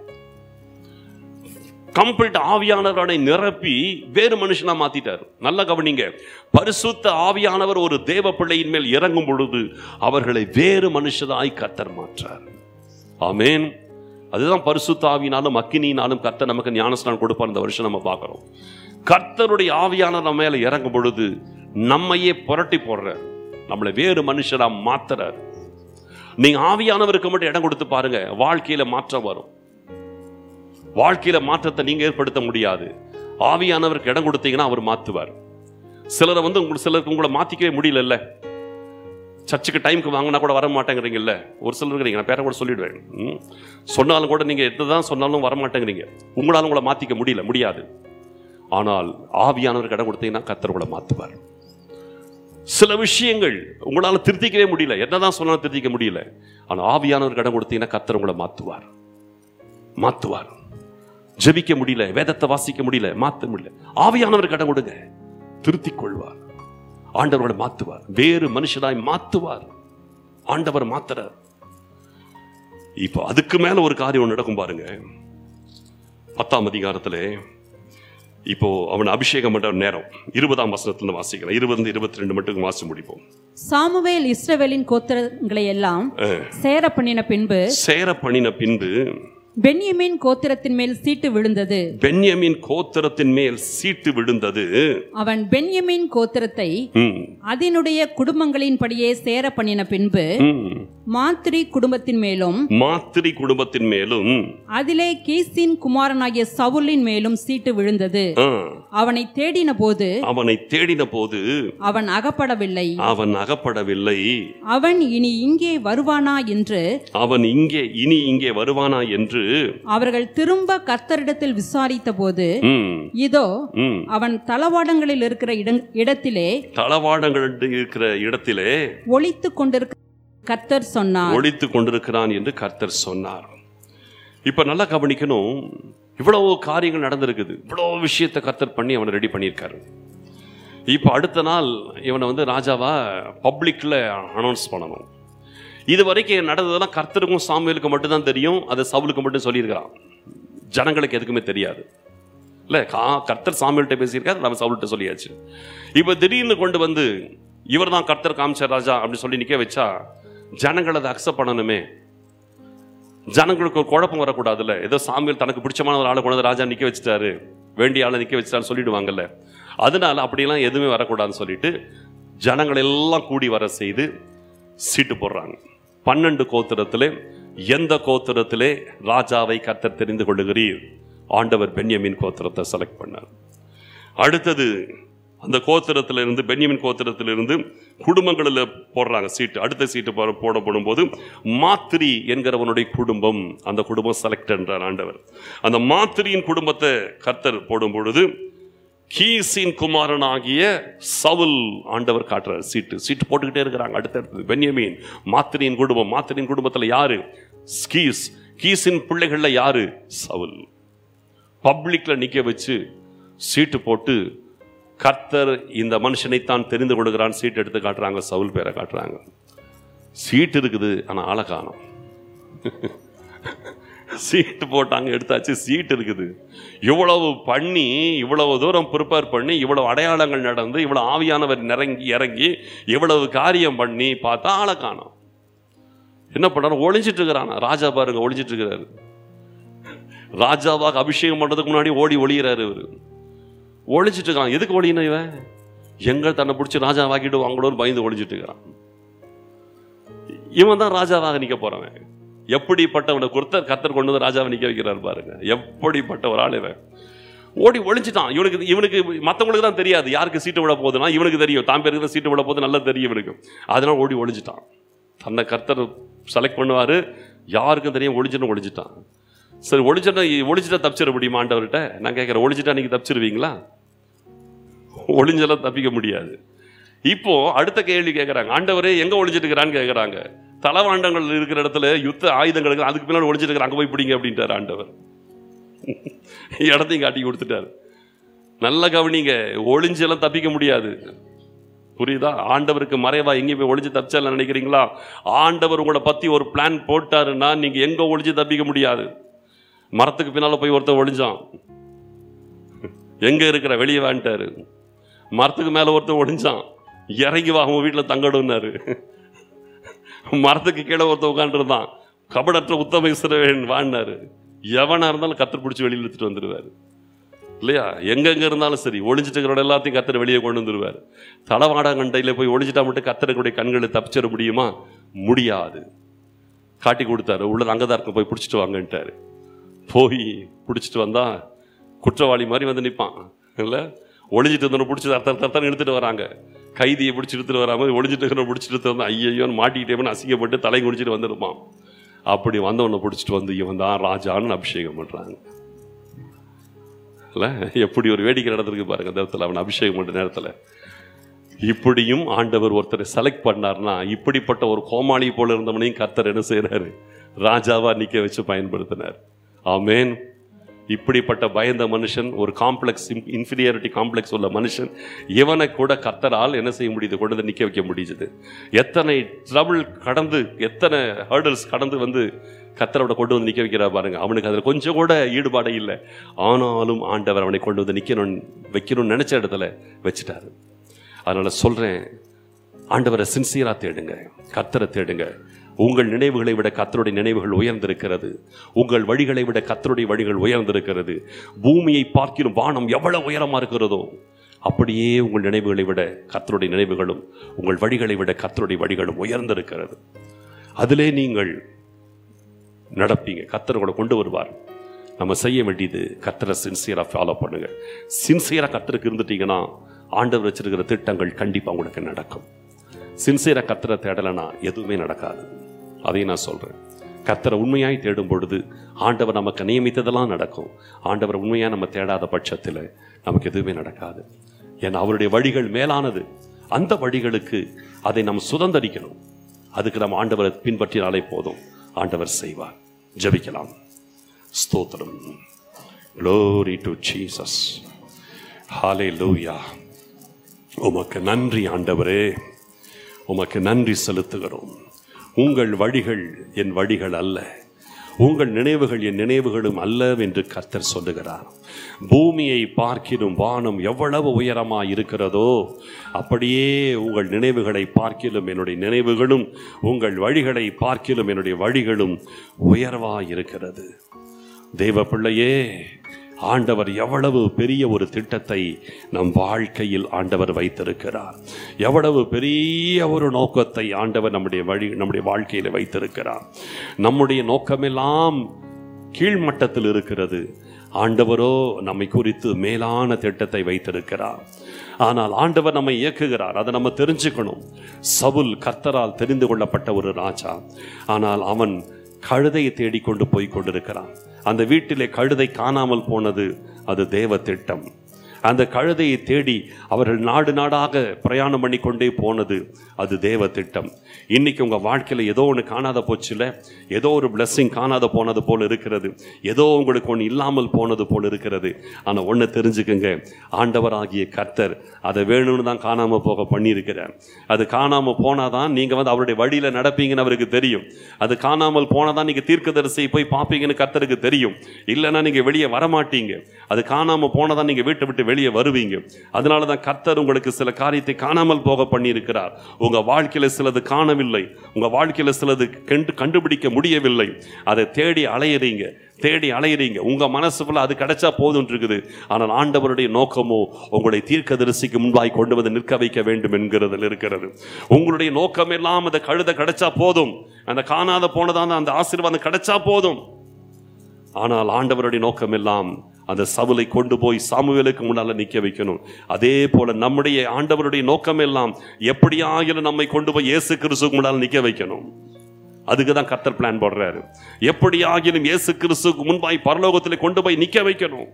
கம்ப்ளீட் ஆவியானவரை நிரப்பி வேறு மனுஷனா மாத்திட்டார் நல்லா கவனிங்க பரிசுத்த ஆவியானவர் ஒரு தேவ பிள்ளையின் மேல் இறங்கும் பொழுது அவர்களை வேறு மனுஷனாய் கத்தர் மாற்றார் ஆமென் அதுதான் பரிசுத்த ஆவியினாலும் அக்கினியினாலும் கர்த்தர் நமக்கு ஞானஸ்நானம் கொடுப்பார் இந்த வருஷம் நம்ம பார்க்கிறோம் கர்த்தருடைய ஆவியானவர் நம்ம மேல இறங்கும் பொழுது நம்மையே புரட்டி போடுறார் நம்மளை வேறு மனுஷரா மாத்துறார் நீங்க ஆவியானவருக்கு மட்டும் இடம் கொடுத்து பாருங்க வாழ்க்கையில மாற்றம் வரும் வாழ்க்கையில மாற்றத்தை நீங்க ஏற்படுத்த முடியாது ஆவியானவருக்கு இடம் கொடுத்தீங்கன்னா அவர் மாத்துவார் சிலரை வந்து உங்களுக்கு சிலருக்கு உங்களை மாத்திக்கவே முடியலல்ல சர்ச்சுக்கு டைமுக்கு வாங்கினா கூட வர மாட்டேங்கிறீங்கல்ல ஒரு சிலர் இருக்கிறீங்க நான் பேரை கூட சொல்லிடுவேன் ம். சொன்னாலும் கூட நீங்க எதுதான் சொன்னாலும் வர மாட்டேங்கிறீங்க உங்களால உங்களை மாத்திக்க முடியல முடியாது ஆனால் ஆவியானவருக்கு இடம் கொடுத்தீங்கன்னா கத்தர் உங்களை மாத்துவார் சில விஷயங்கள் உங்களால திருத்திக்கவே முடியல என்னதான் சொன்னாலும் திருத்திக்க முடியல ஆனா ஆவியானவருக்கு இடம் கொடுத்தீங்கன்னா கத்தர் உங்களை மாத்துவார் மாத்துவார் ஜெபிக்க முடியல வேதத்தை வாசிக்க முடியல மாத்த முடியல ஆவியானவருக்கு இடம் கொடுங்க திருத்திக் கொள்வார் ஆண்டவரோட மாத்துவார் வேறு மனுஷனாய் மாத்துவார் ஆண்டவர் மாத்துறார் இப்போ அதுக்கு மேல ஒரு காரியம் ஒண்ணு நடக்கும் பாருங்க பத்தாம் அதிகாரத்துல இப்போ அவன் அபிஷேகம் பண்ற நேரம் இருபதாம் வசனத்துல வாசிக்கலாம் இருபது இருபத்தி ரெண்டு மட்டும் வாசி முடிப்போம் சாமுவேல் இஸ்ரவேலின் கோத்திரங்களை எல்லாம் சேர பண்ணின பின்பு சேர பண்ணின பின்பு பென்யமீன் கோத்திரத்தின் மேல் சீட்டு விழுந்தது பென்யமின் கோத்திரத்தின் மேல் சீட்டு விழுந்தது அவன் பென்யமீன் கோத்திரத்தை ம், அதனுடைய குடும்பங்களின்படியே சேர பண்ணின பின்பு ம். மாத்திரி குடும்பத்தின் மேலும் மாத்திரி குடும்பத்தின் மேலும் அதிலே கீசின் குமாரனாகிய சவுலின் மேலும் சீட்டு விழுந்தது ஆ, அவனை தேடின போது அவனை தேடின போது அவன் அகப்படவில்லை அவன் அகப்படவில்லை அவன் இனி இங்கே வருவானா என்று அவன் இங்கே இனி இங்கே வருவானா என்று அவர்கள் திரும்ப கர்த்தரிடத்தில் விசாரித்த போது ம், இதோ ம். அவன் தளவாடங்களில் இருக்கிற இடங்- இடத்திலே தளவாடங்கள் இருக்கிற இடத்திலே ஒளித்து கொண்டிருக்க கர்த்தர் சொன்னார் ஒழித்து கொண்டிருக்கிறான் என்று கர்த்தர் சொன்னார் இப்ப நல்லா கவனிக்கணும் இவ்வளவு காரியங்கள் நடந்திருக்குது இவ்வளவு விஷயத்தை கர்த்தர் பண்ணி அவனை ரெடி பண்ணியிருக்காரு இப்போ அடுத்த நாள் இவனை வந்து ராஜாவா பப்ளிக்ல அனௌன்ஸ் பண்ணணும் இது வரைக்கும் நடந்ததெல்லாம் கர்த்தருக்கும் சாமுவேலுக்கு மட்டும்தான் தெரியும் அதை சவுலுக்கு மட்டும் சொல்லியிருக்கிறான் ஜனங்களுக்கு எதுக்குமே தெரியாது இல்ல கா கர்த்தர் சாமியல்கிட்ட பேசியிருக்காரு நம்ம சவுல்கிட்ட சொல்லியாச்சு இப்போ திடீர்னு கொண்டு வந்து இவர் தான் கர்த்தர் காமிச்சார் ராஜா அப்படின்னு சொல்லி நிக்க வச்சா ஜனங்கள் அதை அக்செப்ட் பண்ணணுமே ஜனங்களுக்கு ஒரு குழப்பம் வரக்கூடாதுல்ல ஏதோ சாமியல் தனக்கு பிடிச்சமான ஒரு ஆளை கொண்டு வந்து ராஜா நிக்க வச்சுட்டாரு வேண்டிய ஆளை நிக்க வச்சுட்டாரு சொல்லிடுவாங்கல்ல அதனால அப்படியெல்லாம் எதுவுமே வரக்கூடாதுன்னு சொல்லிட்டு ஜனங்கள் எல்லாம் கூடி வர செய்து சீட்டு போடுறாங்க பன்னெண்டு கோத்திரத்திலே எந்த கோத்திரத்திலே ராஜாவை கர்த்தர் தெரிந்து கொள்ளுகிறீர் ஆண்டவர் பென்யமின் கோத்திரத்தை செலக்ட் பண்ணார் அடுத்தது அந்த கோத்திரத்திலிருந்து பென்யமின் கோத்திரத்திலிருந்து குடும்பங்களில் போடுறாங்க சீட்டு அடுத்த சீட்டு போட- போடப்படும் போது மாத்திரி என்கிறவனுடைய குடும்பம் அந்த குடும்பம் செலக்ட் என்றார் ஆண்டவர் அந்த மாத்திரியின் குடும்பத்தை கர்த்தர் போடும் பொழுது கீசின் குமாரனாகிய சவுல் ஆண்டவர் காட்டுறார் சீட்டு சீட்டு போட்டுக்கிட்டே இருக்கிறாங்க அடுத்தடுத்து பென்யமீன் மாத்திரியின் குடும்பம் மாத்திரியின் குடும்பத்தில் யாரு கீஸ் கீசின் பிள்ளைகள்ல யாரு சவுல் பப்ளிக்ல நிக்க வச்சு சீட்டு போட்டு கர்த்தர் இந்த மனுஷனைத்தான் தெரிந்து கொள்கிறான் சீட் எடுத்து காட்டுறாங்க சவுல் பேரை காட்டுறாங்க சீட் இருக்குது ஆனா ஆளை காணோம் சீட்டு போட்டாங்க எடுத்தாச்சு சீட் இருக்குது இவ்வளவு பண்ணி இவ்வளவு தூரம் ப்ரிப்பேர் பண்ணி இவ்வளவு அடையாளங்கள் நடந்து இவ்வளவு ஆவியானவர் நிறங்கி இறங்கி இவ்வளவு காரியம் பண்ணி பார்த்தா ஆளை காணோம் என்ன பண்றாரு ஒளிஞ்சிட்டு இருக்கிறான் ராஜா பாருங்க ஒளிஞ்சிட்டு இருக்கிறாரு ராஜாவாக அபிஷேகம் பண்றதுக்கு முன்னாடி ஓடி ஒளியிறாரு இவரு ஒளிஞ்சிட்டு இருக்கான் எதுக்கு ஒளியின இவன் எங்க தன்னை பிடிச்சி ராஜாவாக்கிட்டு வாங்களோன்னு பயந்து ஒளிஞ்சிட்டு இருக்கிறான் இவன் தான் ராஜாவாக நிக்க போறவன் எப்படிப்பட்டவனை கொடுத்த கத்தர் கொண்டு வந்து ராஜாவை நிக்க வைக்கிறார் பாருங்க எப்படிப்பட்ட ஒரு ஆள் இவன் ஓடி ஒளிஞ்சிட்டான் இவனுக்கு இவனுக்கு மற்றவங்களுக்கு தான் தெரியாது யாருக்கு சீட்டு விட போகுதுன்னா இவனுக்கு தெரியும் தான் பேருக்கு தான் சீட்டு விட போகுது நல்லா தெரியும் இவனுக்கு அதனால ஓடி ஒளிஞ்சிட்டான் தன்னை கர்த்தர் செலக்ட் பண்ணுவாரு யாருக்கும் தெரியும் ஒளிஞ்சுன்னு ஒளிஞ்சிட்டான் சரி ஒளிஞ்சிட்டா ஒளிஞ்சிட்டா தப்பிச்சிட முடியுமா ஆண்டவர்கிட்ட நான் கேட்குறேன் ஒளிஞ்சிட்டா நீங்க தப்பிச்சிருவீங்களா ஒளிஞ்செல்லாம் தப்பிக்க முடியாது இப்போ அடுத்த கேள்வி கேட்குறாங்க ஆண்டவரே எங்க ஒளிஞ்சிட்டு இருக்கிறான்னு கேட்குறாங்க தளவாண்டங்கள் இருக்கிற இடத்துல யுத்த ஆயுதங்களுக்கு அதுக்கு பின்னாடி ஒளிஞ்சிட்டு இருக்கிற அங்க போய் பிடிங்க அப்படின்ட்டார் ஆண்டவர் இடத்தையும் காட்டி கொடுத்துட்டாரு நல்ல கவனிங்க ஒளிஞ்செல்லாம் தப்பிக்க முடியாது புரியுதா ஆண்டவருக்கு மறைவா எங்கேயும் போய் ஒளிஞ்சு தப்பிச்சலாம் நினைக்கிறீங்களா ஆண்டவர் உங்களை பத்தி ஒரு பிளான் போட்டாருன்னா நீங்க எங்க ஒளிஞ்சு தப்பிக்க முடியாது மரத்துக்கு பின்னால போய் ஒருத்தன் ஒளிஞ்சான் எங்க இருக்கிற வெளியே வான்ட்டாரு மரத்துக்கு மேல ஒருத்தன் ஒளிஞ்சான் இறங்கி வா உங்க வீட்டுல தங்கடுன்னாரு மரத்துக்கு கீழே ஒருத்தன் உட்காந்துருந்தான் கபடற்ற உத்தம இஸ்ரவேலன் வான்னாரு எவனா இருந்தாலும் கத்தர் பிடிச்சி வெளியில் எடுத்துட்டு வந்துருவாரு இல்லையா எங்கெங்க இருந்தாலும் சரி ஒளிஞ்சிட்டு இருக்கிற எல்லாத்தையும் கத்தர் வெளியே கொண்டு வந்துருவார் தளவாடங்கண்டையில் போய் ஒளிஞ்சிட்டா மட்டும் கத்தருக்குடைய கண்களை தப்பிச்சிட முடியுமா முடியாது காட்டி கொடுத்தாரு உள்ள அங்கதான் இருக்க போய் பிடிச்சிட்டு வாங்கன்ட்டாரு போய் பிடிச்சிட்டு வந்தா குற்றவாளி மாதிரி வந்து நிற்பான் இல்லை ஒளிஞ்சிட்டு இருந்தவனை பிடிச்சி தர தரத்தான் இழுத்துட்டு வராங்க கைதியை பிடிச்சி இழுத்துட்டு வராம ஒளிஞ்சிட்டு இருக்கிற பிடிச்சிட்டு வந்து ஐயோன்னு மாட்டிக்கிட்டேன்னு அசிங்கப்பட்டு தலை குடிச்சிட்டு வந்துருப்பான் அப்படி வந்தவனை பிடிச்சிட்டு வந்து இவன் தான் ராஜான்னு அபிஷேகம் பண்றாங்க இல்ல எப்படி ஒரு வேடிக்கை நடந்திருக்கு பாருங்க அந்த இடத்துல அவன் அபிஷேகம் பண்ற நேரத்துல இப்படியும் ஆண்டவர் ஒருத்தரை செலக்ட் பண்ணார்னா இப்படிப்பட்ட ஒரு கோமாளி போல இருந்தவனையும் கர்த்தர் என்ன செய்றாரு ராஜாவா நிக்க வச்சு பயன்படுத்தினார் ஆமேன் இப்படிப்பட்ட பயந்த மனுஷன் ஒரு காம்ப்ளெக்ஸ் இன்ஃபீரியாரிட்டி காம்ப்ளெக்ஸ் உள்ள மனுஷன் இவனை கூட கர்த்தரால் என்ன செய்ய முடியுது கொண்டு வந்து நிக்க வைக்க முடியுது எத்தனை ட்ரபிள் கடந்து எத்தனை ஹர்டல்ஸ் கடந்து வந்து கத்தரோட கொண்டு வந்து நிக்க வைக்கிறா பாருங்க அவனுக்கு அதுல கொஞ்சம் கூட ஈடுபாடே இல்லை ஆனாலும் ஆண்டவர் அவனை கொண்டு வந்து நிக்கணும் வைக்கணும்னு நினைச்ச இடத்துல வச்சுட்டாரு அதனால சொல்றேன் ஆண்டவரை சின்சியரா தேடுங்க கத்தரை தேடுங்க உங்கள் நினைவுகளை விட கத்தருடைய நினைவுகள் உயர்ந்திருக்கிறது உங்கள் வழிகளை விட கத்தருடைய வழிகள் உயர்ந்திருக்கிறது பூமியை பார்க்கிலும் வானம் எவ்வளவு உயரமா இருக்கிறதோ அப்படியே உங்கள் நினைவுகளை விட கத்தருடைய நினைவுகளும் உங்கள் வழிகளை விட கத்தருடைய வழிகளும் உயர்ந்திருக்கிறது அதிலே நீங்கள் நடப்பீங்க கத்தர் உங்களை கொண்டு வருவார் நம்ம செய்ய வேண்டியது கத்தரை சின்சியராக ஃபாலோ பண்ணுங்க சின்சியராக கத்தருக்கு இருந்துட்டீங்கன்னா ஆண்டவர் வச்சிருக்கிற திட்டங்கள் கண்டிப்பாக உங்களுக்கு நடக்கும் சின்சியராக கத்தரை தேடலைன்னா எதுவுமே நடக்காது அதையும் நான் சொல்கிறேன் கத்தரை உண்மையாய் தேடும் பொழுது ஆண்டவர் நமக்கு நியமித்ததெல்லாம் நடக்கும் ஆண்டவர் உண்மையாக நம்ம தேடாத பட்சத்தில் நமக்கு எதுவுமே நடக்காது ஏன்னா அவருடைய வழிகள் மேலானது அந்த வழிகளுக்கு அதை நாம் சுதந்தரிக்கணும் அதுக்கு நம்ம ஆண்டவரை பின்பற்றினாலே போதும் ஆண்டவர் செய்வார் ஜெபிக்கலாம் ஸ்தோத்திரம் glory டு ஜீசஸ் ஹalleluya உமக்கு நன்றி ஆண்டவரே உமக்கு நன்றி செலுத்துகிறோம் உங்கள் வழிகள் என் வழிகள் அல்ல உங்கள் நினைவுகள் என் நினைவுகளும் அல்ல என்று கர்த்தர் சொல்லுகிறார் பூமியை பார்க்கிலும் வானம் எவ்வளவு உயரமாய் இருக்கிறதோ அப்படியே உங்கள் நினைவுகளை பார்க்கிலும் என்னுடைய நினைவுகளும் உங்கள் வழிகளை பார்க்கிலும் என்னுடைய வழிகளும் உயர்வாய் இருக்கிறது தேவ பிள்ளையே ஆண்டவர் எவ்வளவு பெரிய ஒரு திட்டத்தை நம் வாழ்க்கையில் ஆண்டவர் வைத்திருக்கிறார் எவ்வளவு பெரிய ஒரு நோக்கத்தை ஆண்டவர் நம்முடைய வழி நம்முடைய வாழ்க்கையில் வைத்திருக்கிறார் நம்முடைய நோக்கமெல்லாம் கீழ்மட்டத்தில் இருக்கிறது ஆண்டவரோ நம்மை குறித்து மேலான திட்டத்தை வைத்திருக்கிறார் ஆனால் ஆண்டவர் நம்மை இயக்குகிறார் அதை நம்ம தெரிஞ்சுக்கணும் சவுல் கர்த்தரால் தெரிந்து கொள்ளப்பட்ட ஒரு ராஜா ஆனால் அவன் கழுதையை தேடிக்கொண்டு போய் கொண்டிருக்கிறான் அந்த வீட்டிலே கழுதை காணாமல் போனது அது தேவ திட்டம் அந்த கழுதையை தேடி அவர்கள் நாடு நாடாக பிரயாணம் பண்ணி கொண்டே போனது அது தேவ திட்டம் இன்னைக்கு உங்க வாழ்க்கையில ஏதோ ஒன்று காணாத போச்சுல ஏதோ ஒரு blessing காணாத போனது போல இருக்கிறது ஏதோ உங்களுக்கு ஒன்று இல்லாமல் போனது போல இருக்கிறது ஆனா ஒன்று தெரிஞ்சுக்குங்க ஆண்டவராகிய கர்த்தர் அதை வேணும்னு தான் காணாம போக பண்ணியிருக்கிறார் அது காணாம போனாதான் நீங்க வந்து அவருடைய வழியில நடப்பீங்கன்னு அவருக்கு தெரியும் அது காணாமல் போனாதான் நீங்க தீர்க்கதரிசியை போய் பார்ப்பீங்கன்னு கர்த்தருக்கு தெரியும் இல்லைன்னா நீங்க வெளியே வரமாட்டீங்க அது காணாம போனதான் நீங்க வீட்டை விட்டு வெளியே வருவீங்க அதனால தான் கர்த்தர் உங்களுக்கு சில காரியத்தை காணாமல் போக பண்ணியிருக்கிறார் உங்க வாழ்க்கையில சிலது காணவில்லை உங்க வாழ்க்கையில சிலது கண்டு கண்டுபிடிக்க முடியவில்லை அதை தேடி அலையிறீங்க தேடி அலையிறீங்க உங்க மனசுக்குள்ள அது கிடைச்சா போதும் இருக்குது ஆனால் ஆண்டவருடைய நோக்கமோ உங்களை தீர்க்கதரிசிக்கு முன்பாய் கொண்டு வந்து நிற்க வைக்க வேண்டும் என்கிறதில் இருக்கிறது உங்களுடைய நோக்கம் எல்லாம் அந்த கழுதை கிடைச்சா போதும் அந்த காணாத போனதான அந்த ஆசீர்வாதம் கிடைச்சா போதும் ஆனால் ஆண்டவருடைய நோக்கம் எல்லாம் அந்த சவுலை கொண்டு போய் சாமுவேலுக்கு முன்னால நிக்க வைக்கணும் அதே போல நம்முடைய ஆண்டவருடைய நோக்கம் எல்லாம் எப்படியாகிலும் நம்மை கொண்டு போய் இயேசு கிறிஸ்துக்கு முன்னால் நிக்க வைக்கணும் அதுக்கு தான் கர்த்தர் பிளான் போடுறாரு எப்படியாகிலும் இயேசு கிறிஸ்துக்கு முன்பாய் பரலோகத்தில் கொண்டு போய் நிக்க வைக்கணும்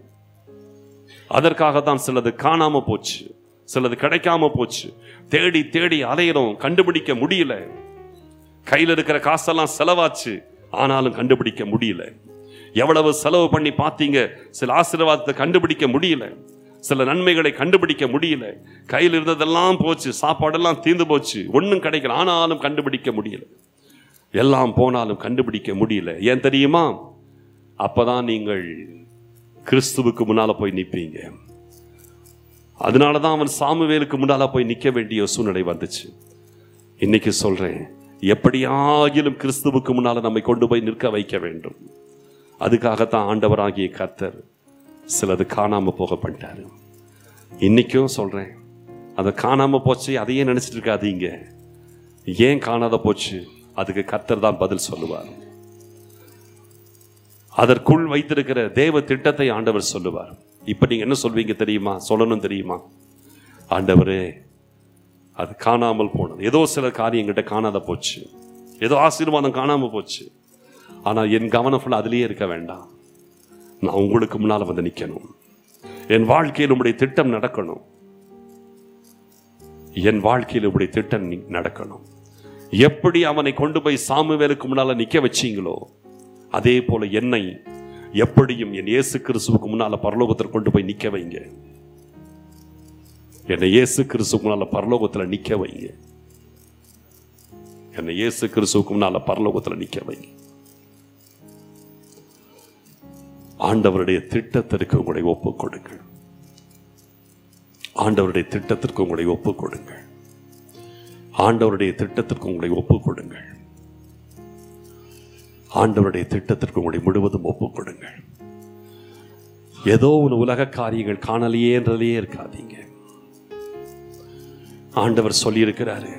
அதற்காக தான் சிலது காணாம போச்சு சிலது கிடைக்காம போச்சு தேடி தேடி அலையிறோம் கண்டுபிடிக்க முடியல கையில் இருக்கிற காசெல்லாம் செலவாச்சு ஆனாலும் கண்டுபிடிக்க முடியல எவ்வளவு செலவு பண்ணி பார்த்தீங்க சில ஆசீர்வாதத்தை கண்டுபிடிக்க முடியல சில நன்மைகளை கண்டுபிடிக்க முடியல கையில் இருந்ததெல்லாம் போச்சு சாப்பாடெல்லாம் தீர்ந்து போச்சு ஒன்றும் கிடைக்கல ஆனாலும் கண்டுபிடிக்க முடியல எல்லாம் போனாலும் கண்டுபிடிக்க முடியல ஏன் தெரியுமா அப்பதான் நீங்கள் கிறிஸ்துவுக்கு முன்னால போய் நிற்பீங்க அதனால தான் அவன் சாமுவேலுக்கு முன்னால போய் நிற்க வேண்டிய சூழ்நிலை வந்துச்சு இன்னைக்கு சொல்றேன் எப்படியாகிலும் கிறிஸ்துவுக்கு முன்னால நம்மை கொண்டு போய் நிற்க வைக்க வேண்டும் அதுக்காகத்தான் ஆண்டவராகிய கர்த்தர் சிலது காணாம போக பண்ணிட்டாரு இன்னைக்கும் சொல்றேன் அதை காணாம போச்சு அதையே நினைச்சிட்டு இருக்காதீங்க ஏன் காணாத போச்சு அதுக்கு கர்த்தர் தான் பதில் சொல்லுவார் அதற்குள் வைத்திருக்கிற தேவ திட்டத்தை ஆண்டவர் சொல்லுவார் இப்ப நீங்க என்ன சொல்வீங்க தெரியுமா சொல்லணும் தெரியுமா ஆண்டவரே அது காணாமல் போனது ஏதோ சில காரியம் என்கிட்ட காணாத போச்சு ஏதோ ஆசீர்வாதம் காணாம போச்சு ஆனா என் கவனம் ஃபுல்லாக அதிலேயே இருக்க வேண்டாம் நான் உங்களுக்கு முன்னால வந்து நிக்கணும் என் வாழ்க்கையில் உங்களுடைய திட்டம் நடக்கணும் என் வாழ்க்கையில் உங்களுடைய திட்டம் நி- நடக்கணும் எப்படி அவனை கொண்டு போய் சாமுவேலுக்கு முன்னால நிக்க வச்சீங்களோ அதே போல என்னை எப்படியும் என் இயேசு கிறிஸ்துவுக்கு முன்னால பரலோகத்தில் கொண்டு போய் நிக்க வைங்க என்னை இயேசு கிறிஸ்துவுக்கு முன்னால பரலோகத்துல நிக்க வைங்க என்னை இயேசு கிறிஸ்துவுக்கு முன்னால பரலோகத்துல நிக்க வைங்க ஆண்டவருடைய திட்டத்திற்கு உங்களை ஒப்புக் கொடுங்கள் ஆண்டவருடைய திட்டத்திற்கு உங்களை ஒப்புக் கொடுங்கள் ஆண்டவருடைய திட்டத்திற்கு உங்களை ஒப்புக் கொடுங்கள் ஆண்டவருடைய திட்டத்திற்கு உங்களை முழுவதும் ஒப்புக் கொடுங்கள் ஏதோ ஒரு உலக காரியங்கள் காணலையே என்றதிலே இருக்காதீங்க ஆண்டவர் சொல்லியிருக்கிறாரு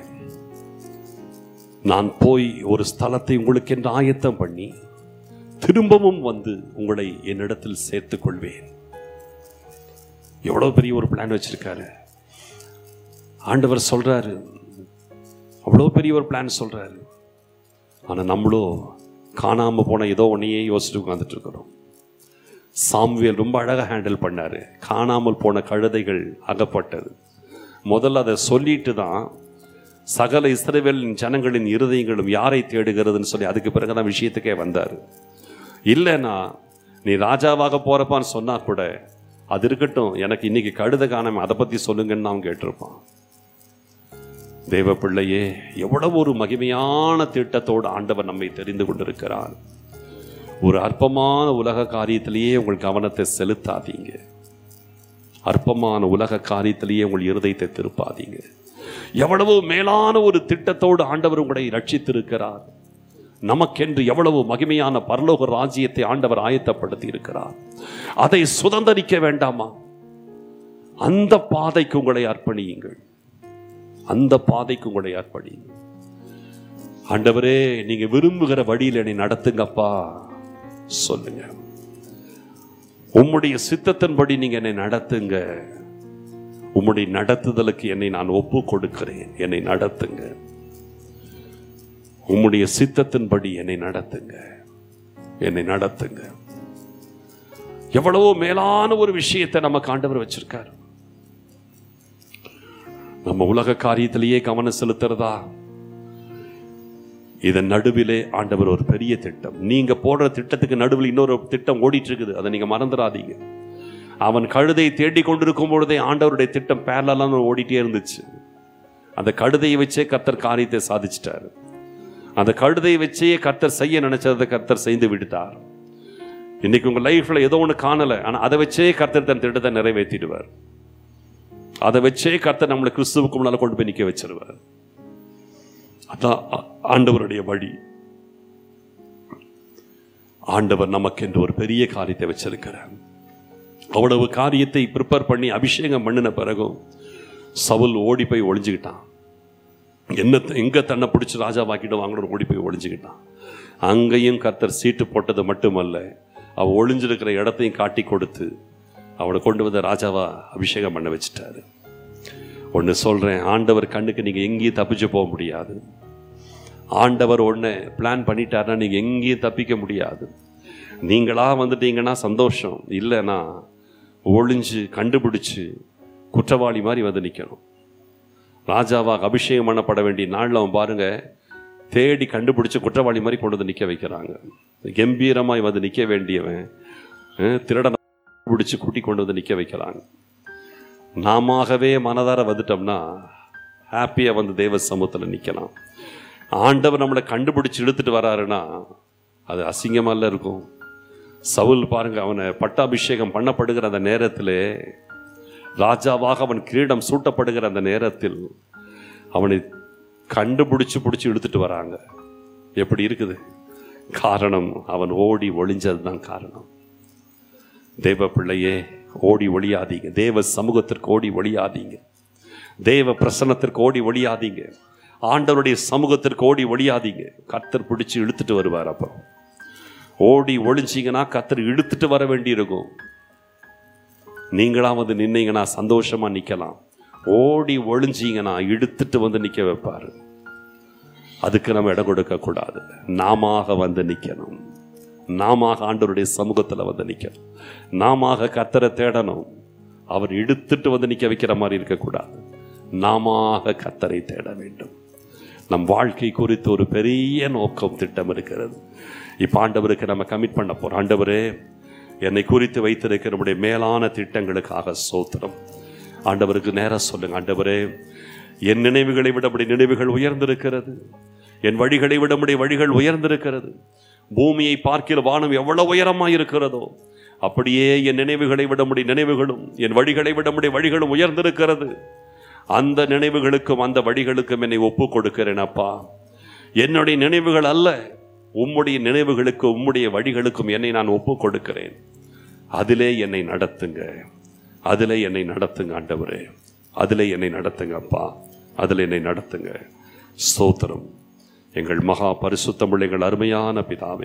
நான் போய் ஒரு ஸ்தலத்தை உங்களுக்கு என்று ஆயத்தம் பண்ணி திரும்பவும் வந்து உங்களை என்னிடத்தில் சேர்த்துக் கொள்வேன் எவ்வளவு பெரிய ஒரு பிளான் வச்சிருக்காரு ஆண்டவர் சொல்றாரு அவ்வளோ பெரிய ஒரு பிளான் சொல்றாரு ஆனா நம்மளோ காணாம போன ஏதோ ஒன்னையே யோசிச்சுட்டு உட்கார்ந்துட்டு இருக்கிறோம் சாம்வேல் ரொம்ப அழகா ஹேண்டில் பண்ணாரு காணாமல் போன கழுதைகள் அகப்பட்டது முதல்ல அதை சொல்லிட்டு தான் சகல இஸ்ரவேலின் ஜனங்களின் இருதயங்களும் யாரை தேடுகிறதுன்னு சொல்லி அதுக்கு பிறகுதான் விஷயத்துக்கே வந்தார் இல்லைன்னா நீ ராஜாவாக போறப்பான்னு சொன்னா கூட அது இருக்கட்டும் எனக்கு இன்னைக்கு கழுத காணாம அதை பத்தி சொல்லுங்கன்னு அவன் கேட்டிருப்பான் தேவ பிள்ளையே எவ்வளவு ஒரு மகிமையான திட்டத்தோடு ஆண்டவர் நம்மை தெரிந்து கொண்டிருக்கிறார் ஒரு அற்பமான உலக காரியத்திலேயே உங்கள் கவனத்தை செலுத்தாதீங்க அற்பமான உலக காரியத்திலேயே உங்கள் இருதயத்தை திருப்பாதீங்க எவ்வளவு மேலான ஒரு திட்டத்தோடு ஆண்டவர் உங்களை ரட்சித்திருக்கிறார் நமக்கென்று எவ்வளவு மகிமையான பரலோக ராஜ்யத்தை ஆண்டவர் ஆயத்தப்படுத்தி இருக்கிறார் அதை சுதந்தரிக்க வேண்டாமா அந்த பாதைக்கு உங்களை அர்ப்பணியுங்கள் அந்த பாதைக்கு உங்களை அர்ப்பணியுங்கள் ஆண்டவரே நீங்க விரும்புகிற வழியில் என்னை நடத்துங்கப்பா சொல்லுங்க உம்முடைய சித்தத்தின்படி நீங்க என்னை நடத்துங்க உம்முடைய நடத்துதலுக்கு என்னை நான் ஒப்பு கொடுக்கிறேன் என்னை நடத்துங்க உம்முடைய சித்தத்தின்படி என்னை நடத்துங்க என்னை நடத்துங்க எவ்வளவோ மேலான ஒரு விஷயத்தை நமக்கு ஆண்டவர் வச்சிருக்காரு நம்ம உலக காரியத்திலேயே கவனம் செலுத்துறதா இதன் நடுவிலே ஆண்டவர் ஒரு பெரிய திட்டம் நீங்க போடுற திட்டத்துக்கு நடுவில் இன்னொரு திட்டம் ஓடிட்டு இருக்குது அதை நீங்க மறந்துடாதீங்க அவன் கழுதை தேடி கொண்டிருக்கும் பொழுதே ஆண்டவருடைய திட்டம் பேரலாம் ஓடிட்டே இருந்துச்சு அந்த கழுதையை வச்சே கர்த்தர் காரியத்தை சாதிச்சிட்டாரு அந்த கழுதையை வச்சே கர்த்தர் செய்ய நினைச்சதை கர்த்தர் செய்து விடுத்தார் இன்னைக்கு உங்க லைஃப்ல ஏதோ ஒன்று காணல ஆனா அதை வச்சே கர்த்தர் தன் திட்டத்தை நிறைவேற்றிடுவார் அதை வச்சே கர்த்தர் நம்மளை கிறிஸ்துவுக்கு முன்னால கொண்டு போய் நிக்க வச்சிருவார் அதான் ஆ- ஆண்டவருடைய வழி ஆண்டவர் நமக்கென்று ஒரு பெரிய காரியத்தை வச்சிருக்கிறார் அவ்வளவு காரியத்தை ப்ரிப்பேர் பண்ணி அபிஷேகம் பண்ணின பிறகும் சவுல் ஓடி போய் ஒளிஞ்சுக்கிட்டான் என்ன எங்க தன்னை பிடிச்சி ராஜாவாக்கிடுவாங்கன்னு ஓடி போய் ஒளிஞ்சுக்கிட்டான் அங்கேயும் கர்த்தர் சீட்டு போட்டது மட்டுமல்ல அவ ஒளிஞ்சிருக்கிற இடத்தையும் காட்டி கொடுத்து அவனை கொண்டு வந்து ராஜாவா அபிஷேகம் பண்ண வச்சுட்டாரு ஒன்று சொல்றேன் ஆண்டவர் கண்ணுக்கு நீங்க எங்கேயும் தப்பிச்சு போக முடியாது ஆண்டவர் ஒன்று பிளான் பண்ணிட்டாருன்னா நீங்க எங்கேயும் தப்பிக்க முடியாது நீங்களா வந்துட்டீங்கன்னா சந்தோஷம் இல்லைன்னா ஒளிஞ்சு கண்டுபிடிச்சு குற்றவாளி மாதிரி வந்து நிற்கணும் ராஜாவாக அபிஷேகம் பண்ணப்பட வேண்டிய நாளில் அவன் பாருங்க தேடி கண்டுபிடிச்சு குற்றவாளி மாதிரி கொண்டு வந்து நிற்க வைக்கிறாங்க கம்பீரமாய் வந்து நிற்க வேண்டியவன் அஹ், திருடனை பிடிச்சு கூட்டி கொண்டு வந்து நிற்க வைக்கிறாங்க நாமவே மனதார வந்துட்டோம்னா ஹாப்பியாக வந்து தேவ சமூகத்தில் நிற்கலாம் ஆண்டவர் நம்மளை கண்டுபிடிச்சு இழுத்துட்டு வராருன்னா அது அசிங்கமால இருக்கும் சவுல் பாருங்க அவனை பட்டாபிஷேகம் பண்ணப்படுகிற அந்த நேரத்திலே ராஜாவாக அவன் கிரீடம் சூட்டப்படுகிற அந்த நேரத்தில் அவனை கண்டுபிடிச்சு பிடிச்சி இழுத்துட்டு வராங்க எப்படி இருக்குது காரணம் அவன் ஓடி ஒளிஞ்சது தான் காரணம் தேவ பிள்ளையே ஓடி ஒளியாதீங்க தேவ சமூகத்திற்கு ஓடி ஒளியாதீங்க தேவ பிரசன்னத்திற்கு ஓடி ஒளியாதீங்க ஆண்டவருடைய சமூகத்திற்கு ஓடி ஒளியாதீங்க கர்த்தர் பிடிச்சு இழுத்துட்டு வருவார் அப்புறம் ஓடி ஒளிஞ்சிங்கன்னா கர்த்தர் இழுத்துட்டு வர வேண்டியிருக்கும் நீங்களா வந்து நின்னீங்கன்னா சந்தோஷமா நிக்கலாம் ஓடி ஒளிஞ்சிங்கன்னா இழுத்துட்டு வந்து நிக்க வைப்பாரு அதுக்கு நம்ம இடம் கொடுக்க கூடாது நாமாக வந்து நிக்கணும் நாமாக ஆண்டவருடைய சமூகத்துல வந்து நிக்கணும் நாமாக கத்தரை தேடணும் அவர் இழுத்துட்டு வந்து நிக்க வைக்கிற மாதிரி இருக்கக்கூடாது நாமாக கத்தரை தேட வேண்டும் நம் வாழ்க்கை குறித்து ஒரு பெரிய நோக்கம் திட்டம் இருக்கிறது இப்போ ஆண்டவருக்கு நம்ம கமிட் பண்ண போறோம் ஆண்டவரே என்னை குறித்து வைத்திருக்கிற நம்முடைய மேலான திட்டங்களுக்காக சோத்திரம் ஆண்டவருக்கு நேரம் சொல்லுங்க ஆண்டவரே என் நினைவுகளை விட நம்முடைய நினைவுகள் உயர்ந்திருக்கிறது என் வழிகளை விட நம்முடைய வழிகள் உயர்ந்திருக்கிறது பூமியை பார்க்கிற வானம் எவ்வளவு உயரமாய் இருக்கிறதோ அப்படியே என் நினைவுகளை விட நம்முடைய நினைவுகளும் என் வழிகளை விட நம்முடைய வழிகளும் உயர்ந்திருக்கிறது அந்த நினைவுகளுக்கும் அந்த வழிகளுக்கும் என்னை ஒப்பு கொடுக்கிறேன் அப்பா என்னுடைய நினைவுகள் அல்ல உம்முடைய நினைவுகளுக்கு உம்முடைய வழிகளுக்கும் என்னை நான் ஒப்பு கொடுக்கிறேன் அதிலே என்னை நடத்துங்க அதிலே என்னை நடத்துங்க ஆண்டவரே அதிலே என்னை நடத்துங்க அப்பா அதில் என்னை நடத்துங்க ஸ்தோத்திரம் எங்கள் மகா பரிசுத்தமுள்ள எங்கள் அருமையான பிதாவே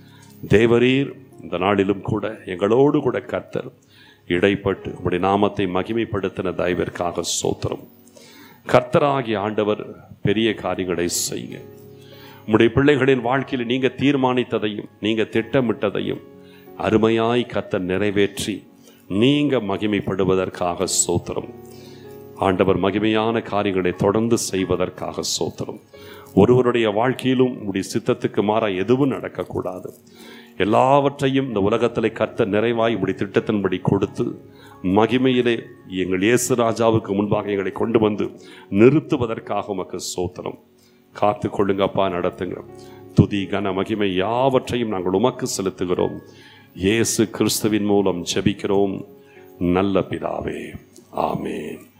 தேவரீர் இந்த நாளிலும் கூட எங்களோடு கூட கர்த்தர் இடைப்பட்டு உம்முடைய நாமத்தை மகிமைப்படுத்தின தயவிற்காக சோத்திரம் கர்த்தராகிய ஆண்டவர் பெரிய காரியங்களை செய்யுங்க உம்முடைய பிள்ளைகளின் வாழ்க்கையில் நீங்க தீர்மானித்ததையும் நீங்க திட்டமிட்டதையும் அருமையாய் கர்த்தர் நிறைவேற்றி நீங்க மகிமைப்படுவதற்காக சோத்திரம் ஆண்டவர் மகிமையான காரியங்களை தொடர்ந்து செய்வதற்காக சோத்திரம் ஒருவருடைய வாழ்க்கையிலும் உடைய சித்தத்துக்கு மாறா எதுவும் நடக்கக்கூடாது எல்லாவற்றையும் இந்த உலகத்தில் கர்த்த நிறைவாய் உடைய திட்டத்தின்படி கொடுத்து மகிமையிலே எங்கள் இயேசு ராஜாவுக்கு முன்பாக எங்களை கொண்டு வந்து நிறுத்துவதற்காக உமக்கு சோத்திரம் காத்து கொள்ளுங்கப்பா நடத்துங்க துதி கன மகிமை யாவற்றையும் நாங்கள் உமக்கு செலுத்துகிறோம் இயேசு கிறிஸ்துவின் மூலம் ஜெபிக்கிறோம் நல்ல பிதாவே ஆமென்